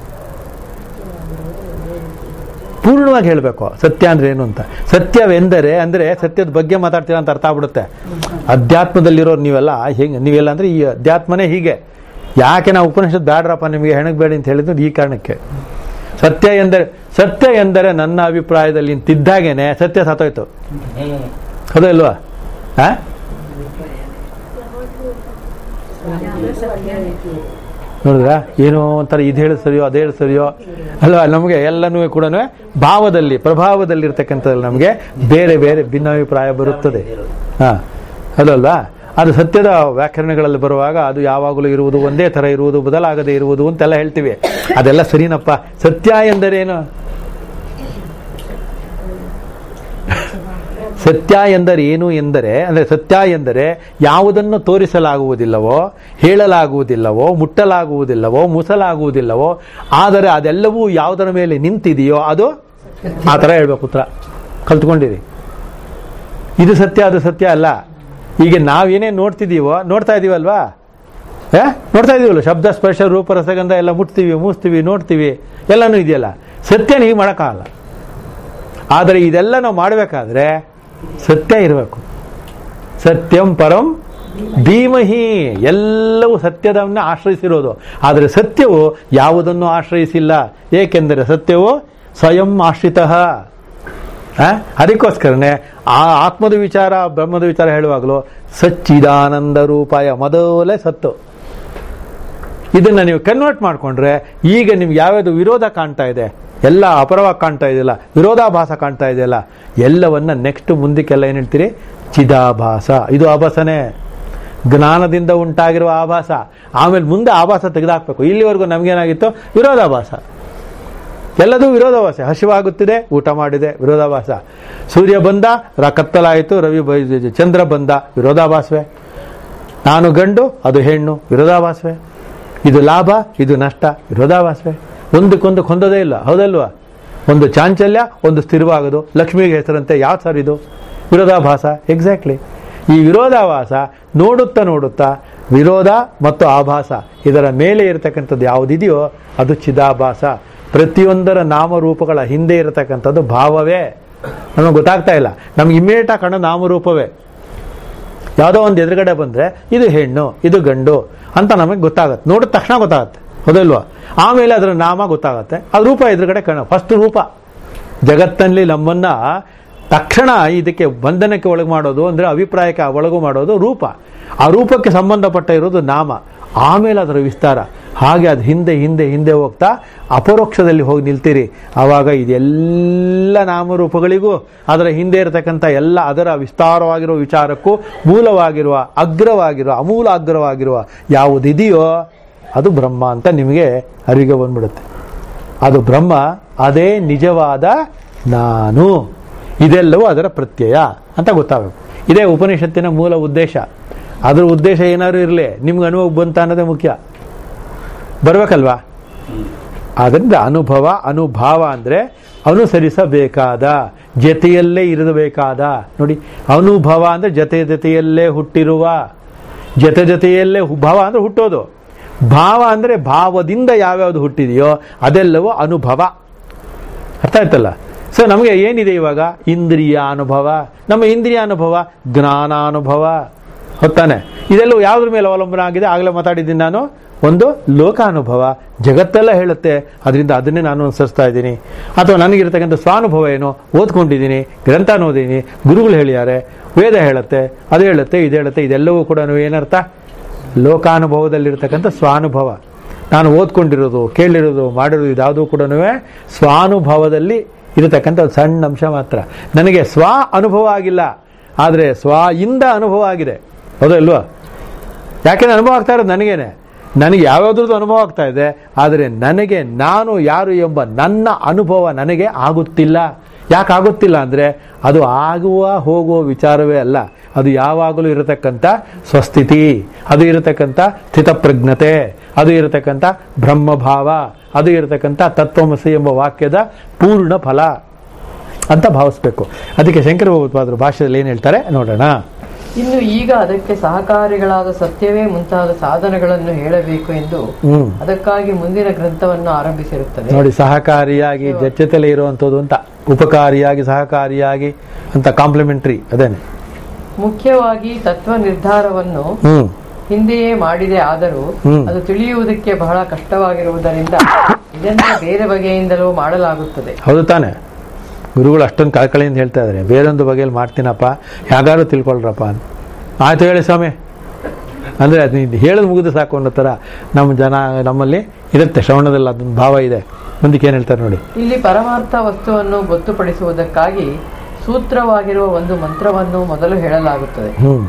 ಪೂರ್ಣವಾಗಿ ಹೇಳಬೇಕು ಸತ್ಯ ಅಂದ್ರೆ ಏನು ಅಂತ ಸತ್ಯವೆಂದರೆ ಅಂದ್ರೆ ಸತ್ಯದ ಬಗ್ಗೆ ಮಾತಾಡ್ತೀರಾ ಅಂತ ಅರ್ಥ ಆಗ್ಬಿಡುತ್ತೆ ಅಧ್ಯಾತ್ಮದಲ್ಲಿರೋರು ನೀವೆಲ್ಲ ಹೆಂಗೆ ನೀವೆಲ್ಲ ಅಂದ್ರೆ ಈ ಅಧ್ಯಾತ್ಮನೇ ಹೀಗೆ ಯಾಕೆ ನಾವು ಉಪನಿಷತ್ ಬ್ಯಾಡ್ರಪ್ಪ ನಿಮಗೆ ಹೆಣಗ್ ಬೇಡಿ ಅಂತ ಹೇಳಿದ್ದು ಈ ಕಾರಣಕ್ಕೆ ಸತ್ಯ ಎಂದರೆ ಸತ್ಯ ಎಂದರೆ ನನ್ನ ಅಭಿಪ್ರಾಯದಲ್ಲಿ ತಿದ್ದಾಗೇನೆ ಸತ್ಯ ಸತ್ತೋಯ್ತು ಹೌದಾ ಇಲ್ವಾ ಆ? ನೋಡಿದ್ರಾ ಏನೋ ಒಂಥರ ಇದು ಹೇಳಿ ಸರಿಯೋ ಅದೇ ಹೇಳಿ ಸರಿಯೋ ಅಲ್ವಾ ನಮಗೆ ಎಲ್ಲನೂ ಕೂಡ ಭಾವದಲ್ಲಿ ಪ್ರಭಾವದಲ್ಲಿ ಇರ್ತಕ್ಕಂಥದ್ರಲ್ಲಿ ನಮಗೆ ಬೇರೆ ಬೇರೆ ಭಿನ್ನಾಭಿಪ್ರಾಯ ಬರುತ್ತದೆ ಹಾ ಅದಲ್ವಾ ಅದು ಸತ್ಯದ ವ್ಯಾಕರಣಗಳಲ್ಲಿ ಬರುವಾಗ ಅದು ಯಾವಾಗಲೂ ಇರುವುದು ಒಂದೇ ತರ ಇರುವುದು ಬದಲಾಗದೆ ಇರುವುದು ಅಂತೆಲ್ಲ ಹೇಳ್ತೀವಿ ಅದೆಲ್ಲ ಸರಿನಪ್ಪ ಸತ್ಯ ಎಂದರೇನು ಸತ್ಯ ಎಂದರೆ ಏನು ಎಂದರೆ ಅಂದರೆ ಸತ್ಯ ಎಂದರೆ ಯಾವುದನ್ನು ತೋರಿಸಲಾಗುವುದಿಲ್ಲವೋ ಹೇಳಲಾಗುವುದಿಲ್ಲವೋ ಮುಟ್ಟಲಾಗುವುದಿಲ್ಲವೋ ಮುಸಲಾಗುವುದಿಲ್ಲವೋ ಆದರೆ ಅದೆಲ್ಲವೂ ಯಾವುದರ ಮೇಲೆ ನಿಂತಿದೆಯೋ ಅದು ಆ ಥರ ಹೇಳ್ಬೇಕು ಉತ್ತರ ಕಲ್ತ್ಕೊಂಡಿರಿ ಇದು ಸತ್ಯ ಅದು ಸತ್ಯ ಅಲ್ಲ ಈಗ ನಾವೇನೇ ನೋಡ್ತಿದೀವೋ ನೋಡ್ತಾ ಇದೀವಲ್ವಾ ಏ ನೋಡ್ತಾ ಇದೀವಲ್ಲ ಶಬ್ದ ಸ್ಪರ್ಶ ರೂಪ ರಸಗಂಧ ಎಲ್ಲ ಮುಟ್ತೀವಿ ಮೂಸ್ತೀವಿ ನೋಡ್ತೀವಿ ಎಲ್ಲನೂ ಇದೆಯಲ್ಲ ಸತ್ಯ ನೀವು ಮಾಡೋಕ್ಕಾಗಲ್ಲ ಆದರೆ ಇದೆಲ್ಲ ನಾವು ಮಾಡಬೇಕಾದ್ರೆ ಸತ್ಯ ಇರಬೇಕು ಸತ್ಯಂ ಪರಂ ಧೀಮಹಿ ಎಲ್ಲವೂ ಸತ್ಯದವನ್ನ ಆಶ್ರಯಿಸಿರೋದು ಆದರೆ ಸತ್ಯವು ಯಾವುದನ್ನು ಆಶ್ರಯಿಸಿಲ್ಲ ಏಕೆಂದರೆ ಸತ್ಯವು ಸ್ವಯಂ ಆಶ್ರಿತ ಅದಕ್ಕೋಸ್ಕರನೇ ಆ ಆತ್ಮದ ವಿಚಾರ ಬ್ರಹ್ಮದ ವಿಚಾರ ಹೇಳುವಾಗಲೂ ಸಚ್ಚಿದಾನಂದ ರೂಪಾಯ ಮೊದಲೇ ಸತ್ತು ಇದನ್ನ ನೀವು ಕನ್ವರ್ಟ್ ಮಾಡ್ಕೊಂಡ್ರೆ ಈಗ ನಿಮ್ಗೆ ಯಾವ್ಯಾವುದು ವಿರೋಧ ಕಾಣ್ತಾ ಇದೆ ಎಲ್ಲ ಅಪರವಾಗಿ ಕಾಣ್ತಾ ಇದೆಯಲ್ಲ ವಿರೋಧಾಭಾಸ ಕಾಣ್ತಾ ಇದೆಯಲ್ಲ ಎಲ್ಲವನ್ನ ನೆಕ್ಸ್ಟ್ ಮುಂದಕ್ಕೆಲ್ಲ ಏನ್ ಹೇಳ್ತೀರಿ ಚಿದಾಭಾಸ ಇದು ಆಭಾಸನೇ ಜ್ಞಾನದಿಂದ ಉಂಟಾಗಿರುವ ಆಭಾಸ ಆಮೇಲೆ ಮುಂದೆ ಆಭಾಸ ತೆಗೆದಾಕ್ಬೇಕು ಇಲ್ಲಿವರೆಗೂ ನಮಗೇನಾಗಿತ್ತು ವಿರೋಧಾಭಾಸ ಎಲ್ಲದೂ ವಿರೋಧಾಭಾಸ ಹಸಿವಾಗುತ್ತಿದೆ ಊಟ ಮಾಡಿದೆ ವಿರೋಧಾಭಾಸ ಸೂರ್ಯ ಬಂದ ರ ಕತ್ತಲಾಯಿತು ರವಿ ಬ- ಚಂದ್ರ ಬಂದ ವಿರೋಧಾಭಾಸವೇ ನಾನು ಗಂಡು ಅದು ಹೆಣ್ಣು ವಿರೋಧಾಭಾಸವೇ ಇದು ಲಾಭ ಇದು ನಷ್ಟ ವಿರೋಧಾಭಾಸವೇ ಒಂದಕ್ಕೊಂದು ಹೊಂದದೇ ಇಲ್ಲ ಹೌದಲ್ವಾ ಒಂದು ಚಾಂಚಲ್ಯ ಒಂದು ಸ್ಥಿರವಾಗೋದು ಲಕ್ಷ್ಮಿಗೆ ಹೆಸರಂತೆ ಯಾವ ಸರ್ ಇದು ವಿರೋಧಾಭಾಸ ಎಕ್ಸಾಕ್ಟ್ಲಿ ಈ ವಿರೋಧಾಭಾಸ ನೋಡುತ್ತಾ ನೋಡುತ್ತಾ ವಿರೋಧ ಮತ್ತು ಆಭಾಸ ಇದರ ಮೇಲೆ ಇರತಕ್ಕಂಥದ್ದು ಯಾವುದಿದೆಯೋ ಅದು ಚಿದಾಭಾಸ ಪ್ರತಿಯೊಂದರ ನಾಮರೂಪಗಳ ಹಿಂದೆ ಇರತಕ್ಕಂಥದ್ದು ಭಾವವೇ ನಮಗೆ ಗೊತ್ತಾಗ್ತಾ ಇಲ್ಲ ನಮ್ಗೆ ಇಮ್ಮಿಡಿಯೇಟ್ ಆಗಿ ಕಾಣೋ ನಾಮರೂಪವೇ ಯಾವುದೋ ಒಂದು ಎದುರುಗಡೆ ಬಂದ್ರೆ ಇದು ಹೆಣ್ಣು ಇದು ಗಂಡು ಅಂತ ನಮಗೆ ಗೊತ್ತಾಗತ್ತೆ ನೋಡಿದ ತಕ್ಷಣ ಗೊತ್ತಾಗತ್ತೆ ಹೌದಲ್ವಾ ಆಮೇಲೆ ಅದರ ನಾಮ ಗೊತ್ತಾಗತ್ತೆ ಅದು ರೂಪ ಎದುರುಗಡೆ ಕಾಣ ಫಸ್ಟ್ ರೂಪ ಜಗತ್ತಲ್ಲಿ ನಮ್ಮನ್ನ ತಕ್ಷಣ ಇದಕ್ಕೆ ಬಂಧನಕ್ಕೆ ಒಳಗೆ ಮಾಡೋದು ಅಂದ್ರೆ ಅಭಿಪ್ರಾಯಕ್ಕೆ ಒಳಗು ಮಾಡೋದು ರೂಪ ಆ ರೂಪಕ್ಕೆ ಸಂಬಂಧಪಟ್ಟ ಇರೋದು ನಾಮ ಆಮೇಲೆ ಅದರ ವಿಸ್ತಾರ ಹಾಗೆ ಅದು ಹಿಂದೆ ಹಿಂದೆ ಹಿಂದೆ ಹೋಗ್ತಾ ಅಪರೋಕ್ಷದಲ್ಲಿ ಹೋಗಿ ನಿಲ್ತೀರಿ ಆವಾಗ ಇದೆಲ್ಲ ನಾಮರೂಪಗಳಿಗೂ ಅದರ ಹಿಂದೆ ಇರತಕ್ಕಂಥ ಎಲ್ಲ ಅದರ ವಿಸ್ತಾರವಾಗಿರುವ ವಿಚಾರಕ್ಕೂ ಮೂಲವಾಗಿರುವ ಅಗ್ರವಾಗಿರುವ ಅಮೂಲ ಅಗ್ರವಾಗಿರುವ ಯಾವುದಿದೆಯೋ ಅದು ಬ್ರಹ್ಮ ಅಂತ ನಿಮಗೆ ಅರಿವಿಗೆ ಬಂದ್ಬಿಡುತ್ತೆ ಅದು ಬ್ರಹ್ಮ ಅದೇ ನಿಜವಾದ ನಾನು ಇದೆಲ್ಲವೂ ಅದರ ಪ್ರತ್ಯಯ ಅಂತ ಗೊತ್ತಾಗಬೇಕು ಇದೇ ಉಪನಿಷತ್ತಿನ ಮೂಲ ಉದ್ದೇಶ ಅದರ ಉದ್ದೇಶ ಏನಾದ್ರು ಇರಲಿ ನಿಮ್ಗೆ ಅನುಭವ ಬಂತ ಅನ್ನೋದೇ ಮುಖ್ಯ ಬರ್ಬೇಕಲ್ವಾ ಆದ್ರಿಂದ ಅನುಭವ ಅನುಭಾವ ಅಂದ್ರೆ ಅನುಸರಿಸಬೇಕಾದ ಜತೆಯಲ್ಲೇ ಇರಬೇಕಾದ ನೋಡಿ ಅನುಭವ ಅಂದ್ರೆ ಜತೆ ಜತೆಯಲ್ಲೇ ಹುಟ್ಟಿರುವ ಜತೆ ಜತೆಯಲ್ಲೇ ಹು- ಭಾವ ಅಂದ್ರೆ ಹುಟ್ಟೋದು ಭಾವ ಅಂದ್ರೆ ಭಾವದಿಂದ ಯಾವ್ಯಾವ್ದು ಹುಟ್ಟಿದೆಯೋ ಅದೆಲ್ಲವೂ ಅನುಭವ ಅರ್ಥ ಆಯ್ತಲ್ಲ ಸೊ ನಮಗೆ ಏನಿದೆ ಇವಾಗ ಇಂದ್ರಿಯ ಅನುಭವ ನಮ್ಮ ಇಂದ್ರಿಯ ಅನುಭವ ಜ್ಞಾನಾನುಭವ ಹೊತ್ತಾನೆ ಇದೆಲ್ಲವೂ ಯಾವುದ್ರ ಮೇಲೆ ಅವಲಂಬನೆ ಆಗಿದೆ ಆಗಲೇ ಮಾತಾಡಿದ್ದೀನಿ ನಾನು ಒಂದು ಲೋಕಾನುಭವ ಜಗತ್ತೆಲ್ಲ ಹೇಳುತ್ತೆ ಅದರಿಂದ ಅದನ್ನೇ ನಾನು ಅನುಸರಿಸ್ತಾ ಇದ್ದೀನಿ ಅಥವಾ ನನಗಿರ್ತಕ್ಕಂಥ ಸ್ವಾನುಭವ ಏನು ಓದ್ಕೊಂಡಿದ್ದೀನಿ ಗ್ರಂಥ ಓದಿದ್ದೀನಿ ಗುರುಗಳು ಹೇಳಿದ್ದಾರೆ ವೇದ ಹೇಳುತ್ತೆ ಅದು ಹೇಳುತ್ತೆ ಇದು ಹೇಳುತ್ತೆ ಇದೆಲ್ಲವೂ ಕೂಡ ಏನರ್ಥ ಲೋಕಾನುಭವದಲ್ಲಿರ್ತಕ್ಕಂಥ ಸ್ವಾನುಭವ ನಾನು ಓದ್ಕೊಂಡಿರೋದು ಕೇಳಿರೋದು ಮಾಡಿರೋದು ಇದ್ಯಾವುದೂ ಕೂಡ ಸ್ವಾನುಭವದಲ್ಲಿ ಇರತಕ್ಕಂಥ ಒಂದು ಸಣ್ಣ ಅಂಶ ಮಾತ್ರ ನನಗೆ ಸ್ವ ಅನುಭವ ಆಗಿಲ್ಲ ಆದರೆ ಸ್ವ ಇಂದ ಅನುಭವ ಆಗಿದೆ ಹೌದಾ ಇಲ್ವಾ ಯಾಕೆಂದ್ರೆ ಅನುಭವ ಆಗ್ತಾ ಇರೋದು ನನಗೇನೆ ನನಗೆ ಯಾವ್ಯಾವ್ದ್ರದ್ದು ಅನುಭವ ಆಗ್ತಾ ಇದೆ ಆದರೆ ನನಗೆ ನಾನು ಯಾರು ಎಂಬ ನನ್ನ ಅನುಭವ ನನಗೆ ಆಗುತ್ತಿಲ್ಲ ಯಾಕೆ ಆಗುತ್ತಿಲ್ಲ ಅಂದರೆ ಅದು ಆಗುವ ಹೋಗುವ ವಿಚಾರವೇ ಅಲ್ಲ ಅದು ಯಾವಾಗಲೂ ಇರತಕ್ಕಂಥ ಸ್ವಸ್ಥಿತಿ ಅದು ಇರತಕ್ಕಂಥ ಸ್ಥಿತಪ್ರಜ್ಞತೆ ಅದು ಇರತಕ್ಕಂಥ ಬ್ರಹ್ಮಭಾವ ಅದು ಇರತಕ್ಕಂಥ ತತ್ವಮಸಿ ಎಂಬ ವಾಕ್ಯದ ಪೂರ್ಣ ಫಲ ಅಂತ ಭಾವಿಸ್ಬೇಕು ಅದಕ್ಕೆ ಶಂಕರ ಭಗವತ್ಪಾದರು ಭಾಷೆಯಲ್ಲಿ ಏನು ಹೇಳ್ತಾರೆ ನೋಡೋಣ ಇನ್ನು ಈಗ ಅದಕ್ಕೆ ಸಹಕಾರಿಗಳಾದ ಸತ್ಯವೇ ಮುಂತಾದ ಸಾಧನಗಳನ್ನು ಹೇಳಬೇಕು ಎಂದು ಹ್ಮ್ ಅದಕ್ಕಾಗಿ ಮುಂದಿನ ಗ್ರಂಥವನ್ನು ಆರಂಭಿಸಿರುತ್ತದೆ ನೋಡಿ ಸಹಕಾರಿಯಾಗಿ ಜೊತೆಲೆ ಇರುವಂಥದ್ದು ಅಂತ ಉಪಕಾರಿಯಾಗಿ ಸಹಕಾರಿಯಾಗಿ ಅಂತ ಕಾಂಪ್ಲಿಮೆಂಟ್ರಿ ಅದೇನೆ ಮುಖ್ಯವಾಗಿ ತತ್ವ ನಿರ್ಧಾರವನ್ನು ಹ್ಮ್ ಹಿಂದೆಯೇ ಮಾಡಿದೆ ಆದರೂ ಹ್ಮ್. ಅದು ತಿಳಿಯುವುದಕ್ಕೆ ಬಹಳ ಕಷ್ಟವಾಗಿರುವುದರಿಂದ ಇದನ್ನು ಬೇರೆ ಬಗೆಯಿಂದಲೂ ಮಾಡಲಾಗುತ್ತದೆ ಹೌದು ತಾನೆ ಗುರುಗಳು ಅಷ್ಟೊಂದು ಕಳಕಳಿಯಿಂದ ಹೇಳ್ತಾ ಇದ್ದಾರೆ ಬೇರೊಂದು ಬಗೆಯಲ್ಲಿ ಮಾಡ್ತೀನಪ್ಪ ಯಾವ್ದಾದ್ರು ತಿಳ್ಕೊಳ್ರಪ್ಪ ಅಂತ ಆಯ್ತು ಹೇಳಿ ಸ್ವಾಮಿ ಅಂದ್ರೆ ಅದು ನೀನು ಹೇಳೋದು ಮುಗಿದು ಸಾಕು ಅನ್ನೋ ಥರ ನಮ್ಮ ಜನ ನಮ್ಮಲ್ಲಿ ಇರುತ್ತೆ ಶ್ರವಣದಲ್ಲಿ ಅದೊಂದು ಭಾವ ಇದೆ ಮುಂದಕ್ಕೆ ಏನು ಹೇಳ್ತಾರೆ ನೋಡಿ ಇಲ್ಲಿ ಪರಮಾರ್ಥ ವಸ್ತುವನ್ನು ಗೊತ್ತುಪಡಿಸುವುದಕ್ಕಾಗಿ ಸೂತ್ರವಾಗಿರುವ ಒಂದು ಮಂತ್ರವನ್ನು ಮೊದಲು ಹೇಳಲಾಗುತ್ತದೆ ಹ್ಮ್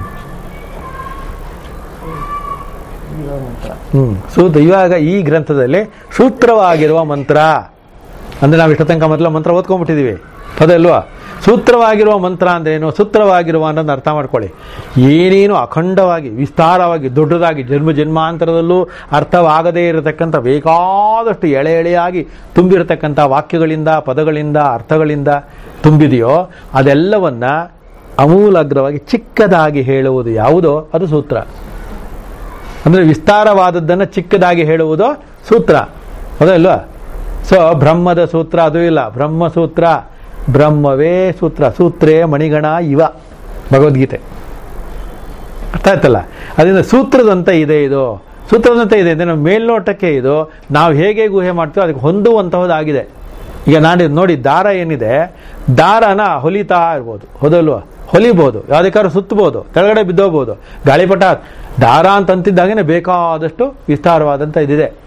ಜೀವ ಮಂತ್ರ ಹ್ಮ್ ಸೂತ್ರ ಇವಾಗ ಈ ಗ್ರಂಥದಲ್ಲಿ ಸೂತ್ರವಾಗಿರುವ ಮಂತ್ರ ಅಂದ್ರೆ ನಾವು ಇಷ್ಟ ತನಕ ಮೊದಲ ಮಂತ್ರ ಓದ್ಕೊಂಡ್ಬಿಟ್ಟಿದೀವಿ ಅದಲ್ವಾ ಸೂತ್ರವಾಗಿರುವ ಮಂತ್ರ ಅಂದ್ರೆ ಏನು ಸೂತ್ರವಾಗಿರುವ ಅನ್ನೋದನ್ನ ಅರ್ಥ ಮಾಡ್ಕೊಳ್ಳಿ ಏನೇನು ಅಖಂಡವಾಗಿ ವಿಸ್ತಾರವಾಗಿ ದೊಡ್ಡದಾಗಿ ಜನ್ಮ ಜನ್ಮಾಂತರದಲ್ಲೂ ಅರ್ಥವಾಗದೇ ಇರತಕ್ಕಂಥ ಬೇಕಾದಷ್ಟು ಎಳೆ ಎಳೆಯಾಗಿ ತುಂಬಿರತಕ್ಕಂಥ ವಾಕ್ಯಗಳಿಂದ ಪದಗಳಿಂದ ಅರ್ಥಗಳಿಂದ ತುಂಬಿದೆಯೋ ಅದೆಲ್ಲವನ್ನ ಅಮೂಲಾಗ್ರವಾಗಿ ಚಿಕ್ಕದಾಗಿ ಹೇಳುವುದು ಯಾವುದೋ ಅದು ಸೂತ್ರ ಅಂದ್ರೆ ವಿಸ್ತಾರವಾದದ್ದನ್ನ ಚಿಕ್ಕದಾಗಿ ಹೇಳುವುದು ಸೂತ್ರ ಹೌದಲ್ವಾ ಸೊ ಬ್ರಹ್ಮದ ಸೂತ್ರ ಅದು ಇಲ್ಲ ಬ್ರಹ್ಮಸೂತ್ರ ಬ್ರಹ್ಮವೇ ಸೂತ್ರ ಸೂತ್ರೇ ಮಣಿಗಣ ಇವ ಭಗವದ್ಗೀತೆ ಅರ್ಥ ಆಯ್ತಲ್ಲ ಅದರಿಂದ ಸೂತ್ರದಂತೆ ಇದೆ ಇದು ಸೂತ್ರದಂತೆ ಇದೆ ಅಂದ್ರೆ ನಾವು ಮೇಲ್ನೋಟಕ್ಕೆ ಇದು ನಾವು ಹೇಗೆ ಊಹೆ ಮಾಡ್ತೀವೋ ಅದಕ್ಕೆ ಹೊಂದುವಂತಹದ್ದಾಗಿದೆ ಈಗ ನಾನು ನೋಡಿ ದಾರ ಏನಿದೆ ದಾರನ ಹೊಲಿತಾ ಇರ್ಬೋದು ಹೌದಲ್ವಾ ಹೊಲಿಬೋದು ಯಾವ್ದಕ್ಕಾದ್ರೂ ಸುತ್ತಬಹುದು ಕೆಳಗಡೆ ಬಿದ್ದೋಗ್ಬೋದು ಗಾಳಿಪಟ ದಾರ ಅಂತ ಅಂತಿದ್ದಾಗನೇ ಬೇಕಾದಷ್ಟು ವಿಸ್ತಾರವಾದಂಥ ಇದಿದೆ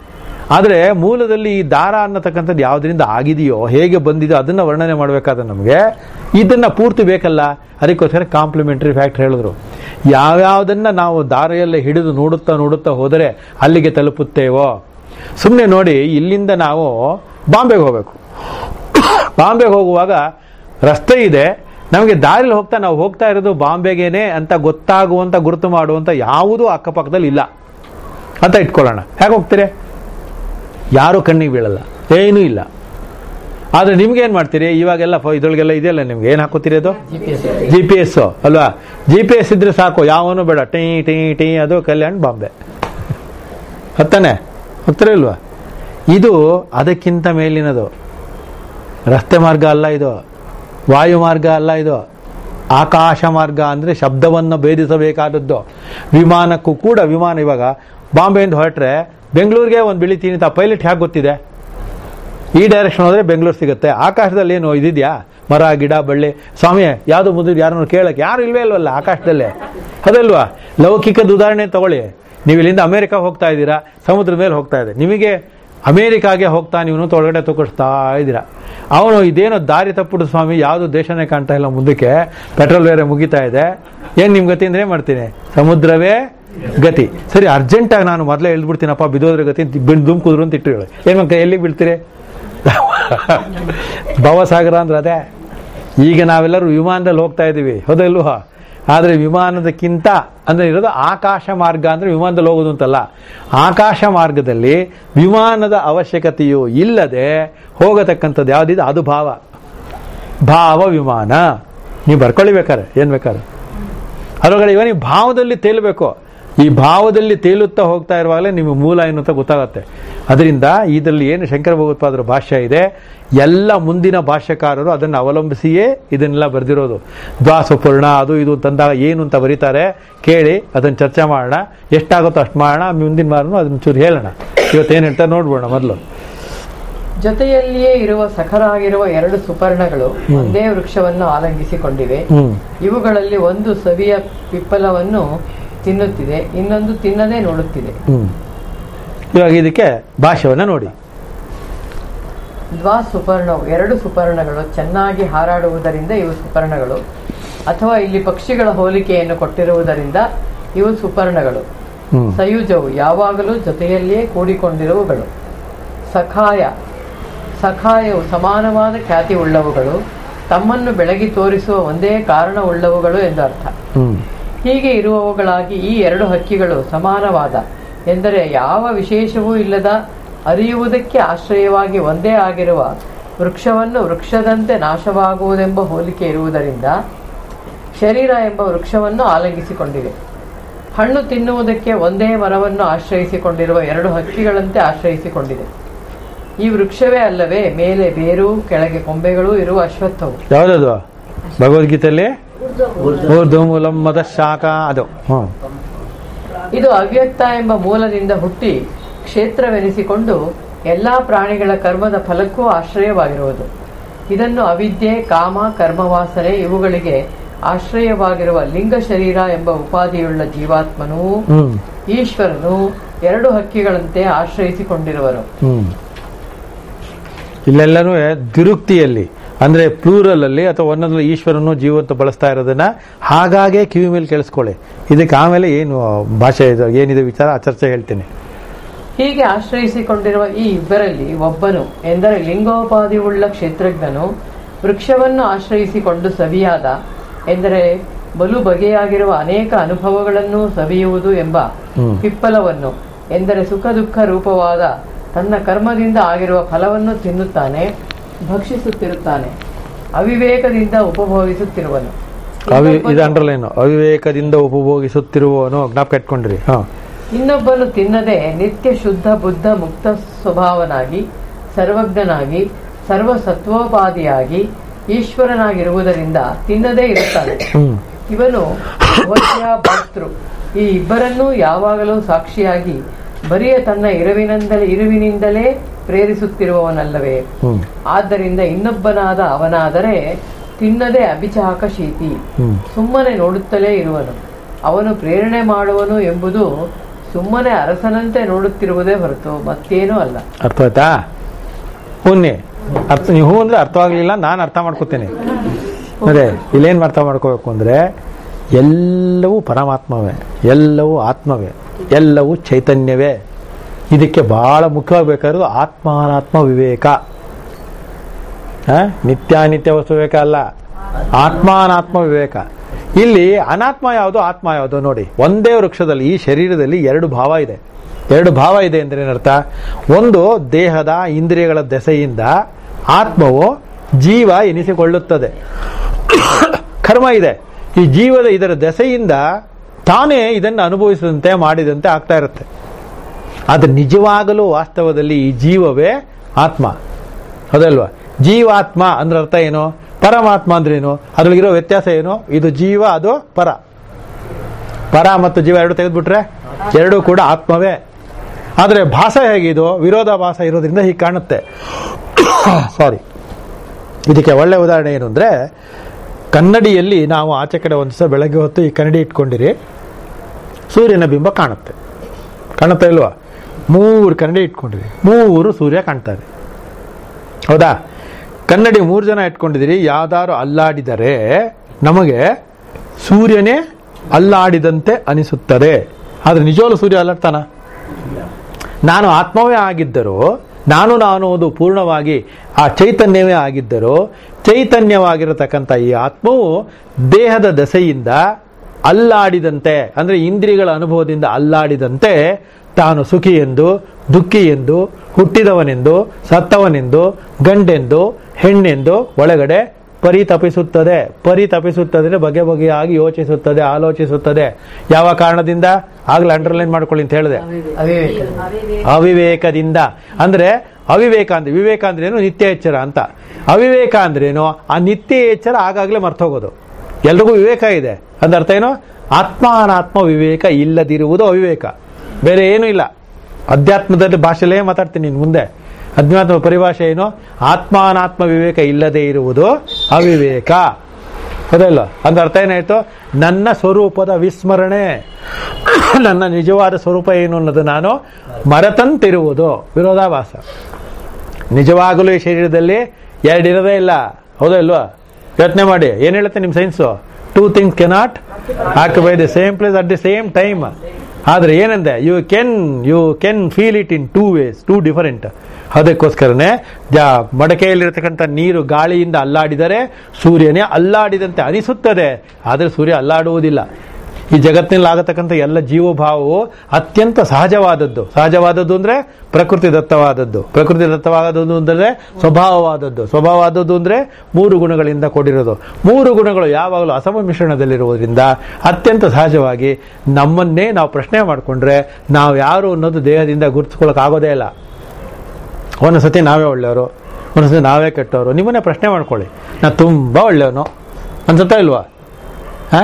ಆದರೆ ಮೂಲದಲ್ಲಿ ಈ ದಾರ ಅನ್ನತಕ್ಕಂಥದ್ದು ಯಾವುದರಿಂದ ಆಗಿದೆಯೋ ಹೇಗೆ ಬಂದಿದೆಯೋ ಅದನ್ನ ವರ್ಣನೆ ಮಾಡಬೇಕಾದ್ರೆ ನಮಗೆ ಇದನ್ನ ಪೂರ್ತಿ ಬೇಕಲ್ಲ ಅದಕ್ಕೋಸ್ಕರ ಕಾಂಪ್ಲಿಮೆಂಟರಿ ಫ್ಯಾಕ್ಟ್ ಹೇಳಿದ್ರು ಯಾವ್ಯಾವುದನ್ನ ನಾವು ದಾರೆಯಲ್ಲೇ ಹಿಡಿದು ನೋಡುತ್ತಾ ನೋಡುತ್ತಾ ಹೋದರೆ ಅಲ್ಲಿಗೆ ತಲುಪುತ್ತೇವೋ ಸುಮ್ಮನೆ ನೋಡಿ ಇಲ್ಲಿಂದ ನಾವು ಬಾಂಬೆಗೆ ಹೋಗಬೇಕು ಬಾಂಬೆಗೆ ಹೋಗುವಾಗ ರಸ್ತೆ ಇದೆ ನಮಗೆ ದಾರಿಲಿ ಹೋಗ್ತಾ ನಾವು ಹೋಗ್ತಾ ಇರೋದು ಬಾಂಬೆಗೇನೆ ಅಂತ ಗೊತ್ತಾಗುವಂತ ಗುರುತು ಮಾಡುವಂತ ಯಾವುದೂ ಅಕ್ಕಪಕ್ಕದಲ್ಲಿ ಇಲ್ಲ ಅಂತ ಇಟ್ಕೊಳ್ಳೋಣ ಹೇಗೆ ಹೋಗ್ತೀರಿ ಯಾರು ಕಣ್ಣಿಗೆ ಬೀಳಲ್ಲ ಏನೂ ಇಲ್ಲ ಆದ್ರೆ ನಿಮ್ಗೆ ಏನ್ ಮಾಡ್ತೀರಿ ಇವಾಗೆಲ್ಲ ಫ- ಇದ್ರೊಳಗೆಲ್ಲ ಇದೆಯಲ್ಲ ನಿಮ್ಗೆ ಏನ್ ಹಾಕೋತೀರಿ ಅದು ಜಿ ಪಿ ಎಸ್ ಅಲ್ವಾ ಜಿ ಪಿ ಎಸ್ ಇದ್ರೆ ಸಾಕು ಯಾವನು ಬೇಡ ಟೀ ಟೀ ಟೀ ಅದು ಕಲ್ಯಾಣ್ ಬಾಂಬೆ ಹತ್ತಾನೆ ಹೋಗ್ತಾರೆ ಇಲ್ವಾ ಇದು ಅದಕ್ಕಿಂತ ಮೇಲಿನದು ರಸ್ತೆ ಮಾರ್ಗ ಅಲ್ಲ ಇದು ವಾಯು ಮಾರ್ಗ ಅಲ್ಲ ಇದು ಆಕಾಶ ಮಾರ್ಗ ಅಂದ್ರೆ ಶಬ್ದವನ್ನು ಭೇದಿಸಬೇಕಾದದ್ದು ವಿಮಾನಕ್ಕೂ ಕೂಡ ವಿಮಾನ ಇವಾಗ ಬಾಂಬೆಯಿಂದ ಹೊರಟ್ರೆ ಬೆಂಗಳೂರಿಗೆ ಒಂದು ಬಿಳಿತೀನಿ ತಾ ಪೈಲಟ್ ಹೇಗೆ ಗೊತ್ತಿದೆ ಈ ಡೈರೆಕ್ಷನ್ ಹೋದ್ರೆ ಬೆಂಗಳೂರು ಸಿಗುತ್ತೆ ಆಕಾಶದಲ್ಲಿ ಏನು ಇದಿದ್ಯಾ ಮರ ಗಿಡ ಬಳ್ಳಿ ಸ್ವಾಮಿ ಯಾವುದು ಮುದ್ದು ಯಾರನ್ನು ಕೇಳಕ್ಕೆ ಯಾರು ಇಲ್ವೇ ಇಲ್ವಲ್ಲ ಆಕಾಶದಲ್ಲೇ ಅದಲ್ವಾ ಲೌಕಿಕದ ಉದಾಹರಣೆ ತಗೊಳ್ಳಿ ನೀವು ಇಲ್ಲಿಂದ ಅಮೆರಿಕ ಹೋಗ್ತಾ ಇದ್ದೀರಾ ಸಮುದ್ರದ ಮೇಲೆ ಹೋಗ್ತಾ ಇದೆ ನಿಮಗೆ ಅಮೆರಿಕಾಗೆ ಹೋಗ್ತಾ ನೀವು ಒಳಗಡೆ ತಗೊಳ್ತಾ ಇದ್ದೀರಾ ಅವನು ಇದೇನೋ ದಾರಿ ತಪ್ಪುಡು ಸ್ವಾಮಿ ಯಾವುದು ದೇಶನೇ ಕಾಣ್ತಾ ಇಲ್ಲ ಮುಂದಕ್ಕೆ ಪೆಟ್ರೋಲ್ ಬೇರೆ ಮುಗಿತಾ ಇದೆ ಏನ್ ನಿಮ್ ಗತಿ ಅಂದ್ರೆ ಏನ್ ಮಾಡ್ತೀನಿ ಸಮುದ್ರವೇ ಗತಿ ಸರಿ ಅರ್ಜೆಂಟಾಗಿ ನಾನು ಮೊದಲೇ ಎಳ್ದ್ಬಿಡ್ತೀನಪ್ಪ ಬಿದ್ದೋದ್ರ ಗತಿ ಬಿಡ್ ದುಮ್ಕುದ್ರು ಅಂತ ಇಟ್ಟು ಏನ್ ಮಕ್ಕ ಎಲ್ಲಿಗೆ ಬೀಳ್ತೀರಿ ಭವಸಾಗರ ಅಂದ್ರೆ ಅದೇ ಈಗ ನಾವೆಲ್ಲರೂ ವಿಮಾನದಲ್ಲಿ ಹೋಗ್ತಾ ಇದ್ದೀವಿ ಹೌದಲ್ವಾ ಆದರೆ ವಿಮಾನದಕ್ಕಿಂತ ಅಂದ್ರೆ ಇರೋದು ಆಕಾಶ ಮಾರ್ಗ ಅಂದ್ರೆ ವಿಮಾನದಲ್ಲಿ ಹೋಗೋದು ಅಂತಲ್ಲ ಆಕಾಶ ಮಾರ್ಗದಲ್ಲಿ ವಿಮಾನದ ಅವಶ್ಯಕತೆಯು ಇಲ್ಲದೆ ಹೋಗತಕ್ಕಂಥದ್ದು ಯಾವುದಿದೆ ಅದು ಭಾವ ಭಾವ ವಿಮಾನ ನೀವು ಬರ್ಕೊಳ್ಳಿ ಬೇಕಾರೆ ಏನ್ ಬೇಕಾದ್ರೆ ಅದರೊಳಗಡೆ ಇವ ನೀವು ಭಾವದಲ್ಲಿ ತೇಲಬೇಕು ಈ ಭಾವದಲ್ಲಿ ತೇಲುತ್ತಾ ಹೋಗ್ತಾ ಇರುವಾಗಲೇ ನಿಮಗೆ ಮೂಲ ಏನು ಅಂತ ಗೊತ್ತಾಗುತ್ತೆ ಅದರಿಂದ ಇದರಲ್ಲಿ ಏನು ಶಂಕರ ಭಗವತ್ಪಾದರ ಭಾಷ್ಯ ಇದೆ ಎಲ್ಲ ಮುಂದಿನ ಭಾಷ್ಯಕಾರರು ಅದನ್ನು ಅವಲಂಬಿಸಿಯೇ ಇದನ್ನೆಲ್ಲ ಬರೆದಿರೋದು ದ್ವಾಸಪೂರ್ಣ ಅದು ಇದು ತಂದಾಗ ಏನು ಅಂತ ಬರೀತಾರೆ ಕೇಳಿ ಅದನ್ನು ಚರ್ಚೆ ಮಾಡೋಣ ಎಷ್ಟಾಗುತ್ತೋ ಅಷ್ಟು ಮಾಡೋಣ ಮುಂದಿನ ವಾರನೂ ಅದನ್ನ ಚೂರು ಹೇಳೋಣ ಇವತ್ತೇನು ಹೇಳ್ತಾರೆ ನೋಡ್ಬೋಣ ಮೊದಲು ಜೊತೆಯಲ್ಲಿಯೇ ಇರುವ ಸಖರಾಗಿರುವ ಎರಡು ಸುಪರ್ಣಗಳು ಒಂದೇ ವೃಕ್ಷವನ್ನು ಆಲಂಗಿಸಿಕೊಂಡಿವೆ ಹ್ಮ್ ಇವುಗಳಲ್ಲಿ ಒಂದು ಸವಿಯ ಪಿಪ್ಪಲವನ್ನು ತಿನ್ನುತ್ತಿದೆ ಇನ್ನೊಂದು ತಿನ್ನದೇ ನೋಡುತ್ತಿದೆ ಹ್ಮ್ ಇವಾಗ ಇದಕ್ಕೆ ಭಾಷ್ಯವನ್ನ ನೋಡಿ ದ್ವಾ ಸುಪರ್ಣವು ಎರಡು ಸುಪರ್ಣಗಳು ಚೆನ್ನಾಗಿ ಹಾರಾಡುವುದರಿಂದ ಇವು ಸುಪರ್ಣಗಳು ಅಥವಾ ಇಲ್ಲಿ ಪಕ್ಷಿಗಳ ಹೋಲಿಕೆಯನ್ನು ಕೊಟ್ಟಿರುವುದರಿಂದ ಇವು ಸುಪರ್ಣಗಳು ಹ್ಮ್ ಸಯುಜವು ಯಾವಾಗಲೂ ಜೊತೆಯಲ್ಲಿಯೇ ಕೂಡಿಕೊಂಡಿರುವವುಗಳು ಸಖಾಯ ಸಖಾಯವು ಸಮಾನವಾದ ಖ್ಯಾತಿ ಉಳ್ಳವುಗಳು ತಮ್ಮನ್ನು ಬೆಳಗಿ ತೋರಿಸುವ ಒಂದೇ ಕಾರಣವುಳ್ಳವುಗಳು ಎಂದು ಅರ್ಥ ಹ್ಮ್ ಹೀಗೆ ಇರುವವುಗಳಾಗಿ ಈ ಎರಡು ಹಕ್ಕಿಗಳು ಸಮಾನವಾದ ಎಂದರೆ ಯಾವ ವಿಶೇಷವೂ ಇಲ್ಲದ ಅರಿಯುವುದಕ್ಕೆ ಆಶ್ರಯವಾಗಿ ಒಂದೇ ಆಗಿರುವ ವೃಕ್ಷವನ್ನು ವೃಕ್ಷದಂತೆ ನಾಶವಾಗುವುದೆಂಬ ಹೋಲಿಕೆ ಇರುವುದರಿಂದ ಶರೀರ ಎಂಬ ವೃಕ್ಷವನ್ನು ಆಲಂಗಿಸಿಕೊಂಡಿವೆ ಹಣ್ಣು ತಿನ್ನುವುದಕ್ಕೆ ಒಂದೇ ಮರವನ್ನು ಆಶ್ರಯಿಸಿಕೊಂಡಿರುವ ಎರಡು ಹಕ್ಕಿಗಳಂತೆ ಆಶ್ರಯಿಸಿಕೊಂಡಿದೆ ಈ ವೃಕ್ಷವೇ ಅಲ್ಲವೇ ಮೇಲೆ ಬೇರು ಕೆಳಗೆ ಕೊಂಬೆಗಳೂ ಇರುವ ಅಶ್ವತ್ಥವು ಯಾವ್ದದು ಭಗವದ್ಗೀತೆಯಲ್ಲಿ ಊರ್ಧ್ವಮೂಲಂ ಮದ ಶಾಖ ಅದು ಹ್ಮ್ ಇದು ಅವ್ಯಕ್ತ ಎಂಬ ಮೂಲದಿಂದ ಹುಟ್ಟಿ ಕ್ಷೇತ್ರವೆನಿಸಿಕೊಂಡು ಎಲ್ಲಾ ಪ್ರಾಣಿಗಳ ಕರ್ಮದ ಫಲಕ್ಕೂ ಆಶ್ರಯವಾಗಿರುವುದು ಇದನ್ನು ಅವಿದ್ಯೆ ಕಾಮ ಕರ್ಮವಾಸನೆ ಇವುಗಳಿಗೆ ಆಶ್ರಯವಾಗಿರುವ ಲಿಂಗ ಶರೀರ ಎಂಬ ಉಪಾಧಿಯುಳ್ಳ ಜೀವಾತ್ಮನೂ ಹ್ಮ್ ಈಶ್ವರನು ಎರಡು ಹಕ್ಕಿಗಳಂತೆ ಆಶ್ರಯಿಸಿಕೊಂಡಿರುವರು ಹ್ಮ್ ಇಲ್ಲೆಲ್ಲನೂ ದಿರುಕ್ತಿಯಲ್ಲಿ ಅಂದ್ರೆ ಪ್ಲೂರಲ್ ಅಲ್ಲಿ ಅಥವಾ ಒಂದೊಂದು ಈಶ್ವರನು ಜೀವಂತ ಬಳಸ್ತಾ ಇರೋದನ್ನ ಹಾಗಾಗೆ ಕಿವಿ ಮೇಲೆ ಕೇಳಿಸ್ಕೊಳ್ಳಿ ಇದಕ್ಕೆ ಆಮೇಲೆ ಏನು ಭಾಷೆ ಇದು ಏನಿದೆ ವಿಚಾರ ಆ ಚರ್ಚೆ ಹೇಳ್ತೀನಿ ಹೀಗೆ ಆಶ್ರಯಿಸಿಕೊಂಡಿರುವ ಈ ಇಬ್ಬರಲ್ಲಿ ಒಬ್ಬನು ಎಂದರೆ ಲಿಂಗೋಪಾದಿಯುಳ್ಳ ಕ್ಷೇತ್ರಜ್ಞನು ವೃಕ್ಷವನ್ನು ಆಶ್ರಯಿಸಿಕೊಂಡು ಸವಿಯಾದ ಎಂದರೆ ಬಲು ಬಗೆಯಾಗಿರುವ ಅನೇಕ ಅನುಭವಗಳನ್ನು ಸವಿಯುವುದು ಎಂಬ ಹ್ಮ್. ಪಿಪ್ಪಲವನ್ನು ಎಂದರೆ ಸುಖ ದುಃಖ ರೂಪವಾದ ತನ್ನ ಕರ್ಮದಿಂದ ಆಗಿರುವ ಫಲವನ್ನು ತಿನ್ನುತ್ತಾನೆ ಭಕ್ಷಿಸುತ್ತಿರುತ್ತಾನೆ ಅವಿವೇಕದಿಂದ ಉಪಭೋಗಿಸುತ್ತಿರುವನು ಅವಿ ಇದು ಅಂಡರ್ಲೈನ್ ಅವಿವೇಕದಿಂದ ಉಪಭೋಗಿಸುತ್ತಿರುವವನು ಜ್ಞಾಪಕ ಇಟ್ಕೊಂಡ್ರಿ ಹಾ ಇನ್ನೊಬ್ಬನು ತಿನ್ನದೆ ನಿತ್ಯ ಶುದ್ಧ ಬುದ್ಧ ಮುಕ್ತ ಸ್ವಭಾವನಾಗಿ ಸರ್ವಜ್ಞನಾಗಿ ಸರ್ವಸತ್ವೋಪಾದಿಯಾಗಿ ಈಶ್ವರನಾಗಿರುವುದರಿಂದ ತಿನ್ನದೇ ಇರುತ್ತಾನೆ ಹ್ಮ್ ಇವನು ಭೋಜ್ಯ ಭರ್ತೃ ಈ ಇಬ್ಬರನ್ನೂ ಯಾವಾಗಲೂ ಸಾಕ್ಷಿಯಾಗಿ ಬರಿಯ ತನ್ನ ಇರುವಿನಿಂದಲೇ ಇರುವಿನಿಂದಲೇ ಪ್ರೇರಿಸುತ್ತಿರುವವನಲ್ಲವೇ ಹ್ಮ್ ಆದ್ದರಿಂದ ಇನ್ನೊಬ್ಬನಾದ ಅವನಾದರೆ ತಿನ್ನದೆ ಅಭಿಚಾಕ ಶೀತಿ ಹ್ಮ್ ಸುಮ್ಮನೆ ನೋಡುತ್ತಲೇ ಇರುವನು ಅವನು ಪ್ರೇರಣೆ ಮಾಡುವನು ಎಂಬುದು ಸುಮ್ಮನೆ ಅರಸನಂತೆ ನೋಡುತ್ತಿರುವುದೇ ಹೊರತು ಮತ್ತೇನೂ ಅಲ್ಲ ಅರ್ಥ ಆಯ್ತಾ ಹುನ್ನಿ ಅರ್ಥ ನೀವು ಹೂ ಅಂದ್ರೆ ಅರ್ಥವಾಗ್ಲಿಲ್ಲ ನಾನು ಅರ್ಥ ಮಾಡ್ಕೋತೇನೆ ಅದೇ ಇಲ್ಲೇನ್ ಅರ್ಥ ಮಾಡ್ಕೋಬೇಕು ಅಂದ್ರೆ ಎಲ್ಲವೂ ಪರಮಾತ್ಮವೇ ಎಲ್ಲವೂ ಆತ್ಮವೇ ಎಲ್ಲವೂ ಚೈತನ್ಯವೇ ಇದಕ್ಕೆ ಬಹಳ ಮುಖ್ಯವಾಗಿ ಬೇಕಾಗಿರೋದು ಆತ್ಮಾನಾತ್ಮ ವಿವೇಕ ಆ? ನಿತ್ಯಾನಿತ್ಯ ವಸ್ತು ವಿವೇಕ ಅಲ್ಲ ಆತ್ಮಾನಾತ್ಮ ವಿವೇಕ ಇಲ್ಲಿ ಅನಾತ್ಮ ಯಾವುದು ಆತ್ಮ ಯಾವುದು ನೋಡಿ ಒಂದೇ ವೃಕ್ಷದಲ್ಲಿ ಈ ಶರೀರದಲ್ಲಿ ಎರಡು ಭಾವ ಇದೆ ಎರಡು ಭಾವ ಇದೆ ಅಂದ್ರೆ ಏನರ್ಥ ಒಂದು ದೇಹದ ಇಂದ್ರಿಯಗಳ ದೆಸೆಯಿಂದ ಆತ್ಮವು ಜೀವ ಎನಿಸಿಕೊಳ್ಳುತ್ತದೆ ಕರ್ಮ ಇದೆ ಈ ಜೀವದ ಇದರ ದೆಸೆಯಿಂದ ತಾನೇ ಇದನ್ನು ಅನುಭವಿಸಿದಂತೆ ಮಾಡಿದಂತೆ ಆಗ್ತಾ ಇರುತ್ತೆ ಆದ್ರೆ ನಿಜವಾಗಲೂ ವಾಸ್ತವದಲ್ಲಿ ಈ ಜೀವವೇ ಆತ್ಮ ಹೌದಲ್ವಾ ಜೀವಾತ್ಮ ಅಂದ್ರೆ ಅರ್ಥ ಏನು ಪರಮಾತ್ಮ ಅಂದ್ರೇನು ಅದ್ರೊಳಗಿರೋ ವ್ಯತ್ಯಾಸ ಏನು ಇದು ಜೀವ ಅದು ಪರ ಪರ ಮತ್ತು ಜೀವ ಎರಡು ತೆಗೆದ್ಬಿಟ್ರೆ ಎರಡೂ ಕೂಡ ಆತ್ಮವೇ ಆದರೆ ಭಾಷ ಹೇಗಿದು ವಿರೋಧಾಭಾಸ ಇರೋದ್ರಿಂದ ಹೀಗೆ ಕಾಣುತ್ತೆ ಸಾರಿ ಇದಕ್ಕೆ ಒಳ್ಳೆ ಉದಾಹರಣೆ ಏನು ಅಂದ್ರೆ ಕನ್ನಡಿಯಲ್ಲಿ ನಾವು ಆಚೆ ಕಡೆ ಒಂದು ದಿವಸ ಬೆಳಗ್ಗೆ ಹೊತ್ತು ಈ ಕನ್ನಡಿ ಇಟ್ಕೊಂಡಿರಿ ಸೂರ್ಯನ ಬಿಂಬ ಕಾಣುತ್ತೆ ಕಾಣುತ್ತಾ ಇಲ್ವಾ ಮೂರು ಕನ್ನಡಿ ಇಟ್ಕೊಂಡಿರಿ ಮೂರು ಸೂರ್ಯ ಕಾಣ್ತಾರೆ ಹೌದಾ ಕನ್ನಡಿ ಮೂರು ಜನ ಇಟ್ಕೊಂಡಿದ್ದೀರಿ ಯಾವ್ದಾರು ಅಲ್ಲಾಡಿದರೆ ನಮಗೆ ಸೂರ್ಯನೇ ಅಲ್ಲಾಡಿದಂತೆ ಅನಿಸುತ್ತದೆ ಆದ್ರೆ ನಿಜವಾಗ್ಲೂ ಸೂರ್ಯ ಅಲ್ಲಾಡ್ತಾನ ನಾನು ಆತ್ಮವೇ ಆಗಿದ್ದರೂ ನಾನು ನಾನು ಅದು ಪೂರ್ಣವಾಗಿ ಆ ಚೈತನ್ಯವೇ ಆಗಿದ್ದರೂ ಚೈತನ್ಯವಾಗಿರತಕ್ಕಂಥ ಈ ಆತ್ಮವು ದೇಹದ ದಸೆಯಿಂದ ಅಲ್ಲಾಡಿದಂತೆ ಅಂದ್ರೆ ಇಂದ್ರಿಯಗಳ ಅನುಭವದಿಂದ ಅಲ್ಲಾಡಿದಂತೆ ತಾನು ಸುಖಿ ಎಂದು ದುಃಖಿ ಎಂದು ಹುಟ್ಟಿದವನೆಂದು ಸತ್ತವನೆಂದು ಗಂಡೆಂದು ಹೆಣ್ಣೆಂದು ಒಳಗಡೆ ಪರಿತಪಿಸುತ್ತದೆ ಪರಿತಪಿಸುತ್ತದೆ ಬಗೆ ಬಗೆಯಾಗಿ ಯೋಚಿಸುತ್ತದೆ ಆಲೋಚಿಸುತ್ತದೆ ಯಾವ ಕಾರಣದಿಂದ ಆಗ್ಲೇ ಅಂಡರ್ಲೈನ್ ಮಾಡ್ಕೊಳ್ಳಿ ಅಂತ ಹೇಳಿದೆ ಅವಿವೇಕ ಅವಿವೇಕದಿಂದ ಅಂದ್ರೆ ಅವಿವೇಕ ಅಂದ್ರೆ ವಿವೇಕ ಅಂದ್ರೆ ಏನು ನಿತ್ಯ ಎಚ್ಚರ ಅಂತ ಅವಿವೇಕ ಅಂದ್ರೇನು ಆ ನಿತ್ಯ ಎಚ್ಚರ ಆಗಾಗ್ಲೇ ಮರ್ತೋಗೋದು ಎಲ್ರಿಗೂ ವಿವೇಕ ಇದೆ ಅಂದ ಅರ್ಥ ಏನು ಆತ್ಮಾನಾತ್ಮ ವಿವೇಕ ಇಲ್ಲದಿರುವುದು ಅವಿವೇಕ ಬೇರೆ ಏನೂ ಇಲ್ಲ ಅಧ್ಯಾತ್ಮದಲ್ಲಿ ಭಾಷೆಲೇ ಮಾತಾಡ್ತೀನಿ ಇನ್ನು ಮುಂದೆ ಅಧ್ಯಾತ್ಮ ಪರಿಭಾಷೆ ಏನು ಆತ್ಮಾನಾತ್ಮ ವಿವೇಕ ಇಲ್ಲದೆ ಇರುವುದು ಅವಿವೇಕ ಹೌದಲ್ಲ ಅಂದ ಅರ್ಥ ಏನಾಯ್ತು ನನ್ನ ಸ್ವರೂಪದ ವಿಸ್ಮರಣೆ ನನ್ನ ನಿಜವಾದ ಸ್ವರೂಪ ಏನು ಅನ್ನೋದು ನಾನು ಮರೆತಂತಿರುವುದು ವಿರೋಧಾಭಾಸ ನಿಜವಾಗಲೂ ಈ ಶರೀರದಲ್ಲಿ ಎರಡಿರೋದೇ ಇಲ್ಲ ಹೌದಾ ಇಲ್ವಾ ಯೋಚನೆ ಮಾಡಿ ಏನ್ ಹೇಳುತ್ತೆ ನಿಮ್ಮ science two things cannot occupy the same place at the same time ಆದ್ರೆ ಏನಂದೆ you can you can feel it in two ways two different ಅದಕ್ಕೋಸ್ಕರನೇ ಜ ಮಡಕೆಯಲ್ಲಿರತಕ್ಕಂಥ ನೀರು ಗಾಳಿಯಿಂದ ಅಲ್ಲಾಡಿದರೆ ಸೂರ್ಯನೇ ಅಲ್ಲಾಡಿದಂತೆ ಅನಿಸುತ್ತದೆ ಆದರೆ ಸೂರ್ಯ ಅಲ್ಲಾಡುವುದಿಲ್ಲ ಈ ಜಗತ್ತಿನಲ್ಲಿ ಆಗತಕ್ಕಂಥ ಎಲ್ಲ ಜೀವಭಾವವು ಅತ್ಯಂತ ಸಹಜವಾದದ್ದು ಸಹಜವಾದದ್ದು ಅಂದ್ರೆ ಪ್ರಕೃತಿ ದತ್ತವಾದದ್ದು ಪ್ರಕೃತಿ ದತ್ತವಾದದ್ದು ಅಂದ್ರೆ ಸ್ವಭಾವವಾದದ್ದು ಸ್ವಭಾವವಾದದ್ದು ಅಂದ್ರೆ ಮೂರು ಗುಣಗಳಿಂದ ಕೂಡಿರೋದು ಮೂರು ಗುಣಗಳು ಯಾವಾಗಲೂ ಅಸಮ ಮಿಶ್ರಣದಲ್ಲಿರುವುದರಿಂದ ಅತ್ಯಂತ ಸಹಜವಾಗಿ ನಮ್ಮನ್ನೇ ನಾವು ಪ್ರಶ್ನೆ ಮಾಡಿಕೊಂಡ್ರೆ ನಾವು ಯಾರು ಅನ್ನೋದು ದೇಹದಿಂದ ಗುರುತಿಸ್ಕೊಳ್ಳೋಕೆ ಆಗೋದೇ ಇಲ್ಲ ಒಂದೊಂದ್ಸತಿ ನಾವೇ ಒಳ್ಳೆಯವರು ಒಂದೊಂದ್ಸತಿ ನಾವೇ ಕೆಟ್ಟವರು ನಿಮ್ಮನ್ನೇ ಪ್ರಶ್ನೆ ಮಾಡ್ಕೊಳ್ಳಿ ನಾ ತುಂಬಾ ಒಳ್ಳೆಯವನು ಅನ್ಸುತ್ತಾ ಇಲ್ವಾ ಹಾ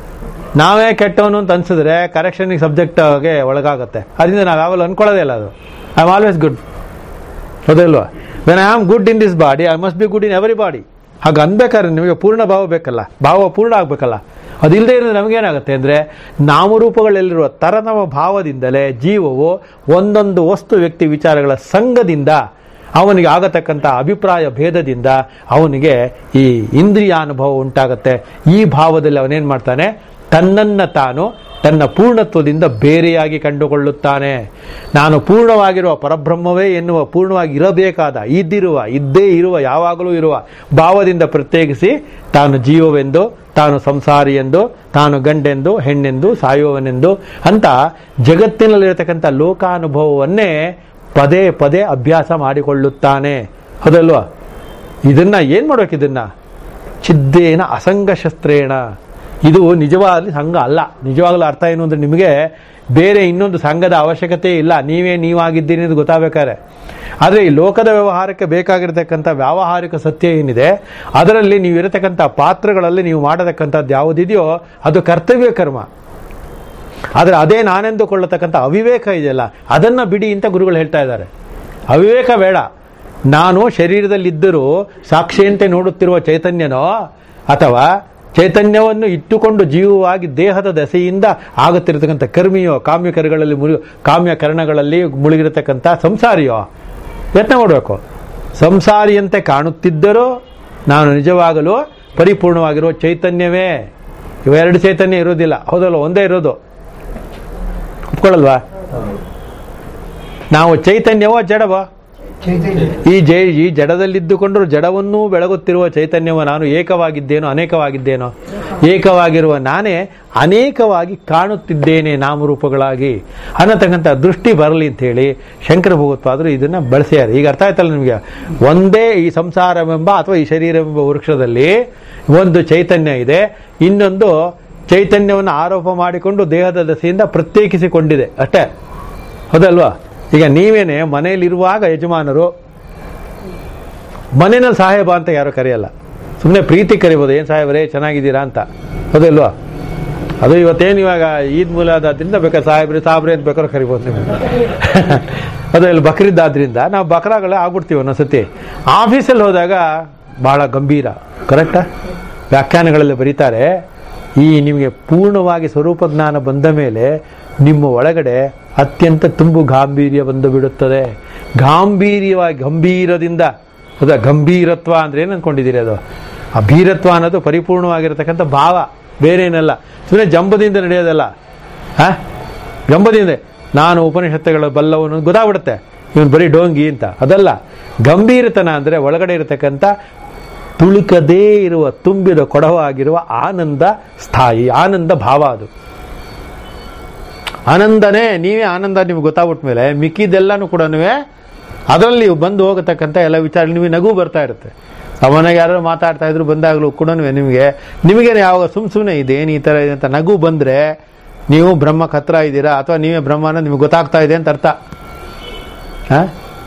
ನಾವೇ ಕೆಟ್ಟವನು ಅಂತ ಅನ್ಸಿದ್ರೆ ಕರೆಕ್ಷನ್ಗೆ ಸಬ್ಜೆಕ್ಟ್ಗೆ ಒಳಗಾಗುತ್ತೆ ಅದರಿಂದ ನಾವು ಯಾವಾಗಲೂ ಅನ್ಕೊಳ್ಳೋದೇ ಇಲ್ಲ ಅದು ಐ ಆಮ್ ಆಲ್ವೇಸ್ ಗುಡ್ ಹೌದಲ್ವಾ when I am good in this body I must be good in every body ಹಾಗೆ ಅನ್ಬೇಕಾದ್ರೆ ನಿಮಗೆ ಪೂರ್ಣ ಭಾವ ಬೇಕಲ್ಲ ಭಾವ ಪೂರ್ಣ ಆಗ್ಬೇಕಲ್ಲ ಅದಿಲ್ಲದೆ ಇರೋದು ನಮಗೇನಾಗುತ್ತೆ ಅಂದ್ರೆ ನಾಮರೂಪಗಳಲ್ಲಿರುವ ತರನವ ಭಾವದಿಂದಲೇ ಜೀವವು ಒಂದೊಂದು ವಸ್ತು ವ್ಯಕ್ತಿ ವಿಚಾರಗಳ ಸಂಘದಿಂದ ಅವನಿಗೆ ಆಗತಕ್ಕಂಥ ಅಭಿಪ್ರಾಯ ಭೇದದಿಂದ ಅವನಿಗೆ ಈ ಇಂದ್ರಿಯ ಅನುಭವ ಉಂಟಾಗತ್ತೆ ಈ ಭಾವದಲ್ಲಿ ಅವನೇನ್ ಮಾಡ್ತಾನೆ ತನ್ನನ್ನ ತಾನು ತನ್ನ ಪೂರ್ಣತ್ವದಿಂದ ಬೇರೆಯಾಗಿ ಕಂಡುಕೊಳ್ಳುತ್ತಾನೆ ನಾನು ಪೂರ್ಣವಾಗಿರುವ ಪರಬ್ರಹ್ಮವೇ ಎನ್ನುವ ಪೂರ್ಣವಾಗಿ ಇರಬೇಕಾದ ಇದ್ದಿರುವ ಇದ್ದೇ ಇರುವ ಯಾವಾಗಲೂ ಇರುವ ಭಾವದಿಂದ ಪ್ರತ್ಯೇಕಿಸಿ ತಾನು ಜೀವವೆಂದು ತಾನು ಸಂಸಾರಿ ಎಂದು ತಾನು ಗಂಡೆಂದು ಹೆಣ್ಣೆಂದು ಸಾಯುವವನೆಂದು ಅಂತ ಜಗತ್ತಿನಲ್ಲಿರತಕ್ಕಂಥ ಲೋಕಾನುಭವವನ್ನೇ ಪದೇ ಪದೇ ಅಭ್ಯಾಸ ಮಾಡಿಕೊಳ್ಳುತ್ತಾನೆ ಹೌದಲ್ವಾ ಇದನ್ನ ಏನ್ ಮಾಡ್ಬೇಕು ಇದನ್ನ ಚಿದ್ದೇನ ಅಸಂಗ ಶಸ್ತ್ರೇಣ ಇದು ನಿಜವಾಗ್ಲಿ ಸಂಘ ಅಲ್ಲ ನಿಜವಾಗ್ಲೂ ಅರ್ಥ ಏನು ಅಂದ್ರೆ ನಿಮಗೆ ಬೇರೆ ಇನ್ನೊಂದು ಸಂಘದ ಅವಶ್ಯಕತೆ ಇಲ್ಲ ನೀವೇ ನೀವಾಗಿದ್ದೀರಿ ಅಂತ ಗೊತ್ತಾಗಬೇಕಾದ್ರೆ ಆದರೆ ಈ ಲೋಕದ ವ್ಯವಹಾರಕ್ಕೆ ಬೇಕಾಗಿರತಕ್ಕಂಥ ವ್ಯಾವಹಾರಿಕ ಸತ್ಯ ಏನಿದೆ ಅದರಲ್ಲಿ ನೀವು ಇರತಕ್ಕಂಥ ಪಾತ್ರಗಳಲ್ಲಿ ನೀವು ಮಾಡತಕ್ಕಂಥದ್ದು ಯಾವುದಿದೆಯೋ ಅದು ಕರ್ತವ್ಯ ಕರ್ಮ ಆದರೆ ಅದೇ ನಾನೆಂದುಕೊಳ್ಳತಕ್ಕಂಥ ಅವಿವೇಕ ಇದೆಯಲ್ಲ ಅದನ್ನ ಬಿಡಿ ಅಂತ ಗುರುಗಳು ಹೇಳ್ತಾ ಇದ್ದಾರೆ ಅವಿವೇಕ ಬೇಡ ನಾನು ಶರೀರದಲ್ಲಿದ್ದರೂ ಸಾಕ್ಷಿಯಂತೆ ನೋಡುತ್ತಿರುವ ಚೈತನ್ಯನೋ ಅಥವಾ ಚೈತನ್ಯವನ್ನು ಇಟ್ಟುಕೊಂಡು ಜೀವವಾಗಿ ದೇಹದ ದೆಸೆಯಿಂದ ಆಗುತ್ತಿರತಕ್ಕಂಥ ಕರ್ಮಿಯೋ ಕಾಮ್ಯ ಕರ್ಗಳಲ್ಲಿ ಮುಳು ಕಾಮ್ಯ ಕರ್ಣಗಳಲ್ಲಿ ಮುಳುಗಿರತಕ್ಕಂಥ ಸಂಸಾರಿಯೋ ಯತ್ನ ಮಾಡಬೇಕು ಸಂಸಾರಿಯಂತೆ ಕಾಣುತ್ತಿದ್ದರೂ ನಾನು ನಿಜವಾಗಲು ಪರಿಪೂರ್ಣವಾಗಿರುವ ಚೈತನ್ಯವೇ ಇವೆರಡು ಚೈತನ್ಯ ಇರೋದಿಲ್ಲ ಹೌದಲ್ಲ ಒಂದೇ ಇರೋದು ಒಪ್ಕೊಳ್ಳಲ್ವಾ ನಾವು ಚೈತನ್ಯವೋ ಜಡವೋ ಈ ಜೈ ಈ ಜಡದಲ್ಲಿದ್ದುಕೊಂಡು ಜಡವನ್ನೂ ಬೆಳಗುತ್ತಿರುವ ಚೈತನ್ಯವ ನಾನು ಏಕವಾಗಿದ್ದೇನೋ ಅನೇಕವಾಗಿದ್ದೇನೋ ಏಕವಾಗಿರುವ ನಾನೇ ಅನೇಕವಾಗಿ ಕಾಣುತ್ತಿದ್ದೇನೆ ನಾಮರೂಪಗಳಾಗಿ ಅನ್ನತಕ್ಕಂಥ ದೃಷ್ಟಿ ಬರಲಿ ಅಂತ ಹೇಳಿ ಶಂಕರ ಭಗವತ್ಪಾದರು ಇದನ್ನ ಬಳಸ್ಯಾರ ಈಗ ಅರ್ಥ ಆಯ್ತಲ್ಲ ನಿಮಗೆ ಒಂದೇ ಈ ಸಂಸಾರವೆಂಬ ಅಥವಾ ಈ ಶರೀರವೆಂಬ ವೃಕ್ಷದಲ್ಲಿ ಒಂದು ಚೈತನ್ಯ ಇದೆ ಇನ್ನೊಂದು ಚೈತನ್ಯವನ್ನು ಆರೋಪ ಮಾಡಿಕೊಂಡು ದೇಹದ ದಸೆಯಿಂದ ಪ್ರತ್ಯೇಕಿಸಿಕೊಂಡಿದೆ ಅಷ್ಟೇ ಹೌದಲ್ವಾ ಈಗ ನೀವೇನೆ ಮನೆಯಲ್ಲಿರುವಾಗ ಯಜಮಾನರು ಮನೆಯಲ್ಲಿ ಸಾಹೇಬ ಅಂತ ಯಾರು ಕರೆಯಲ್ಲ ಸುಮ್ಮನೆ ಪ್ರೀತಿ ಕರಿಬೋದು ಏನು ಸಾಹೇಬರೇ ಚೆನ್ನಾಗಿದ್ದೀರಾ ಅಂತ ಹೌದಲ್ವಾ ಅದು ಇವತ್ತೇನು ಇವಾಗ ಈದ್ ಮೂಲಾದಾದ್ರಿಂದ ಬೇಕಾದ್ರೆ ಸಾಹೇಬ್ರಿ ಸಾಬ್ರಿ ಅಂತ ಬೇಕಾದ್ರೆ ಕರಿಬೋದು ನೀವು ಅದು ಇಲ್ಲಿ ಬಕ್ರಿದ್ದಾದ್ರಿಂದ ನಾವು ಬಕ್ರಾಗಳೇ ಆಗ್ಬಿಡ್ತೀವಿ ಒಂದೊಂದ್ಸತಿ ಆಫೀಸಲ್ಲಿ ಹೋದಾಗ ಬಹಳ ಗಂಭೀರ ಕರೆಕ್ಟಾ ವ್ಯಾಖ್ಯಾನಗಳಲ್ಲಿ ಬರೀತಾರೆ ಈ ನಿಮಗೆ ಪೂರ್ಣವಾಗಿ ಸ್ವರೂಪ ಜ್ಞಾನ ಬಂದ ಮೇಲೆ ನಿಮ್ಮ ಒಳಗಡೆ ಅತ್ಯಂತ ತುಂಬು ಗಾಂಭೀರ್ಯ ಬಂದು ಬಿಡುತ್ತದೆ ಗಾಂಭೀರ್ಯವಾಗಿ ಗಂಭೀರದಿಂದ ಹೌದಾ ಗಂಭೀರತ್ವ ಅಂದ್ರೆ ಏನು ಅನ್ಕೊಂಡಿದ್ದೀರಿ ಅದು ಆ ಭೀರತ್ವ ಅನ್ನೋದು ಪರಿಪೂರ್ಣವಾಗಿರತಕ್ಕಂಥ ಭಾವ ಬೇರೇನಲ್ಲ ಸುಮ್ಮನೆ ಜಂಬದಿಂದ ನಡೆಯೋದಲ್ಲ ಹಾ ಜಂಬದಿಂದ ನಾನು ಉಪನಿಷತ್ತುಗಳ ಬಲ್ಲವನು ಗೊತ್ತಾಗ್ಬಿಡುತ್ತೆ ಇವನು ಬರೀ ಡೋಂಗಿ ಅಂತ ಅದಲ್ಲ ಗಂಭೀರತನ ಅಂದ್ರೆ ಒಳಗಡೆ ಇರತಕ್ಕಂಥ ತುಳುಕದೇ ಇರುವ ತುಂಬಿದ ಕೊಡವಾಗಿರುವ ಆನಂದ ಸ್ಥಾಯಿ ಆನಂದ ಭಾವ ಅದು ಆನಂದನೇ ನೀವೇ ಆನಂದ ನಿಮ್ಗೆ ಗೊತ್ತಾಗ್ಬಿಟ್ಟ ಮೇಲೆ ಮಿಕ್ಕಿದೆಲ್ಲನೂ ಕೂಡ ಅದರಲ್ಲಿ ನೀವು ಬಂದು ಹೋಗತಕ್ಕಂಥ ಎಲ್ಲ ವಿಚಾರ ನಿಮಗೆ ನಗು ಬರ್ತಾ ಇರುತ್ತೆ ಅವನಾಗ ಯಾರು ಮಾತಾಡ್ತಾ ಇದ್ರು ಬಂದಾಗಲೂ ಕೂಡ ನಿಮಗೆ ನಿಮಗೇನು ಯಾವಾಗ ಸುಮ್ ಸುಮ್ಮನೆ ಇದೇನು ಈ ಥರ ಇದೆ ಅಂತ ನಗು ಬಂದರೆ ನೀವು ಬ್ರಹ್ಮಕ್ಕೆ ಹತ್ರ ಇದ್ದೀರಾ ಅಥವಾ ನೀವೇ ಬ್ರಹ್ಮನ ನಿಮ್ಗೆ ಗೊತ್ತಾಗ್ತಾ ಇದೆ ಅಂತ ಅರ್ಥ ಆ?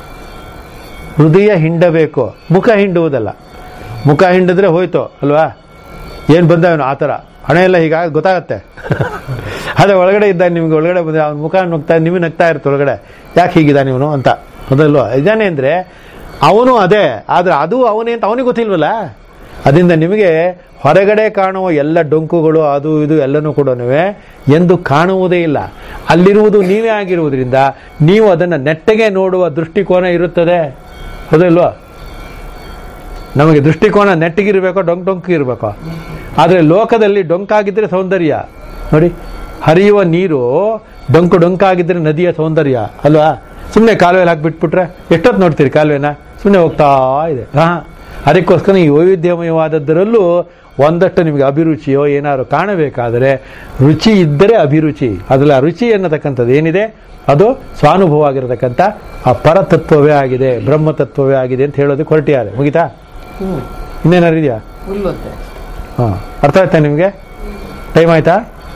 ಹೃದಯ ಹಿಂಡಬೇಕು ಮುಖ ಹಿಂಡುವುದಲ್ಲ ಮುಖ ಹಿಂಡಿದ್ರೆ ಹೋಯ್ತು ಅಲ್ವಾ ಏನು ಬಂದವನು ಆ ಥರ ಹಣ ಎಲ್ಲ ಹೀಗಾಗಿ ಗೊತ್ತಾಗತ್ತೆ ಅದೇ ಒಳಗಡೆ ಇದ್ದ ನಿಮ್ಗೆ ಒಳಗಡೆ ಬಂದ್ರೆ ಅವ್ನ ಮುಖ ನಗ್ತಾ ನಿಮಗೆ ನಗ್ತಾ ಇರುತ್ತೆ ಒಳಗಡೆ ಯಾಕೆ ಹೀಗಿದ್ದಾನೆ ಇವನು ಅಂತ ಅದಲ್ವಾ ಇದಾನೆ ಅಂದ್ರೆ ಅವನು ಅದೇ ಆದ್ರೆ ಅದು ಅವನೇ ಅಂತ ಅವನಿಗೆ ಗೊತ್ತಿಲ್ವಲ್ಲ ಅದರಿಂದ ನಿಮಗೆ ಹೊರಗಡೆ ಕಾಣುವ ಎಲ್ಲ ಡೊಂಕುಗಳು ಅದು ಇದು ಎಲ್ಲನೂ ಕೂಡ ಎಂದು ಕಾಣುವುದೇ ಇಲ್ಲ ಅಲ್ಲಿರುವುದು ನೀವೇ ಆಗಿರುವುದರಿಂದ ನೀವು ಅದನ್ನು ನೆಟ್ಟಗೆ ನೋಡುವ ದೃಷ್ಟಿಕೋನ ಇರುತ್ತದೆ ಹೌದಲ್ವಾ ನಮಗೆ ದೃಷ್ಟಿಕೋನ ನೆಟ್ಟಿಗಿರ್ಬೇಕೋ ಡೊಂಕ್ ಡೊಂಕ್ ಇರಬೇಕೋ ಆದರೆ ಲೋಕದಲ್ಲಿ ಡೊಂಕಾಗಿದ್ದರೆ ಸೌಂದರ್ಯ ನೋಡಿ ಹರಿಯುವ ನೀರು ಡೊಂಕು ಡೊಂಕಾಗಿದ್ದರೆ ನದಿಯ ಸೌಂದರ್ಯ ಅಲ್ವಾ ಸುಮ್ಮನೆ ಕಾಲುವೆಲಿ ಹಾಕ್ಬಿಟ್ಬಿಟ್ರೆ ಎಷ್ಟೊತ್ತು ನೋಡ್ತೀರಿ ಕಾಲುವೆನ ಸುಮ್ಮನೆ ಹೋಗ್ತಾ ಇದೆ ಹಾ ಅದಕ್ಕೋಸ್ಕರ ಈ ವೈವಿಧ್ಯಮಯವಾದದ್ದರಲ್ಲೂ ಒಂದಷ್ಟು ನಿಮಗೆ ಅಭಿರುಚಿಯೋ ಏನಾದ್ರು ಕಾಣಬೇಕಾದರೆ ರುಚಿ ಇದ್ದರೆ ಅಭಿರುಚಿ ಅದರಲ್ಲಿ ಆ ರುಚಿ ಅನ್ನತಕ್ಕಂಥದ್ದು ಏನಿದೆ ಅದು ಸ್ವಾನುಭವ ಆಗಿರತಕ್ಕಂಥ ಆ ಪರತತ್ವವೇ ಆಗಿದೆ ಬ್ರಹ್ಮತತ್ವವೇ ಆಗಿದೆ ಅಂತ ಹೇಳೋದಕ್ಕೆ ಹೊರಟಿದ್ದಾರೆ ಮುಗಿತಾ ಹ್ಮ್ ಇನ್ನೇನಾರು ಇದೆಯಾ ಫುಲ್ ಗೊತ್ತೆ ಹಾಂ ಅರ್ಥ ಆಯ್ತಾ ನಿಮಗೆ ಟೈಮ್ ಆಯ್ತಾ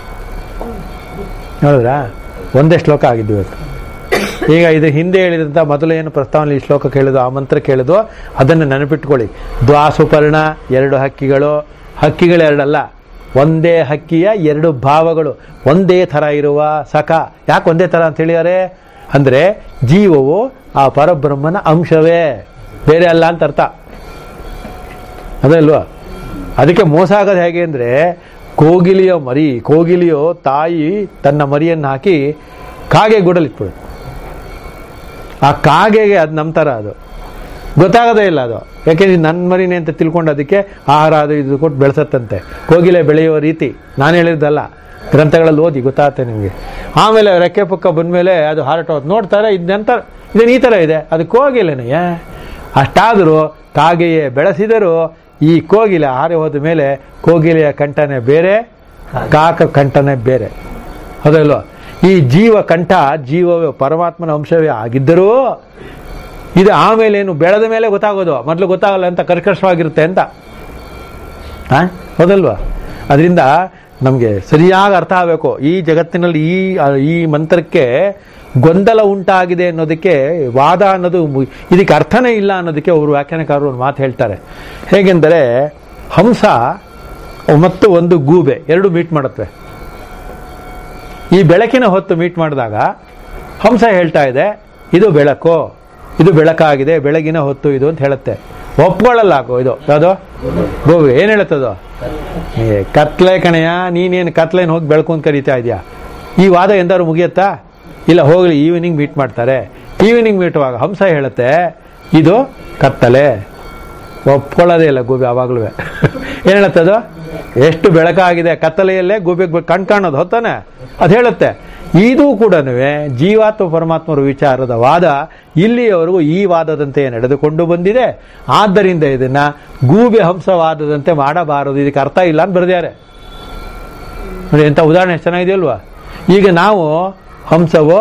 ನೋಡಿದ್ರಾ ಒಂದೇ ಶ್ಲೋಕ ಆಗಿದ್ದು ಇವತ್ತು ಈಗ ಇದು ಹಿಂದೆ ಹೇಳಿದಂಥ ಮೊದಲು ಏನು ಪ್ರಸ್ತಾವನೆ ಈ ಶ್ಲೋಕ ಕೇಳಿದ್ರು ಆ ಮಂತ್ರ ಕೇಳಿದ್ವು ಅದನ್ನು ನೆನಪಿಟ್ಕೊಳ್ಳಿ ದ್ವಾಸುಪರ್ಣ ಎರಡು ಹಕ್ಕಿಗಳು ಹಕ್ಕಿಗಳು ಎರಡಲ್ಲ ಒಂದೇ ಹಕ್ಕಿಯ ಎರಡು ಭಾವಗಳು ಒಂದೇ ಥರ ಇರುವ ಸಖ ಯಾಕೆ ಒಂದೇ ಥರ ಅಂತ ಹೇಳಿದ್ದಾರೆ ಅಂದರೆ ಜೀವವು ಆ ಪರಬ್ರಹ್ಮನ ಅಂಶವೇ ಬೇರೆ ಅಲ್ಲ ಅಂತ ಅರ್ಥ ಅದಲ್ವಾ ಅದಕ್ಕೆ ಮೋಸ ಆಗೋದು ಹೇಗೆ ಅಂದರೆ ಕೋಗಿಲಿಯ ಮರಿ ಕೋಗಿಲಿಯೋ ತಾಯಿ ತನ್ನ ಮರಿಯನ್ನು ಹಾಕಿ ಕಾಗೆ ಗೂಡಲಿಟ್ಬಿಡು ಆ ಕಾಗೆಗೆ ಅದು ನಮ್ಮ ಥರ ಅದು ಗೊತ್ತಾಗೋದೇ ಇಲ್ಲ ಅದು ಯಾಕೆಂದ್ರೆ ನನ್ನ ಮರಿನೇ ಅಂತ ತಿಳ್ಕೊಂಡು ಅದಕ್ಕೆ ಆಹಾರ ಅದು ಇದು ಕೊಟ್ಟು ಬೆಳೆಸತ್ತಂತೆ ಕೋಗಿಲೆ ಬೆಳೆಯುವ ರೀತಿ ನಾನು ಹೇಳಿದ್ದಲ್ಲ ಗ್ರಂಥಗಳಲ್ಲಿ ಓದಿ ಗೊತ್ತಾಗುತ್ತೆ ನಿಮಗೆ ಆಮೇಲೆ ರೆಕ್ಕೆ ಪಕ್ಕ ಬಂದಮೇಲೆ ಅದು ಹಾರಟೋದು ನೋಡ್ತಾರೆ ಇದೆಂತ ಇದೇನು ಈ ಥರ ಇದೆ ಅದು ಕೋಗಿಲೆನೆಯ ಅಷ್ಟಾದರೂ ಕಾಗೆಯೇ ಬೆಳೆಸಿದರೂ ಈ ಕೋಗಿಲೆ ಹಾರಿ ಹೋದ ಮೇಲೆ ಕೋಗಿಲೆಯ ಕಂಠನೆ ಬೇರೆ ಕಾಕ ಕಂಠನೆ ಬೇರೆ ಹೌದಲ್ವ ಈ ಜೀವ ಕಂಠ ಜೀವವೇ ಪರಮಾತ್ಮನ ಅಂಶವೇ ಆಗಿದ್ದರೂ ಇದು ಆಮೇಲೆ ಏನು ಬೆಳೆದ ಮೇಲೆ ಗೊತ್ತಾಗೋದು ಮೊದಲು ಗೊತ್ತಾಗಲ್ಲ ಅಂತ ಕರ್ಕಶವಾಗಿರುತ್ತೆ ಅಂತ ಆ? ಹೌದಲ್ವಾ ಅದರಿಂದ ನಮಗೆ ಸರಿಯಾಗಿ ಅರ್ಥ ಆಗಬೇಕು ಈ ಜಗತ್ತಿನಲ್ಲಿ ಈ ಈ ಮಂತ್ರಕ್ಕೆ ಗೊಂದಲ ಉಂಟಾಗಿದೆ ಅನ್ನೋದಕ್ಕೆ ವಾದ ಅನ್ನೋದು ಮು- ಇದಕ್ಕೆ ಅರ್ಥನೇ ಇಲ್ಲ ಅನ್ನೋದಕ್ಕೆ ಅವರು ವ್ಯಾಖ್ಯಾನಕಾರರು ಒಂದು ಮಾತು ಹೇಳ್ತಾರೆ ಹೇಗೆಂದರೆ ಹಂಸ ಮತ್ತು ಒಂದು ಗೂಬೆ ಎರಡು ಮೀಟ್ ಮಾಡುತ್ತವೆ ಈ ಬೆಳಕಿನ ಹೊತ್ತು ಮೀಟ್ ಮಾಡಿದಾಗ ಹಂಸ ಹೇಳ್ತಾ ಇದೆ ಇದು ಬೆಳಕು ಇದು ಬೆಳಕಾಗಿದೆ ಬೆಳಗಿನ ಹೊತ್ತು ಇದು ಅಂತ ಹೇಳುತ್ತೆ ಒಪ್ಕೊಳ್ಳಲ್ಲ ಹಾಕು ಇದು ಯಾವುದು ಗೋವಿ ಏನು ಹೇಳುತ್ತದು ಏ ಕತ್ಲೆ ಕಣೆಯ ನೀನೇನು ಕತ್ಲೆನ ಹೋಗಿ ಬೆಳ್ಕೊಂಡ್ ಕರೀತಾ ಇದೆಯಾ ಈ ವಾದ ಎಂದಾರು ಮುಗಿಯತ್ತಾ ಇಲ್ಲ ಹೋಗ್ಲಿ ಈವ್ನಿಂಗ್ ಮೀಟ್ ಮಾಡ್ತಾರೆ ಈವ್ನಿಂಗ್ ಮೀಟುವಾಗ ಹಂಸ ಹೇಳುತ್ತೆ ಇದು ಕತ್ತಲೆ ಒಪ್ಕೊಳ್ಳೋದೇ ಇಲ್ಲ ಗೂಬೆ ಆವಾಗಲೂ ಏನು ಹೇಳುತ್ತದು ಎಷ್ಟು ಬೆಳಕಾಗಿದೆ ಕತ್ತಲೆಯಲ್ಲೇ ಗೂಬೆಗೆ ಕಣ್ ಕಾಣೋದು ಹೊತ್ತಾನೆ ಅದು ಹೇಳುತ್ತೆ ಇದು ಕೂಡ ಜೀವಾತ್ಮ ಪರಮಾತ್ಮರ ವಿಚಾರದ ವಾದ ಇಲ್ಲಿಯವರೆಗೂ ಈ ವಾದದಂತೆ ನಡೆದುಕೊಂಡು ಬಂದಿದೆ ಆದ್ದರಿಂದ ಇದನ್ನ ಗೂಬೆ ಹಂಸವಾದದಂತೆ ಮಾಡಬಾರದು ಇದಕ್ಕೆ ಅರ್ಥ ಇಲ್ಲ ಅಂತ ಬರೆದಿದ್ದಾರೆ ನೋಡಿ ಎಂತ ಉದಾಹರಣೆ ಎಷ್ಟು ಚೆನ್ನಾಗಿದೆಯಲ್ವಾ ಈಗ ನಾವು ಹಂಸವೋ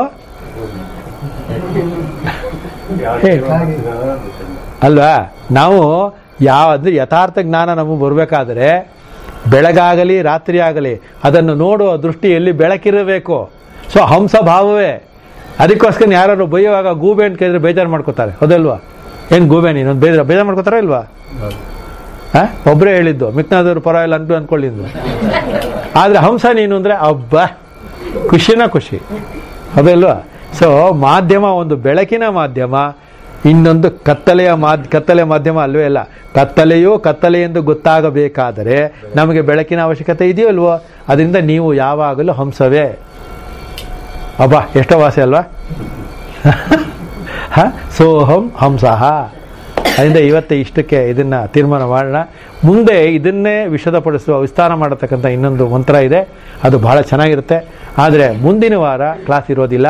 ಹೇ. ಅಲ್ವಾ ನಾವು ಯಾವ್ದು ಯಥಾರ್ಥ ಜ್ಞಾನ ನಮಗೆ ಬರಬೇಕಾದ್ರೆ ಬೆಳಗಾಗಲಿ ರಾತ್ರಿ ಆಗಲಿ ಅದನ್ನು ನೋಡುವ ದೃಷ್ಟಿಯಲ್ಲಿ ಬೆಳಕಿರಬೇಕು ಸೊ ಹಂಸ ಭಾವವೇ ಅದಕ್ಕೋಸ್ಕರ ಯಾರು ಬೈಯುವಾಗ ಗೂಬೆ ಅಂತ ಕೇಳಿದ್ರೆ ಬೇಜಾರು ಮಾಡ್ಕೋತಾರೆ ಹೌದಲ್ವಾ ಏನು ಗೂಬೆ ನೀನು ಬೇಜಾರು ಬೇಜಾರು ಮಾಡ್ಕೋತಾರ ಇಲ್ವಾ ಹಾ ಒಬ್ಬರೇ ಹೇಳಿದ್ದು ಮಿಕ್ನಾದವ್ರು ಪರವಾಗಿಲ್ಲ ಅಂತ ಅನ್ಕೊಳ್ಳಿದ್ದು ಆದ್ರೆ ಹಂಸ ನೀನು ಅಂದ್ರೆ ಅಬ್ಬ ಖುಷಿನ ಖುಷಿ ಅದಲ್ವಾ ಸೊ ಮಾಧ್ಯಮ ಒಂದು ಬೆಳಕಿನ ಮಾಧ್ಯಮ ಇನ್ನೊಂದು ಕತ್ತಲೆಯ ಮಾಧ್ಯ ಕತ್ತಲೆ ಮಾಧ್ಯಮ ಅಲ್ವೇ ಅಲ್ಲ ಕತ್ತಲೆಯೂ ಕತ್ತಲೆ ಎಂದು ಗೊತ್ತಾಗಬೇಕಾದರೆ ನಮಗೆ ಬೆಳಕಿನ ಅವಶ್ಯಕತೆ ಇದೆಯೋ ಅಲ್ವೋ ಅದರಿಂದ ನೀವು ಯಾವಾಗಲೂ ಹಂಸವೇ ಅಬ್ಬಾ ಎಷ್ಟೋ ವಾಸಿ ಅಲ್ವಾ ಹ ಸೋಹಂ ಹಂಸಃ ಅದರಿಂದ ಇವತ್ತೇ ಇಷ್ಟಕ್ಕೆ ಇದನ್ನ ತೀರ್ಮಾನ ಮಾಡೋಣ ಮುಂದೆ ಇದನ್ನೇ ವಿಷದಪಡಿಸುವ ವಿಸ್ತಾರ ಮಾಡತಕ್ಕಂಥ ಇನ್ನೊಂದು ಮಂತ್ರ ಇದೆ ಅದು ಬಹಳ ಚೆನ್ನಾಗಿರುತ್ತೆ ಆದರೆ ಮುಂದಿನ ವಾರ ಕ್ಲಾಸ್ ಇರೋದಿಲ್ಲ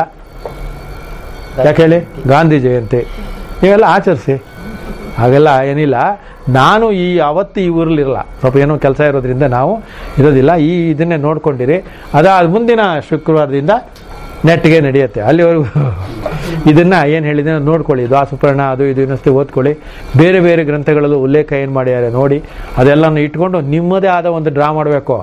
ಯಾಕೆ ಹೇಳಿ ಗಾಂಧಿ ಜಯಂತಿ ನೀವೆಲ್ಲ ಆಚರಿಸಿ ಹಾಗೆಲ್ಲ ಏನಿಲ್ಲ ನಾನು ಈ ಅವತ್ತು ಈ ಊರಲ್ಲಿರಲ್ಲ ಸ್ವಲ್ಪ ಏನೋ ಕೆಲಸ ಇರೋದ್ರಿಂದ ನಾವು ಇರೋದಿಲ್ಲ ಈ ಇದನ್ನೇ ನೋಡ್ಕೊಂಡಿರಿ ಅದಾದ ಮುಂದಿನ ಶುಕ್ರವಾರದಿಂದ ನೆಟ್ಗೆ ನಡೆಯುತ್ತೆ ಅಲ್ಲಿವರೆಗೂ ಇದನ್ನ ಏನು ಹೇಳಿದೆ ನೋಡ್ಕೊಳ್ಳಿ ದ್ವಾಸಪರ್ಣ ಅದು ಇದು ಇನ್ನಷ್ಟೇ ಓದ್ಕೊಳ್ಳಿ ಬೇರೆ ಬೇರೆ ಗ್ರಂಥಗಳಲ್ಲೂ ಉಲ್ಲೇಖ ಏನು ಮಾಡ್ಯಾರೆ ನೋಡಿ ಅದೆಲ್ಲನೂ ಇಟ್ಕೊಂಡು ನಿಮ್ಮದೇ ಆದ ಒಂದು ಡ್ರಾ ಮಾಡಬೇಕು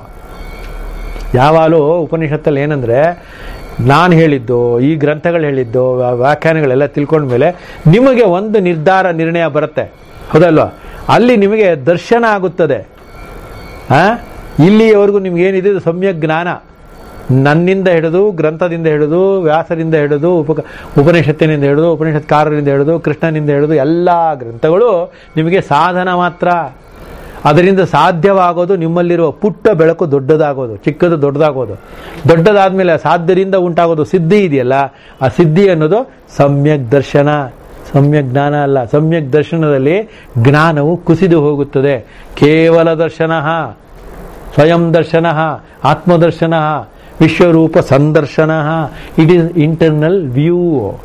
ಯಾವಾಗಲೂ ಉಪನಿಷತ್ತಲ್ಲಿ ಏನಂದ್ರೆ ನಾನು ಹೇಳಿದ್ದು ಈ ಗ್ರಂಥಗಳು ಹೇಳಿದ್ದು ವ್ಯಾ- ವ್ಯಾಖ್ಯಾನಗಳೆಲ್ಲ ತಿಳ್ಕೊಂಡ್ಮೇಲೆ ನಿಮಗೆ ಒಂದು ನಿರ್ಧಾರ ನಿರ್ಣಯ ಬರುತ್ತೆ ಹೌದಲ್ವಾ ಅಲ್ಲಿ ನಿಮಗೆ ದರ್ಶನ ಆಗುತ್ತದೆ ಆ ಇಲ್ಲಿಯವರೆಗೂ ನಿಮ್ಗೆ ಏನಿದೆ ಇದು ಸಮ್ಯಕ್ ಜ್ಞಾನ ನನ್ನಿಂದ ಹಿಡಿದು ಗ್ರಂಥದಿಂದ ಹಿಡಿದು ವ್ಯಾಸರಿಂದ ಹಿಡಿದು ಉಪ ಉಪನಿಷತ್ತಿನಿಂದ ಹಿಡಿದು ಉಪನಿಷತ್ಕಾರರಿಂದ ಹಿಡಿದು ಕೃಷ್ಣನಿಂದ ಹಿಡಿದು ಎಲ್ಲ ಗ್ರಂಥಗಳು ನಿಮಗೆ ಸಾಧನ ಮಾತ್ರ ಅದರಿಂದ ಸಾಧ್ಯವಾಗೋದು ನಿಮ್ಮಲ್ಲಿರುವ ಪುಟ್ಟ ಬೆಳಕು ದೊಡ್ಡದಾಗೋದು ಚಿಕ್ಕದು ದೊಡ್ಡದಾಗೋದು ದೊಡ್ಡದಾದ್ಮೇಲೆ ಸಾಧ್ಯದಿಂದ ಉಂಟಾಗೋದು ಸಿದ್ಧಿ ಇದೆಯಲ್ಲ ಆ ಸಿದ್ಧಿ ಅನ್ನೋದು ಸಮ್ಯಕ್ ದರ್ಶನ ಸಮ್ಯಕ್ ಜ್ಞಾನ ಅಲ್ಲ ಸಮ್ಯಕ್ ದರ್ಶನದಲ್ಲಿ ಜ್ಞಾನವು ಕುಸಿದು ಹೋಗುತ್ತದೆ ಕೇವಲ ದರ್ಶನ ಸ್ವಯಂ ದರ್ಶನ ಆತ್ಮದರ್ಶನ ವಿಶ್ವರೂಪ ಸಂದರ್ಶನ ಇಟ್ ಈಸ್ ಇಂಟರ್ನಲ್ ವ್ಯೂ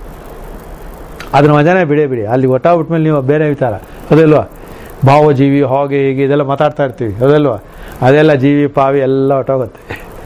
ಅದನ್ನ ಮಜಾನೇ ಬಿಡೇ ಬಿಡಿ ಅಲ್ಲಿ ಒಟ್ಟಾಬಿಟ್ಮೇಲೆ ನೀವು ಬೇರೆ ವಿಚಾರ ಅದಲ್ವಾ ಭಾವಜೀವಿ ಹಾಗೆ ಹೀಗೆ ಇದೆಲ್ಲ ಮಾತಾಡ್ತಾ ಇರ್ತೀವಿ ಅದಲ್ವಾ ಅದೆಲ್ಲ ಜೀವಿ ಪಾವಿ ಎಲ್ಲ ಹೊಟ್ಟೋಗುತ್ತೆ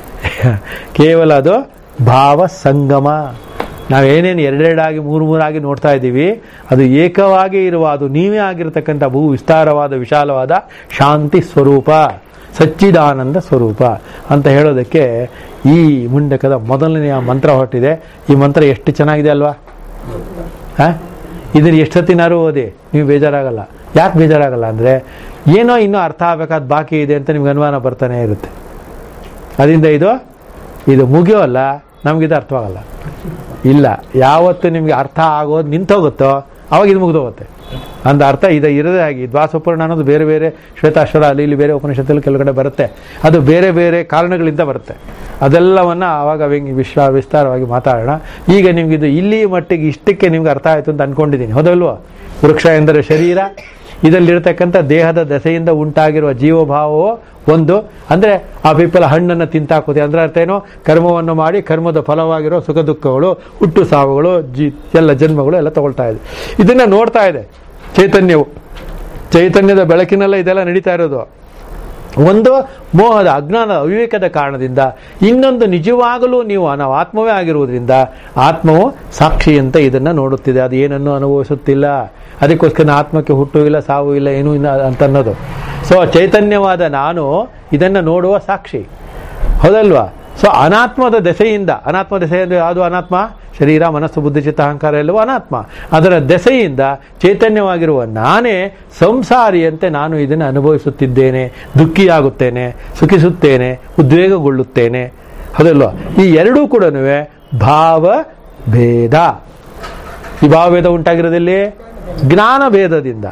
ಕೇವಲ ಅದು ಭಾವ ಸಂಗಮ ನಾವೇನೇನು ಎರಡೆರಡಾಗಿ ಮೂರು ಮೂರಾಗಿ ನೋಡ್ತಾ ಇದ್ದೀವಿ ಅದು ಏಕವಾಗಿ ಇರುವ ಅದು ನೀವೇ ಆಗಿರತಕ್ಕಂಥ ಬಹು ವಿಸ್ತಾರವಾದ ವಿಶಾಲವಾದ ಶಾಂತಿ ಸ್ವರೂಪ ಸಚ್ಚಿದಾನಂದ ಸ್ವರೂಪ ಅಂತ ಹೇಳೋದಕ್ಕೆ ಈ ಮುಂಡಕದ ಮೊದಲನೆಯ ಮಂತ್ರ ಹೊರಟಿದೆ ಈ ಮಂತ್ರ ಎಷ್ಟು ಚೆನ್ನಾಗಿದೆ ಅಲ್ವಾ ಹಾ ಇದನ್ನ ಎಷ್ಟೊತ್ತಿನಾರು ಓದಿ ನೀವು ಬೇಜಾರಾಗಲ್ಲ ಯಾಕೆ ಬೇಜಾರಾಗಲ್ಲ ಅಂದರೆ ಏನೋ ಇನ್ನೂ ಅರ್ಥ ಆಗಬೇಕಾದ ಬಾಕಿ ಇದೆ ಅಂತ ನಿಮ್ಗೆ ಅನುಮಾನ ಬರ್ತಾನೆ ಇರುತ್ತೆ ಅದರಿಂದ ಇದು ಇದು ಮುಗಿಯೋಲ್ಲ ನಮಗಿದು ಅರ್ಥವಾಗಲ್ಲ ಇಲ್ಲ ಯಾವತ್ತು ನಿಮಗೆ ಅರ್ಥ ಆಗೋದು ನಿಂತೋಗುತ್ತೋ ಅವಾಗ ಇದು ಮುಗಿದೋಗುತ್ತೆ ಅಂದ ಅರ್ಥ ಇದು ಇರದೇ ಆಗಿ ದ್ವಾಸಪೂರ್ಣ ಅನ್ನೋದು ಬೇರೆ ಬೇರೆ ಶ್ವೇತಾಶ್ವರ ಅಲ್ಲಿ ಇಲ್ಲಿ ಬೇರೆ ಉಪನಿಷತ್ತಲ್ಲಿ ಕೆಲವು ಕಡೆ ಬರುತ್ತೆ ಅದು ಬೇರೆ ಬೇರೆ ಕಾರಣಗಳಿಂದ ಬರುತ್ತೆ ಅದೆಲ್ಲವನ್ನ ಆವಾಗ ವ್ಯಂಗ್ಯ ವಿಶ್ವ ವಿಸ್ತಾರವಾಗಿ ಮಾತಾಡೋಣ ಈಗ ನಿಮ್ಗೆ ಇದು ಇಲ್ಲಿ ಮಟ್ಟಿಗೆ ಇಷ್ಟಕ್ಕೆ ನಿಮ್ಗೆ ಅರ್ಥ ಆಯಿತು ಅಂತ ಅನ್ಕೊಂಡಿದ್ದೀನಿ ಹೌದಲ್ವಾ ವೃಕ್ಷ ಎಂದರೆ ಶರೀರ ಇದರಲ್ಲಿರ್ತಕ್ಕಂಥ ದೇಹದ ದೆಸೆಯಿಂದ ಉಂಟಾಗಿರುವ ಜೀವಭಾವವು ಒಂದು ಅಂದ್ರೆ ಆ ಪೀಪಲ ಹಣ್ಣನ್ನು ತಿಂತಾಕೋತೆ ಅಂದ್ರೆ ಅರ್ಥ ಏನು ಕರ್ಮವನ್ನು ಮಾಡಿ ಕರ್ಮದ ಫಲವಾಗಿರೋ ಸುಖ ದುಃಖಗಳು ಹುಟ್ಟು ಸಾವುಗಳು ಜಿ ಎಲ್ಲ ಜನ್ಮಗಳು ಎಲ್ಲ ತಗೊಳ್ತಾ ಇದೆ ಇದನ್ನ ನೋಡ್ತಾ ಇದೆ ಚೈತನ್ಯವು ಚೈತನ್ಯದ ಬೆಳಕಿನಲ್ಲ ಇದೆಲ್ಲ ನಡೀತಾ ಇರೋದು ಒಂದು ಮೋಹದ ಅಜ್ಞಾನದ ಅವಿವೇಕದ ಕಾರಣದಿಂದ ಇನ್ನೊಂದು ನಿಜವಾಗಲೂ ನೀವು ನಾವು ಆತ್ಮವೇ ಆಗಿರುವುದರಿಂದ ಆತ್ಮವು ಸಾಕ್ಷಿಯಂತೆ ಇದನ್ನ ನೋಡುತ್ತಿದೆ ಅದು ಏನನ್ನು ಅನುಭವಿಸುತ್ತಿಲ್ಲ ಅದಕ್ಕೋಸ್ಕರ ಆತ್ಮಕ್ಕೆ ಹುಟ್ಟು ಇಲ್ಲ ಸಾವು ಇಲ್ಲ ಏನೂ ಇಲ್ಲ ಅಂತ ಅನ್ನೋದು ಸೊ ಚೈತನ್ಯವಾದ ನಾನು ಇದನ್ನ ನೋಡುವ ಸಾಕ್ಷಿ ಹೌದಲ್ವಾ ಸೊ ಅನಾತ್ಮದ ದೆಸೆಯಿಂದ ಅನಾತ್ಮ ದೆಸೆ ಅಂದ್ರೆ ಯಾವುದು ಅನಾತ್ಮ ಶರೀರ ಮನಸ್ಸು ಬುದ್ಧಿ ಚಿತ್ತ ಅಹಂಕಾರ ಎಲ್ಲವೂ ಅನಾತ್ಮ ಅದರ ದೆಸೆಯಿಂದ ಚೈತನ್ಯವಾಗಿರುವ ನಾನೇ ಸಂಸಾರಿಯಂತೆ ನಾನು ಇದನ್ನು ಅನುಭವಿಸುತ್ತಿದ್ದೇನೆ ದುಃಖಿಯಾಗುತ್ತೇನೆ ಸುಖಿಸುತ್ತೇನೆ ಉದ್ವೇಗಗೊಳ್ಳುತ್ತೇನೆ ಹೌದಲ್ವಾ ಈ ಎರಡೂ ಕೂಡ ಭಾವ ಭೇದ ಈ ಭಾವಭೇದ ಉಂಟಾಗಿರೋದಲ್ಲಿ ಜ್ಞಾನ ಭೇದದಿಂದ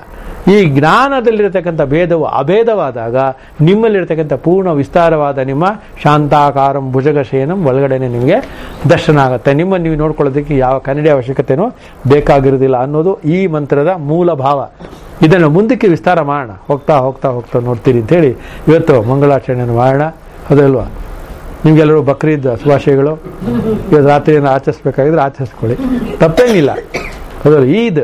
ಈ ಜ್ಞಾನದಲ್ಲಿರತಕ್ಕಂಥ ಭೇದವು ಅಭೇದವಾದಾಗ ನಿಮ್ಮಲ್ಲಿರತಕ್ಕಂಥ ಪೂರ್ಣ ವಿಸ್ತಾರವಾದ ನಿಮ್ಮ ಶಾಂತಾಕಾರಂ ಭುಜಗಶಯನಂ ಒಳಗಡೆನೆ ನಿಮಗೆ ದರ್ಶನ ಆಗುತ್ತೆ ನಿಮ್ಮನ್ನು ನೀವು ನೋಡ್ಕೊಳ್ಳೋದಕ್ಕೆ ಯಾವ ಕನ್ನಡಿ ಅವಶ್ಯಕತೆನೂ ಬೇಕಾಗಿರೋದಿಲ್ಲ ಅನ್ನೋದು ಈ ಮಂತ್ರದ ಮೂಲ ಭಾವ ಇದನ್ನು ಮುಂದಕ್ಕೆ ವಿಸ್ತಾರ ಮಾಡೋಣ ಹೋಗ್ತಾ ಹೋಗ್ತಾ ಹೋಗ್ತಾ ನೋಡ್ತೀರಿ ಅಂತೇಳಿ ಇವತ್ತು ಮಂಗಳಾಚರಣೆಯನ್ನು ಮಾಡೋಣ ಅದಲ್ವಾ ನಿಮಗೆಲ್ಲರೂ ಬಕ್ರೀದ್ ಶುಭಾಶಯಗಳು ಇವತ್ತು ರಾತ್ರಿ ಏನೋ ಆಚರಿಸ್ಬೇಕಾಗಿದ್ರೆ ಆಚರಿಸ್ಕೊಳ್ಳಿ ತಪ್ಪೇನಿಲ್ಲ ಹೌದಲ್ಲ ಈದ್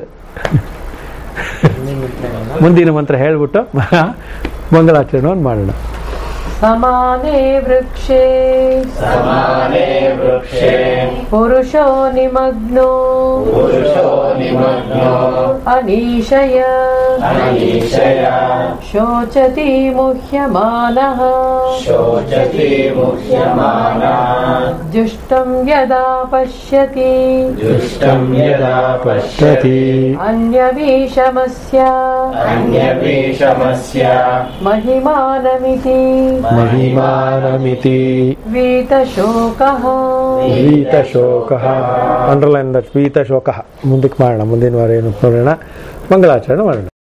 ಮುಂದಿನ ಮಂತ್ರ ಹೇಳ್ಬಿಟ್ಟು ಮಂಗಳಾಚರಣೆಯನ್ನು ಮಾಡೋಣ समाने वृक्षे समाने वृक्षे पुरुषो निमग्नो पुरुषो निमग्नो अनीशय अनीशया शोचति मुह्यमानः शोचति मुह्यमाना जुष्टं यदा पश्यति दुष्टं यदा पश्यति अन्यवीशमस्य अन्यभीषमस्य महिमानमिति ಮಹಿಮಾನಮಿತಿ वीतशोकः ವೀತಶೋಕ ಅಂಡರ್ಲೈನ್ ದಟ್ ವೀತಶೋಕ ಮುಂದಕ್ಕೆ ಮಾಡೋಣ ಮುಂದಿನ ವಾರ ಏನು ನೋಡೋಣ ಮಂಗಳಾಚರಣೆ ಮಾಡೋಣ